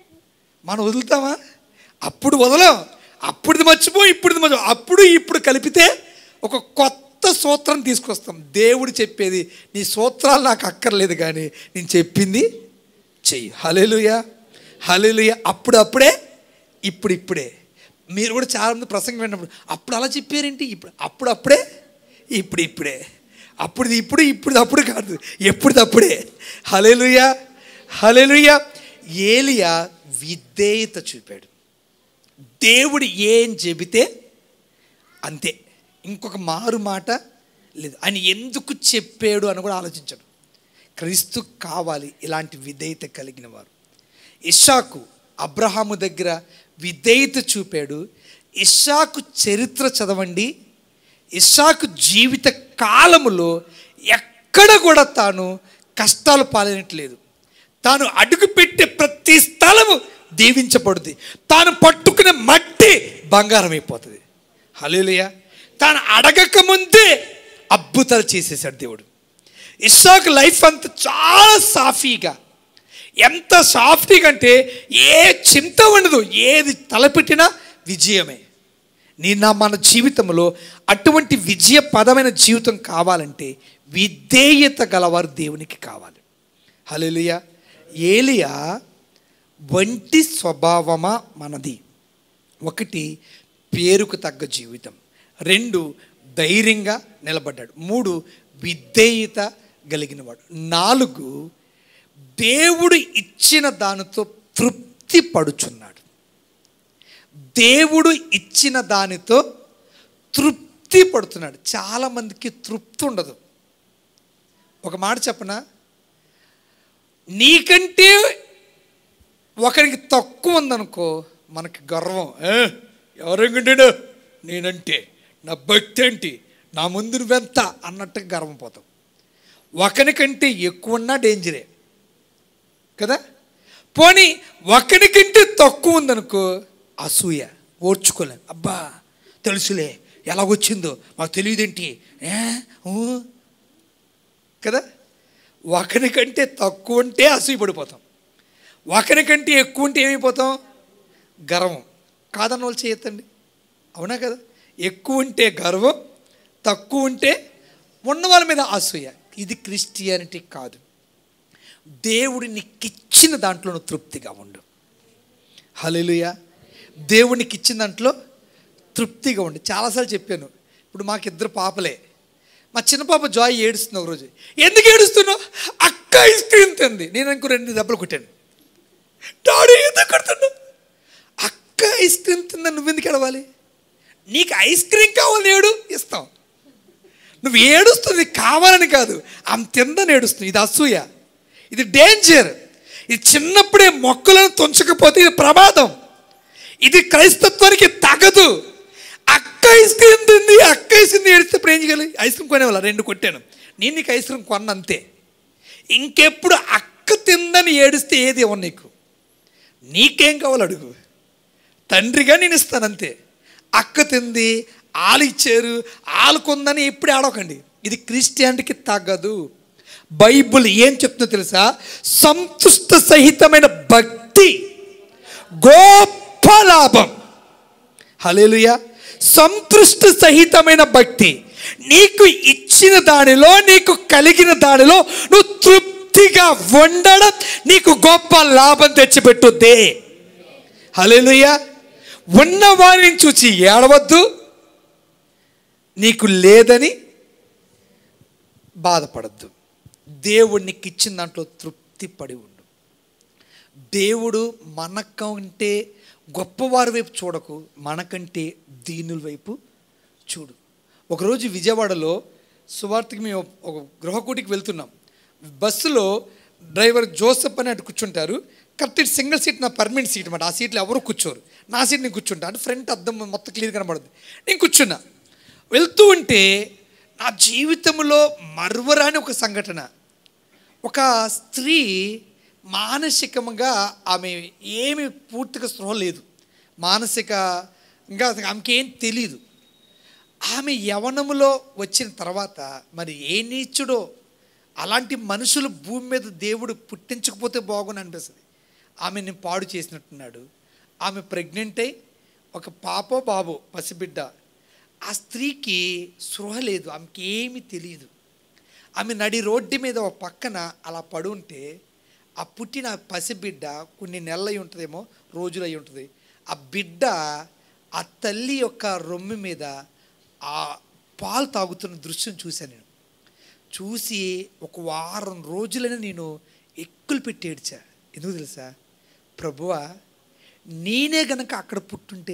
మనం వదులుతామా అప్పుడు వదలం అప్పుడుది మర్చిపో ఇప్పుడుది మర్చిపో అప్పుడు ఇప్పుడు కలిపితే ఒక కొత్త సూత్రం తీసుకొస్తాం దేవుడు చెప్పేది నీ సూత్రాలు నాకు అక్కర్లేదు కానీ నేను చెప్పింది చెయ్యి హలేలుయ హలేలుయ అప్పుడు అప్పుడే ఇప్పుడు ఇప్పుడే మీరు కూడా చాలామంది ప్రసంగం విన్నప్పుడు అప్పుడు అలా చెప్పారేంటి ఇప్పుడు అప్పుడు అప్పుడే ఇప్పుడు ఇప్పుడే అప్పుడు ఇప్పుడు ఇప్పుడు అప్పుడు కాదు ఎప్పుడు అప్పుడే హలేలుయ హలేలుయ ఏలియా విధేయత చూపాడు దేవుడు ఏం చెబితే అంతే ఇంకొక మారు మాట లేదు ఆయన ఎందుకు చెప్పాడు అని కూడా ఆలోచించాడు క్రీస్తు కావాలి ఇలాంటి విధేయత కలిగిన వారు ఇషాకు అబ్రహాము దగ్గర విధేయత చూపాడు ఇస్సాకు చరిత్ర చదవండి ఇస్సాకు జీవిత కాలములో ఎక్కడ కూడా తాను కష్టాలు పాలనట్లేదు తాను అడుగుపెట్టే ప్రతి స్థలము దీవించబడుతుంది తాను పట్టుకునే మట్టి బంగారం అయిపోతుంది హలేలుయ తాను అడగక ముందే అద్భుతాలు చేసేసాడు దేవుడు ఇస్సాకు లైఫ్ అంతా చాలా సాఫీగా ఎంత సాఫ్ట్గా అంటే ఏ చింత ఉండదు ఏది తలపెట్టినా విజయమే నీ నా మన జీవితంలో అటువంటి విజయపదమైన జీవితం కావాలంటే విధేయత గలవారు దేవునికి కావాలి హల్లెలూయా ఏలియా వంటి స్వభావమా మనది ఒకటి పేరుకు తగ్గ జీవితం రెండు ధైర్యంగా నిలబడ్డాడు మూడు విధేయత కలిగినవాడు నాలుగు దేవుడు ఇచ్చిన దానితో తృప్తి పడుచున్నాడు దేవుడు ఇచ్చిన దానితో తృప్తి పడుతున్నాడు చాలామందికి తృప్తి ఉండదు ఒక మాట చెప్పనా నీకంటే ఒకరికి తక్కువ ఉందనుకో మనకి గర్వం ఏ ఎవరెంగుంటాడు నేనంటే నా భక్తి ఏంటి నా ముందు నువ్వెంత అన్నట్టుగా గర్వం పోతాం ఒకరికంటే ఎక్కువ ఉన్నా డేంజరే కదా పోనీ ఒకరికంటే తక్కువ ఉందనుకో అసూయ ఓర్చుకోలేం అబ్బా తెలుసులే ఎలాగొచ్చిందో మాకు తెలియదేంటి ఏ ఊ. కదా ఒకరికంటే తక్కువ ఉంటే అసూయ పడిపోతాం ఒకరికంటే ఎక్కువ ఉంటే ఏమైపోతాం గర్వం కాదన్న వాళ్ళు చేయొద్దండి అవునా కదా ఎక్కువ ఉంటే గర్వం తక్కువ ఉంటే ఉన్న వాళ్ళ మీద అసూయ ఇది క్రిస్టియానిటీ కాదు దేవుడు నీకు ఇచ్చిన దాంట్లో నువ్వు తృప్తిగా ఉండు హల్లెలూయా దేవునికి ఇచ్చిన దాంట్లో తృప్తిగా ఉండు చాలాసార్లు చెప్పాను ఇప్పుడు మాకు ఇద్దరు పాపలే మా చిన్న పాప జాయ్ ఏడుస్తుంది ఒకరోజు ఎందుకు ఏడుస్తున్నావు అక్క ఐస్ క్రీమ్ తింది నేను ఇంకో రెండు దెబ్బలు కొట్టాను డాడీ ఎందుకు కొడుతున్నావు అక్క ఐస్ క్రీమ్ తిందని నువ్వెందుకు ఎడవాలి నీకు ఐస్ క్రీమ్ కావాలని ఏడు ఇస్తాం నువ్వు ఏడుస్తుంది కావాలని కాదు ఆమె తిందని ఏడుస్తుంది ఇది అసూయ ఇది డేంజర్ ఇది చిన్నప్పుడే మొక్కలను తుంచకపోతే ఇది ప్రమాదం ఇది క్రైస్తత్వానికి తగదు అక్క ఐస్ క్రీమ్ తింది అక్క ఐస్ క్రీమ్ ఏడిస్తే ఇప్పుడు ఏం చేయాలి ఐస్ క్రీమ్ కొనేవాళ్ళ రెండు కొట్టాను నేను నీకు ఐస్ క్రీమ్ కొన్న అంతే ఇంకెప్పుడు అక్క తిందని ఏడిస్తే ఏది ఇవ్వను నీకు నీకేం కావాలి అడుగు తండ్రిగా నేను ఇస్తాను అంతే అక్క తింది ఆలు ఇచ్చారు ఆలు కొందని ఎప్పుడు ఆడకండి ఇది క్రిస్టియానిటీకి తగ్గదు బైబుల్ ఏం చెప్తుందో తెలుసా సంతుష్ట సహితమైన భక్తి గొప్ప లాభం హలేలుయా సంతృష్ట సహితమైన భక్తి నీకు ఇచ్చిన దానిలో నీకు కలిగిన దానిలో నువ్వు తృప్తిగా ఉండడం నీకు గొప్ప లాభం తెచ్చిపెట్టుద్దే హలేలుయా ఉన్న వారిని చూసి ఏడవద్దు నీకు లేదని బాధపడద్దు దేవుడు నీకు ఇచ్చిన దాంట్లో తృప్తి పడి ఉండు దేవుడు మనకంటే గొప్పవారి వైపు చూడకు మనకంటే దీనుల వైపు చూడు ఒకరోజు విజయవాడలో సువార్తకి మేము ఒక గృహకూటికి వెళ్తున్నాం బస్సులో డ్రైవర్ జోసెఫ్ అని అటు కూర్చుంటారు కరెక్ట్ ఇటు సింగిల్ సీట్ నా పర్మనెంట్ సీట్ అనమాట ఆ సీట్లో ఎవరు కూర్చోరు నా సీట్ నేను కూర్చుంటా అంటే ఫ్రంట్ అద్దం మొత్తం క్లియర్ కనబడుతుంది నేను కూర్చున్నా వెళ్తూ ఉంటే నా జీవితంలో మరువరాని ఒక సంఘటన ఒక స్త్రీ మానసికంగా ఆమె ఏమి పూర్తిగా స్పృహ లేదు మానసిక ఇంకా ఆమెకి ఏం తెలియదు ఆమె యవనములో వచ్చిన తర్వాత మరి ఏ నీచుడో అలాంటి మనుషులు భూమి మీద దేవుడు పుట్టించకపోతే బాగుని అనిపిస్తుంది ఆమెని పాడు చేసినట్టున్నాడు ఆమె ప్రెగ్నెంట్ అయి ఒక పాపో బాబో పసిబిడ్డ ఆ స్త్రీకి స్పృహ లేదు ఆమెకి ఏమీ తెలియదు ఆమె నడి రోడ్డు మీద ఒక పక్కన అలా పడి ఉంటే ఆ పుట్టిన పసిబిడ్డ కొన్ని నెలలు అయి ఉంటుందేమో రోజులు అయి ఉంటుంది ఆ బిడ్డ ఆ తల్లి యొక్క రొమ్ము మీద ఆ పాలు తాగుతున్న దృశ్యం చూశాను నేను చూసి ఒక వారం రోజులని నేను ఎక్కులు పెట్టి ఏడ్చా ఎందుకు తెలుసా ప్రభువా నేనే గనక అక్కడ పుట్టుంటే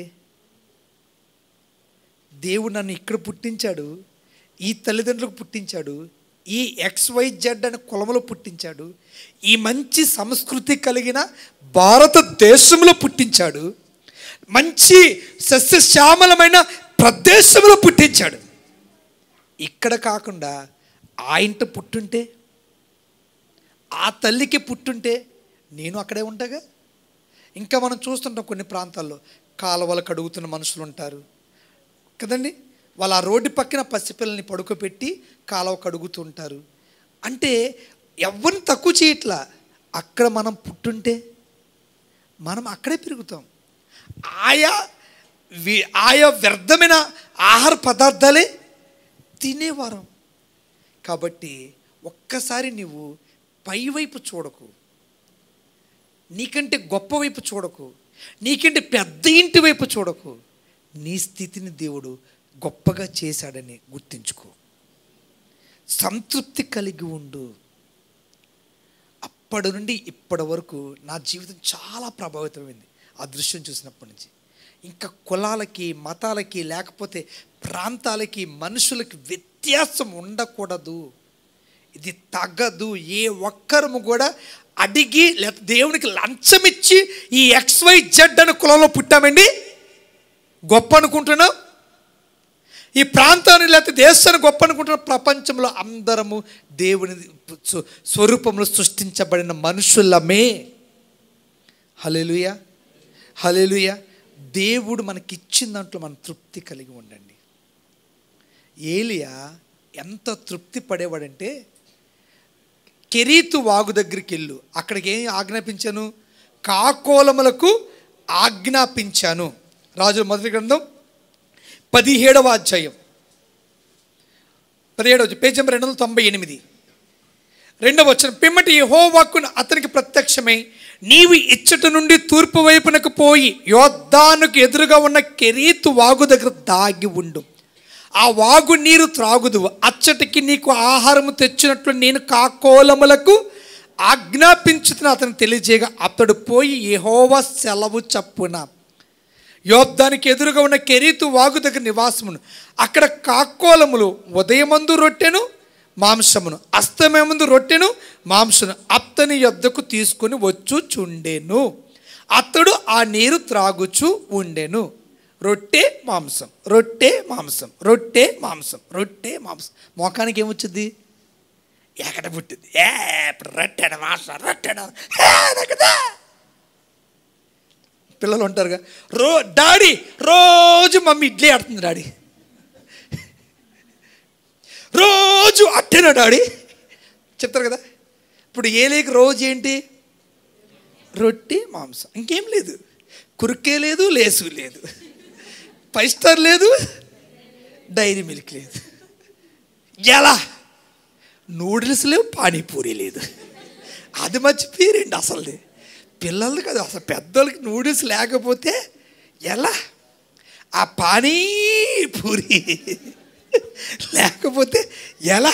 దేవుడు నన్ను ఇక్కడ పుట్టించాడు ఈ తల్లిదండ్రులకు పుట్టించాడు ఈ ఎక్స్వైజెడ్ అనే కులములో పుట్టించాడు ఈ మంచి సంస్కృతి కలిగిన భారతదేశంలో పుట్టించాడు మంచి సస్యశ్యామలమైన ప్రదేశంలో పుట్టించాడు ఇక్కడ కాకుండా ఆ ఇంట పుట్టుంటే ఆ తల్లికి పుట్టుంటే నేను అక్కడే ఉంటాగా ఇంకా మనం చూస్తుంటాం కొన్ని ప్రాంతాల్లో కాలువలు కడుగుతున్న మనుషులు ఉంటారు కదండి వాళ్ళు ఆ రోడ్డు పక్కన పసిపిల్లల్ని పడుకోబెట్టి కాలువ కడుగుతుంటారు అంటే ఎవరిని తక్కువ చేయట్లా అక్కడ మనం పుట్టుంటే మనం అక్కడే పెరుగుతాం ఆయా వి- ఆయా వ్యర్థమైన ఆహార పదార్థాలే తినేవారం కాబట్టి ఒక్కసారి నీవు పైవైపు చూడకు నీకంటే గొప్ప వైపు చూడకు నీకంటే పెద్ద ఇంటి వైపు చూడకు నీ స్థితిని దేవుడు గొప్పగా చేశాడని గుర్తించుకో సంతృప్తి కలిగి ఉండు అప్పటి నుండి ఇప్పటి వరకు నా జీవితం చాలా ప్రభావితమైంది ఆ దృశ్యం చూసినప్పటి నుంచి ఇంకా కులాలకి మతాలకి లేకపోతే ప్రాంతాలకి మనుషులకి వ్యత్యాసం ఉండకూడదు ఇది తగ్గదు ఏ ఒక్కరము కూడా అడిగి లేకపోతే దేవునికి లంచం ఇచ్చి ఈ ఎక్స్వై జెడ్ అని కులంలో పుట్టామండి గొప్ప అనుకుంటున్నాం ఈ ప్రాంతాన్ని లేకపోతే దేశాన్ని గొప్ప అనుకుంటున్న ప్రపంచంలో అందరము దేవుని స్వ- స్వరూపంలో సృష్టించబడిన మనుషులమే హలేలుయ హలేలుయ దేవుడు మనకిచ్చిన దాంట్లో మనం తృప్తి కలిగి ఉండండి ఏలియా ఎంత తృప్తి పడేవాడంటే కెరీతు వాగు దగ్గరికి వెళ్ళు అక్కడికి ఏం ఆజ్ఞాపించాను కాకోలములకు ఆజ్ఞాపించాను రాజుల మొదటి గ్రంథం పదిహేడవ అధ్యాయం పదిహేడవ పేజ్ నెంబర్ రెండు వందల తొంభై ఎనిమిది రెండవ వచ్చిన పిమ్మటి యెహోవాకును అతనికి ప్రత్యక్షమై నీవు ఇచ్చట నుండి తూర్పు వైపునకు పోయి యోద్ధానుకు ఎదురుగా ఉన్న కెరీతు వాగు దగ్గర దాగి ఉండు ఆ వాగు నీరు త్రాగుదు అచ్చటికి నీకు ఆహారము తెచ్చినట్లు నేను కాకోలములకు ఆజ్ఞాపించుతున్న అతను తెలియజేయగా అతడు పోయి యెహోవా సెలవు చప్పున యోబ్దానికి ఎదురుగా ఉన్న కెరీతు వాగు దగ్గర నివాసమును అక్కడ కాకోలములు ఉదయమందు రొట్టెను మాంసమును అస్తమయమందు రొట్టెను మాంసను అత్తని యొద్దకు తీసుకుని వచ్చు చుండెను అతడు ఆ నీరు త్రాగుచు ఉండెను రొట్టె మాంసం రొట్టె మాంసం రొట్టె మాంసం రొట్టె మాంసం మోకానికి ఏమొచ్చింది ఎక్కడ పుట్టింది ఏ ఇప్పుడు రొట్టెన మాంసం రొట్టెన ఏ, నాకుదా? పిల్లలు ఉంటారుగా రో డాడీ రోజు మమ్మీ ఇడ్లీ ఆడుతుంది డాడీ రోజు అట్టేనా డాడీ చెప్తారు కదా ఇప్పుడు ఏలేకి రోజు ఏంటి రొట్టె మాంసం ఇంకేం లేదు కురుకే లేదు లేసు లేదు ఫైవ్ స్టార్ లేదు డైరీ మిల్క్ లేదు ఎలా నూడిల్స్ లేవు పానీపూరి లేదు అది మర్చిపోయారండి అసలు పిల్లలు కదా అసలు పెద్దోళ్ళకి నూడిల్స్ లేకపోతే ఎలా ఆ పానీపూరి లేకపోతే ఎలా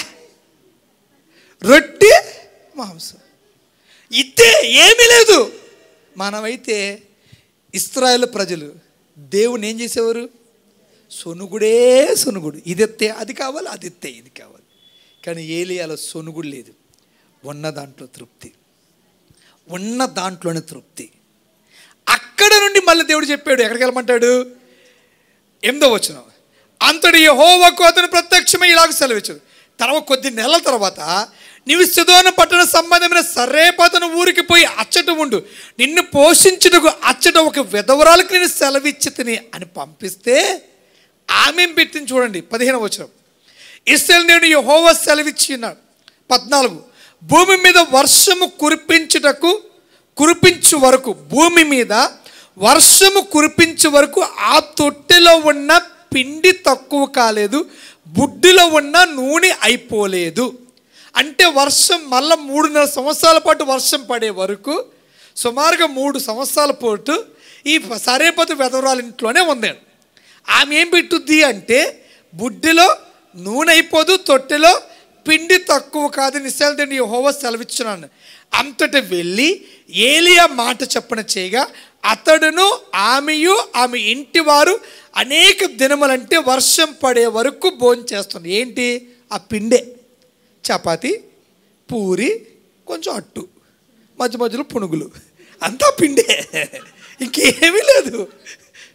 రొట్టె మాంసం ఇద్దే ఏమీ లేదు మనమైతే ఇస్రాయేల్ ప్రజలు దేవుని ఏం చేసేవారు సొనుగుడే సొనుగుడు ఇది ఎత్తే అది కావాలి అది ఎత్తే ఇది కావాలి కానీ ఏలియాలో సొనుగుడు లేదు ఉన్న దాంట్లో తృప్తి ఉన్న దాంట్లోనే తృప్తి అక్కడ నుండి మళ్ళీ దేవుడు చెప్పాడు ఎక్కడికి వెళ్ళమంటాడు ఎనిమిదో వచ్చిన అంతటి యెహోవాకు అతను ప్రత్యక్షమై ఇలాగ సెలవిచ్చాడు తర్వాత కొద్ది నెలల తర్వాత నీవు సిదోన పట్టణ సంబంధమైన సరేపతను ఊరికి పోయి అచ్చట ఉండు నిన్ను పోషించుటకు అచ్చట ఒక విధవరాలకు నేను సెలవిచ్చి తిని అని పంపిస్తే ఆమె పెట్టింది చూడండి పదిహేను వచ్చిన ఇస్రాయల్ నేను యెహోవా సెలవిచ్చి ఉన్నాడు పద్నాలుగు భూమి మీద వర్షము కురిపించుటకు కురిపించు వరకు భూమి మీద వర్షము కురిపించే వరకు ఆ తొట్టెలో ఉన్న పిండి తక్కువ కాలేదు బుడ్డిలో ఉన్న నూనె అయిపోలేదు అంటే వర్షం మళ్ళా మూడున్నర సంవత్సరాల పాటు వర్షం పడే వరకు సుమారుగా మూడు సంవత్సరాల పాటు ఈ సరేపతి వెదవరాల ఇంట్లోనే ఉంది ఆమె ఏం పెట్టుద్ది అంటే బుడ్డిలో నూనె అయిపోదు తొట్టెలో పిండి తక్కువ కాదు నిశ్చయండి హోవ సెలవిచ్చున్నాను అంతటి వెళ్ళి ఏలియా మాట చెప్పన చేయగా అతడును ఆమెయు ఆమె ఇంటి వారు అనేక దినములంటే వర్షం పడే వరకు భోజనం చేస్తుంది ఏంటి ఆ పిండే చపాతి పూరి కొంచెం అట్టు మధ్య మధ్యలో పునుగులు అంతా పిండే ఇంకేమీ లేదు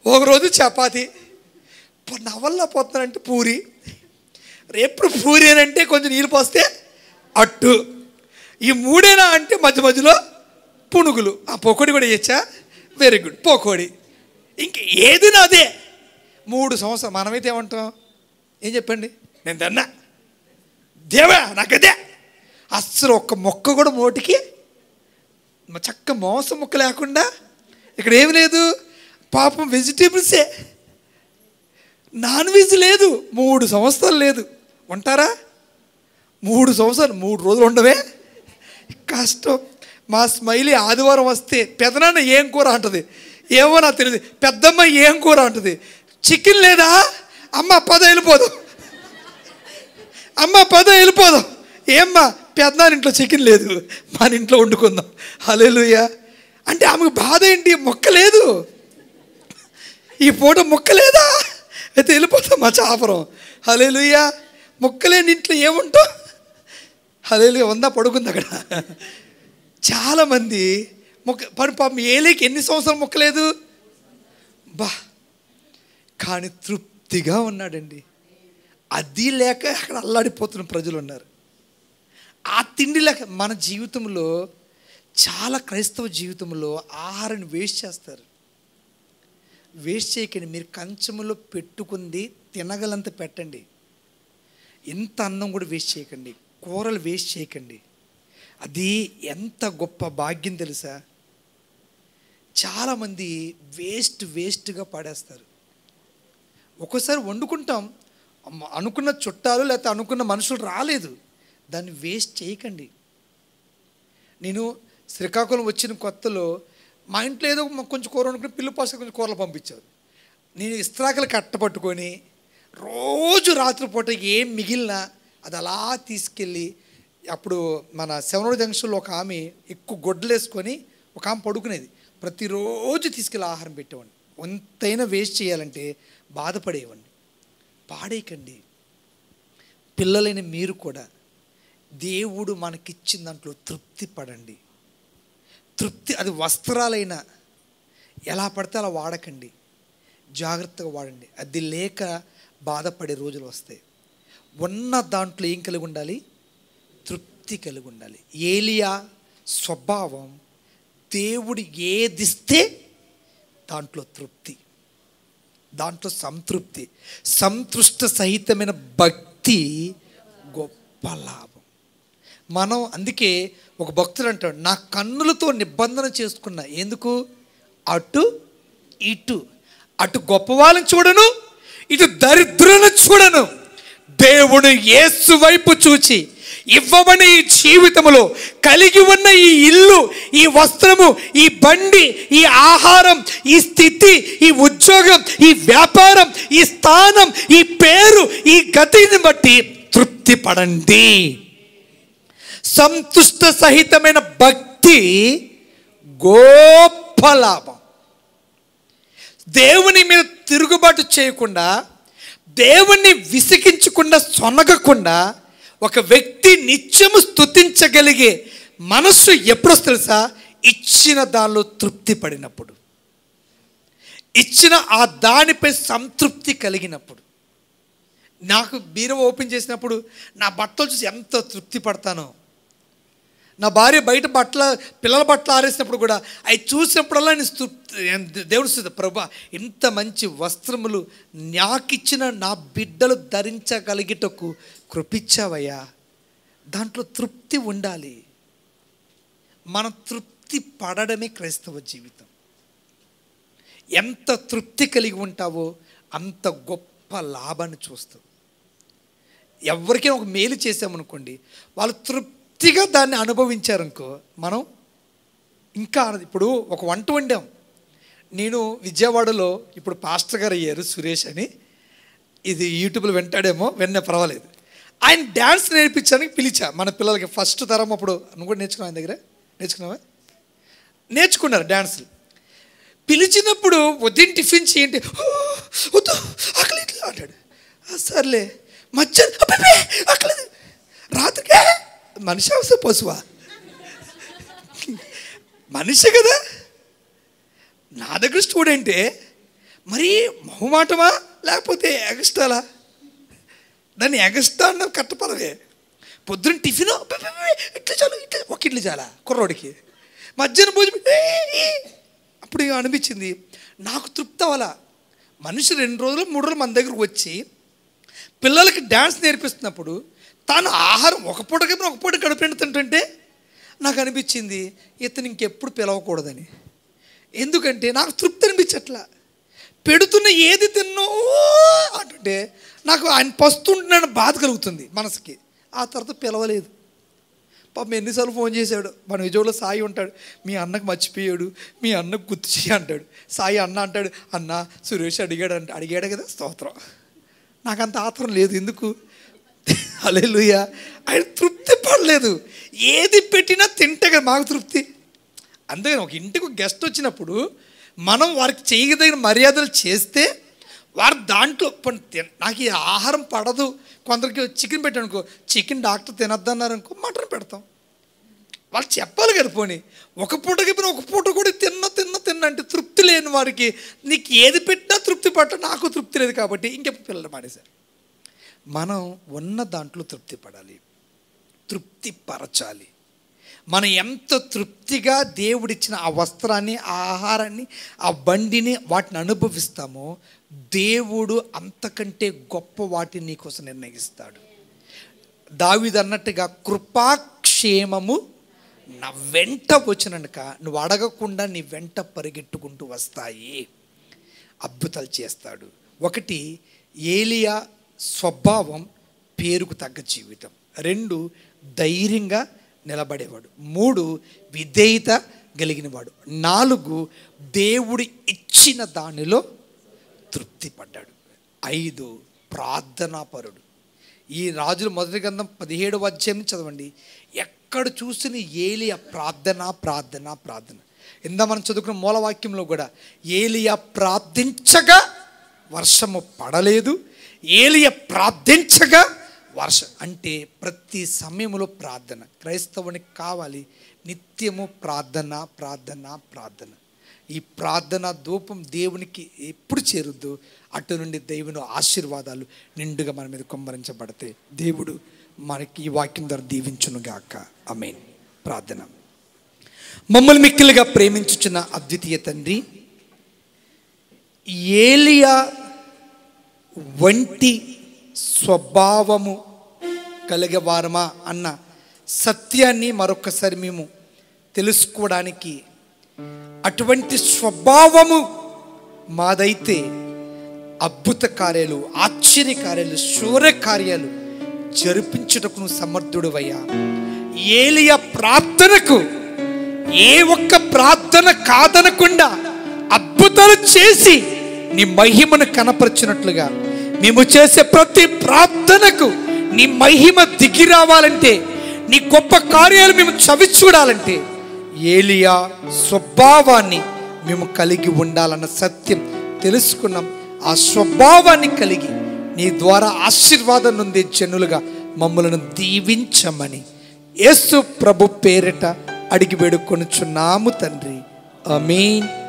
ఒకరోజు చపాతి ఇప్పుడు నా వల్ల పోతున్నానంటే పూరి రేపు పూరి అని అంటే కొంచెం నీళ్ళు పోస్తే అట్టు ఈ మూడేనా అంటే మధ్య మధ్యలో పునుగులు ఆ పొకోడి కూడా చేయొచ్చా వెరీ గుడ్ పోకోడి ఇంక ఏది నాదే మూడు సంవత్సరం మనమైతే ఏమంటాం ఏం చెప్పండి నేను తిన్నా దేవా నాకదే అస్సలు ఒక్క మొక్క కూడా మోటికి మ- చక్క మోసం ముక్క లేకుండా ఇక్కడ ఏమి లేదు పాపం వెజిటేబుల్సే నాన్ వెజ్ లేదు మూడు సంవత్సరాలు లేదు ఉంటారా మూడు సంవత్సరాలు మూడు రోజులు ఉండవే కష్టం మా స్మైలీ ఆదివారం వస్తే పెదనాన్న ఏం కూర అంటది ఏమో నాకు తెలియదు పెద్దమ్మ ఏం కూర అంటది చికెన్ లేదా అమ్మ పద వెళ్ళిపోదాం అమ్మ పద వెళ్ళిపోదాం ఏమ్మా పెద్దనాన్న ఇంట్లో చికెన్ లేదు మన ఇంట్లో వండుకుందాం హలేలుయ అంటే ఆమెకు బాధ ఏంటి మొక్క లేదు ఈ పూట మొక్క లేదా అయితే వెళ్ళిపోతాం మా చాపరం హలేలుయ మొక్కలేని ఇంట్లో ఏముంటాం హలేలుయ ఉందా పడుకుంది అక్కడ చాలామంది మొక్క పని పాపం ఏలేకి ఎన్ని సంవత్సరాలు మొక్కలేదు బా కానీ తృప్తిగా ఉన్నాడండి అది లేక అక్కడ అల్లాడిపోతున్న ప్రజలు ఉన్నారు ఆ తిండి లేక మన జీవితంలో చాలా క్రైస్తవ జీవితంలో ఆహారాన్ని వేస్ట్ చేస్తారు వేస్ట్ చేయకండి మీరు కంచములో పెట్టుకుంది తినగలంత పెట్టండి ఎంత అన్నం కూడా వేస్ట్ చేయకండి కూరలు వేస్ట్ చేయకండి అది ఎంత గొప్ప భాగ్యం తెలుసా చాలామంది వేస్ట్ వేస్ట్గా పడేస్తారు ఒక్కోసారి వండుకుంటాం అమ్మ, అనుకున్న చుట్టాలు లేకపోతే అనుకున్న మనుషులు రాలేదు దాన్ని వేస్ట్ చేయకండి నేను శ్రీకాకుళం వచ్చిన కొత్తలో మా ఇంట్లో ఏదో ఒక కొంచెం కూర వండుకుని పిల్లి పాస కొంచెం కూరలు పంపించారు నేను ఇస్త్రాకలు కట్టపట్టుకొని రోజు రాత్రిపూట ఏం మిగిలినా అది అలా తీసుకెళ్ళి అప్పుడు మన శవనోడి జంక్షన్లో ఒక ఆమె ఎక్కువ గొడ్డలు వేసుకొని ఒక ఆమె పడుకునేది ప్రతిరోజు తీసుకెళ్ళి ఆహారం పెట్టేవాడిని ఎంతైనా వేస్ట్ చేయాలంటే బాధపడేవాడిని పాడేయకండి పిల్లలైన మీరు కూడా దేవుడు మనకిచ్చిన దాంట్లో తృప్తి పడండి తృప్తి అది వస్త్రాలైనా ఎలా పడితే అలా వాడకండి జాగ్రత్తగా వాడండి అది లేక బాధపడే రోజులు వస్తాయి ఉన్న దాంట్లో ఏం కలిగి ఉండాలి తృప్తి కలిగి ఉండాలి ఏలియా స్వభావం దేవుడు ఏదిస్తే దాంట్లో తృప్తి దాంట్లో సంతృప్తి సంతృష్ట సహితమైన భక్తి గొప్ప లాభం మనం అందుకే ఒక భక్తుడు అంటాడు నా కన్నులతో నిబంధన చేసుకున్న ఎందుకు అటు ఇటు అటు గొప్పవాళ్ళని చూడను ఇటు దరిద్రులను చూడను దేవుడు యేసు వైపు చూచి ఇవ్వబడిన ఈ జీవితంలో కలిగి ఉన్న ఈ ఇల్లు ఈ వస్త్రము ఈ బండి ఈ ఆహారం ఈ స్థితి ఈ ఉద్యోగం ఈ వ్యాపారం ఈ స్థానం ఈ పేరు ఈ గతిని బట్టి తృప్తి పడండి సంతుష్ట సహితమైన భక్తి గొప్ప లాభం దేవుని మీద తిరుగుబాటు చేయకుండా దేవుణ్ణి విసిగించకుండా సొనగకుండా ఒక వ్యక్తి నిత్యము స్తుతించగలిగే మనస్సు ఎప్పుడు వస్తుంది తెలుసా ఇచ్చిన దానిలో తృప్తి పడినప్పుడు ఇచ్చిన ఆ దానిపై సంతృప్తి కలిగినప్పుడు నాకు బీరం ఓపెన్ చేసినప్పుడు నా బట్టలు చూసి ఎంత తృప్తి పడతానో నా భార్య బయట బట్టల పిల్లల బట్టలు ఆరేసినప్పుడు కూడా అవి చూసినప్పుడల్లా నేను స్తు- దేవుడు స్తుతి, ప్రభా ఇంత మంచి వస్త్రములు నాకిచ్చిన నా బిడ్డలు ధరించగలిగిటకు కృపించావయ్యా దాంట్లో తృప్తి ఉండాలి మనం తృప్తి పడడమే క్రైస్తవ జీవితం ఎంత తృప్తి కలిగి ఉంటావో అంత గొప్ప లాభాన్ని చూస్తావు ఎవరికైనా ఒక మేలు చేసామనుకోండి వాళ్ళు తృప్తిగా దాన్ని అనుభవించారనుకో మనం ఇంకా ఆనంద- ఇప్పుడు ఒక వంట వండాం నేను విజయవాడలో ఇప్పుడు పాస్టర్ గారు అయ్యారు సురేష్ అని ఇది యూట్యూబ్లో వింటాడేమో విన్న పర్వాలేదు ఆయన డ్యాన్స్ నేర్పించడానికి పిలిచా మన పిల్లలకి ఫస్ట్ తరం అప్పుడు నువ్వు కూడా నేర్చుకున్నావు ఆయన దగ్గర నేర్చుకున్నావా నేర్చుకున్నారు డ్యాన్సులు పిలిచినప్పుడు ఉదయం టిఫిన్ చేయండి "ఓ, వద్దు ఆకలి ఇట్లా అంటాడు "ఆ, సర్లే మధ్యాహ్నం అబ్బబ్బే, ఆకలి రాత్రికి "ఏ, మనిషి అవసరం పశువా మనిషి కదా నా దగ్గర స్టూడెంటే మరి మొహమాటమా లేకపోతే ఎగస్టాలా దాన్ని ఎగస్టా అన్న కట్టపదవే పొద్దున్న టిఫిన్ ఇట్లా చాలు ఇట్లా ఒక ఇడ్లీ చాలా కుర్రోడికి మధ్యాహ్నం భోజనం ఏ, ఏ. అప్పుడు ఇక అనిపించింది నాకు తృప్తి అవ్వాలా మనిషి రెండు రోజులు మూడు రోజులు మన దగ్గరకు వచ్చి పిల్లలకి డ్యాన్స్ నేర్పిస్తున్నప్పుడు తాను ఆహారం ఒక పూట కన్నా ఒక పూట గడిపిన తింటుంటే నాకు అనిపించింది ఇతను ఇంకెప్పుడు పిలవకూడదని ఎందుకంటే నాకు తృప్తి అనిపించట్లా పెడుతున్న ఏది తిన్నో అంటుంటే నాకు ఆయన పస్తుంటున్నాను బాధ కలుగుతుంది మనసుకి ఆ తర్వాత పిలవలేదు పాపం ఎన్నిసార్లు ఫోన్ చేశాడు మన విజయవాడలో సాయి ఉంటాడు మీ అన్నకు మర్చిపోయాడు మీ అన్నకు గుర్తు చేయి అంటాడు సాయి అన్న అంటాడు అన్న సురేష్ అడిగాడు అంటే అడిగాడు కదా స్తోత్రం నాకు అంత ఆత్రం లేదు ఎందుకు అలెలుయ ఆయన తృప్తి పడలేదు ఏది పెట్టినా తింటే కదా మాకు తృప్తి అందుకని ఒక ఇంటికి ఒక గెస్ట్ వచ్చినప్పుడు మనం వారికి చేయదగిన మర్యాదలు చేస్తే వారు దాంట్లో పోనీ తిన- నాకు ఈ ఆహారం పడదు కొందరికి చికెన్ పెట్టాను అనుకో చికెన్ డాక్టర్ తినద్దన్నారు అనుకో మటన్ పెడతాం వాళ్ళు చెప్పాలి కదా పోనీ ఒక పూట చెప్పిన ఒక పూట కూడా తిన్న తిన్న తిన్న అంటే తృప్తి లేని వారికి నీకు ఏది పెట్టినా తృప్తి పట్ట నాకు తృప్తి లేదు కాబట్టి ఇంకెప్పుడు పిల్లలు మానేశారు మనం ఉన్న దాంట్లో తృప్తి పడాలి తృప్తి పరచాలి మనం ఎంత తృప్తిగా దేవుడిచ్చిన ఆ వస్త్రాన్ని ఆ ఆహారాన్ని ఆ బండిని వాటిని అనుభవిస్తామో దేవుడు అంతకంటే గొప్ప వాటిని నీకోసం నిర్ణయిస్తాడు దావిది అన్నట్టుగా కృపాక్షేమము నా వెంట వచ్చినక నువ్వు అడగకుండా నీ వెంట పరిగెట్టుకుంటూ వస్తాయి అద్భుతాలు చేస్తాడు ఒకటి ఏలియా స్వభావం పేరుకు తగ్గ జీవితం రెండు ధైర్యంగా నిలబడేవాడు మూడు విధేయత కలిగినవాడు నాలుగు దేవుడు ఇచ్చిన దానిలో తృప్తి పడ్డాడు ఐదు ప్రార్థనాపరుడు ఈ రాజుల మొదటి గ్రంథం పదిహేడవ అధ్యాయం చదవండి ఎక్కడ చూసిన ఏలియా ప్రార్థన ప్రార్థన ప్రార్థన ఇందా మనం చదువుకున్న మూలవాక్యంలో కూడా ఏలియా ప్రార్థించగా వర్షము పడలేదు ఏలియా ప్రార్థించగా వర్షం అంటే ప్రతి సమయంలో ప్రార్థన క్రైస్తవునికి కావాలి నిత్యము ప్రార్థన ప్రార్థన ప్రార్థన ఈ ప్రార్థన ధూపం దేవునికి ఎప్పుడు చేరుద్దు అటు నుండి దేవుని ఆశీర్వాదాలు నిండుగా మన మీద కుమ్మరించబడితే దేవుడు మనకి ఈ వాక్యం ద్వారా దీవించునుగాక అమేన్ ప్రార్థన మమ్మల్ని మిక్కిలిగా ప్రేమించుచున్న అద్వితీయ తండ్రి ఏలియా వంటి స్వభావము కలిగేవారమా అన్న సత్యాన్ని మరొకసారి మేము తెలుసుకోవడానికి అటువంటి స్వభావము మాదైతే అద్భుత కార్యాలు ఆశ్చర్య కార్యాలు శూర కార్యాలు జరిపించుటకు నువ్వు సమర్థుడువయ్యా ఏలియా ప్రార్థనకు ఏ ఒక్క ప్రార్థన కాదనకుండా అద్భుతాలు చేసి నీ మహిమను కనపరిచినట్లుగా మేము చేసే ప్రతి ప్రార్థనకు నీ మహిమ దిగి రావాలంటే నీ గొప్ప కార్యాలు మేము చవి చూడాలంటే ఏలియా స్వభావాన్ని మేము కలిగి ఉండాలన్న సత్యం తెలుసుకున్నాం ఆ స్వభావాన్ని కలిగి నీ ద్వారా ఆశీర్వాదం నొందే జనులుగా మమ్మలను దీవించమని యేసు ప్రభు పేరిట అడిగి వేడుకొనుచున్నాము తండ్రి ఆమేన్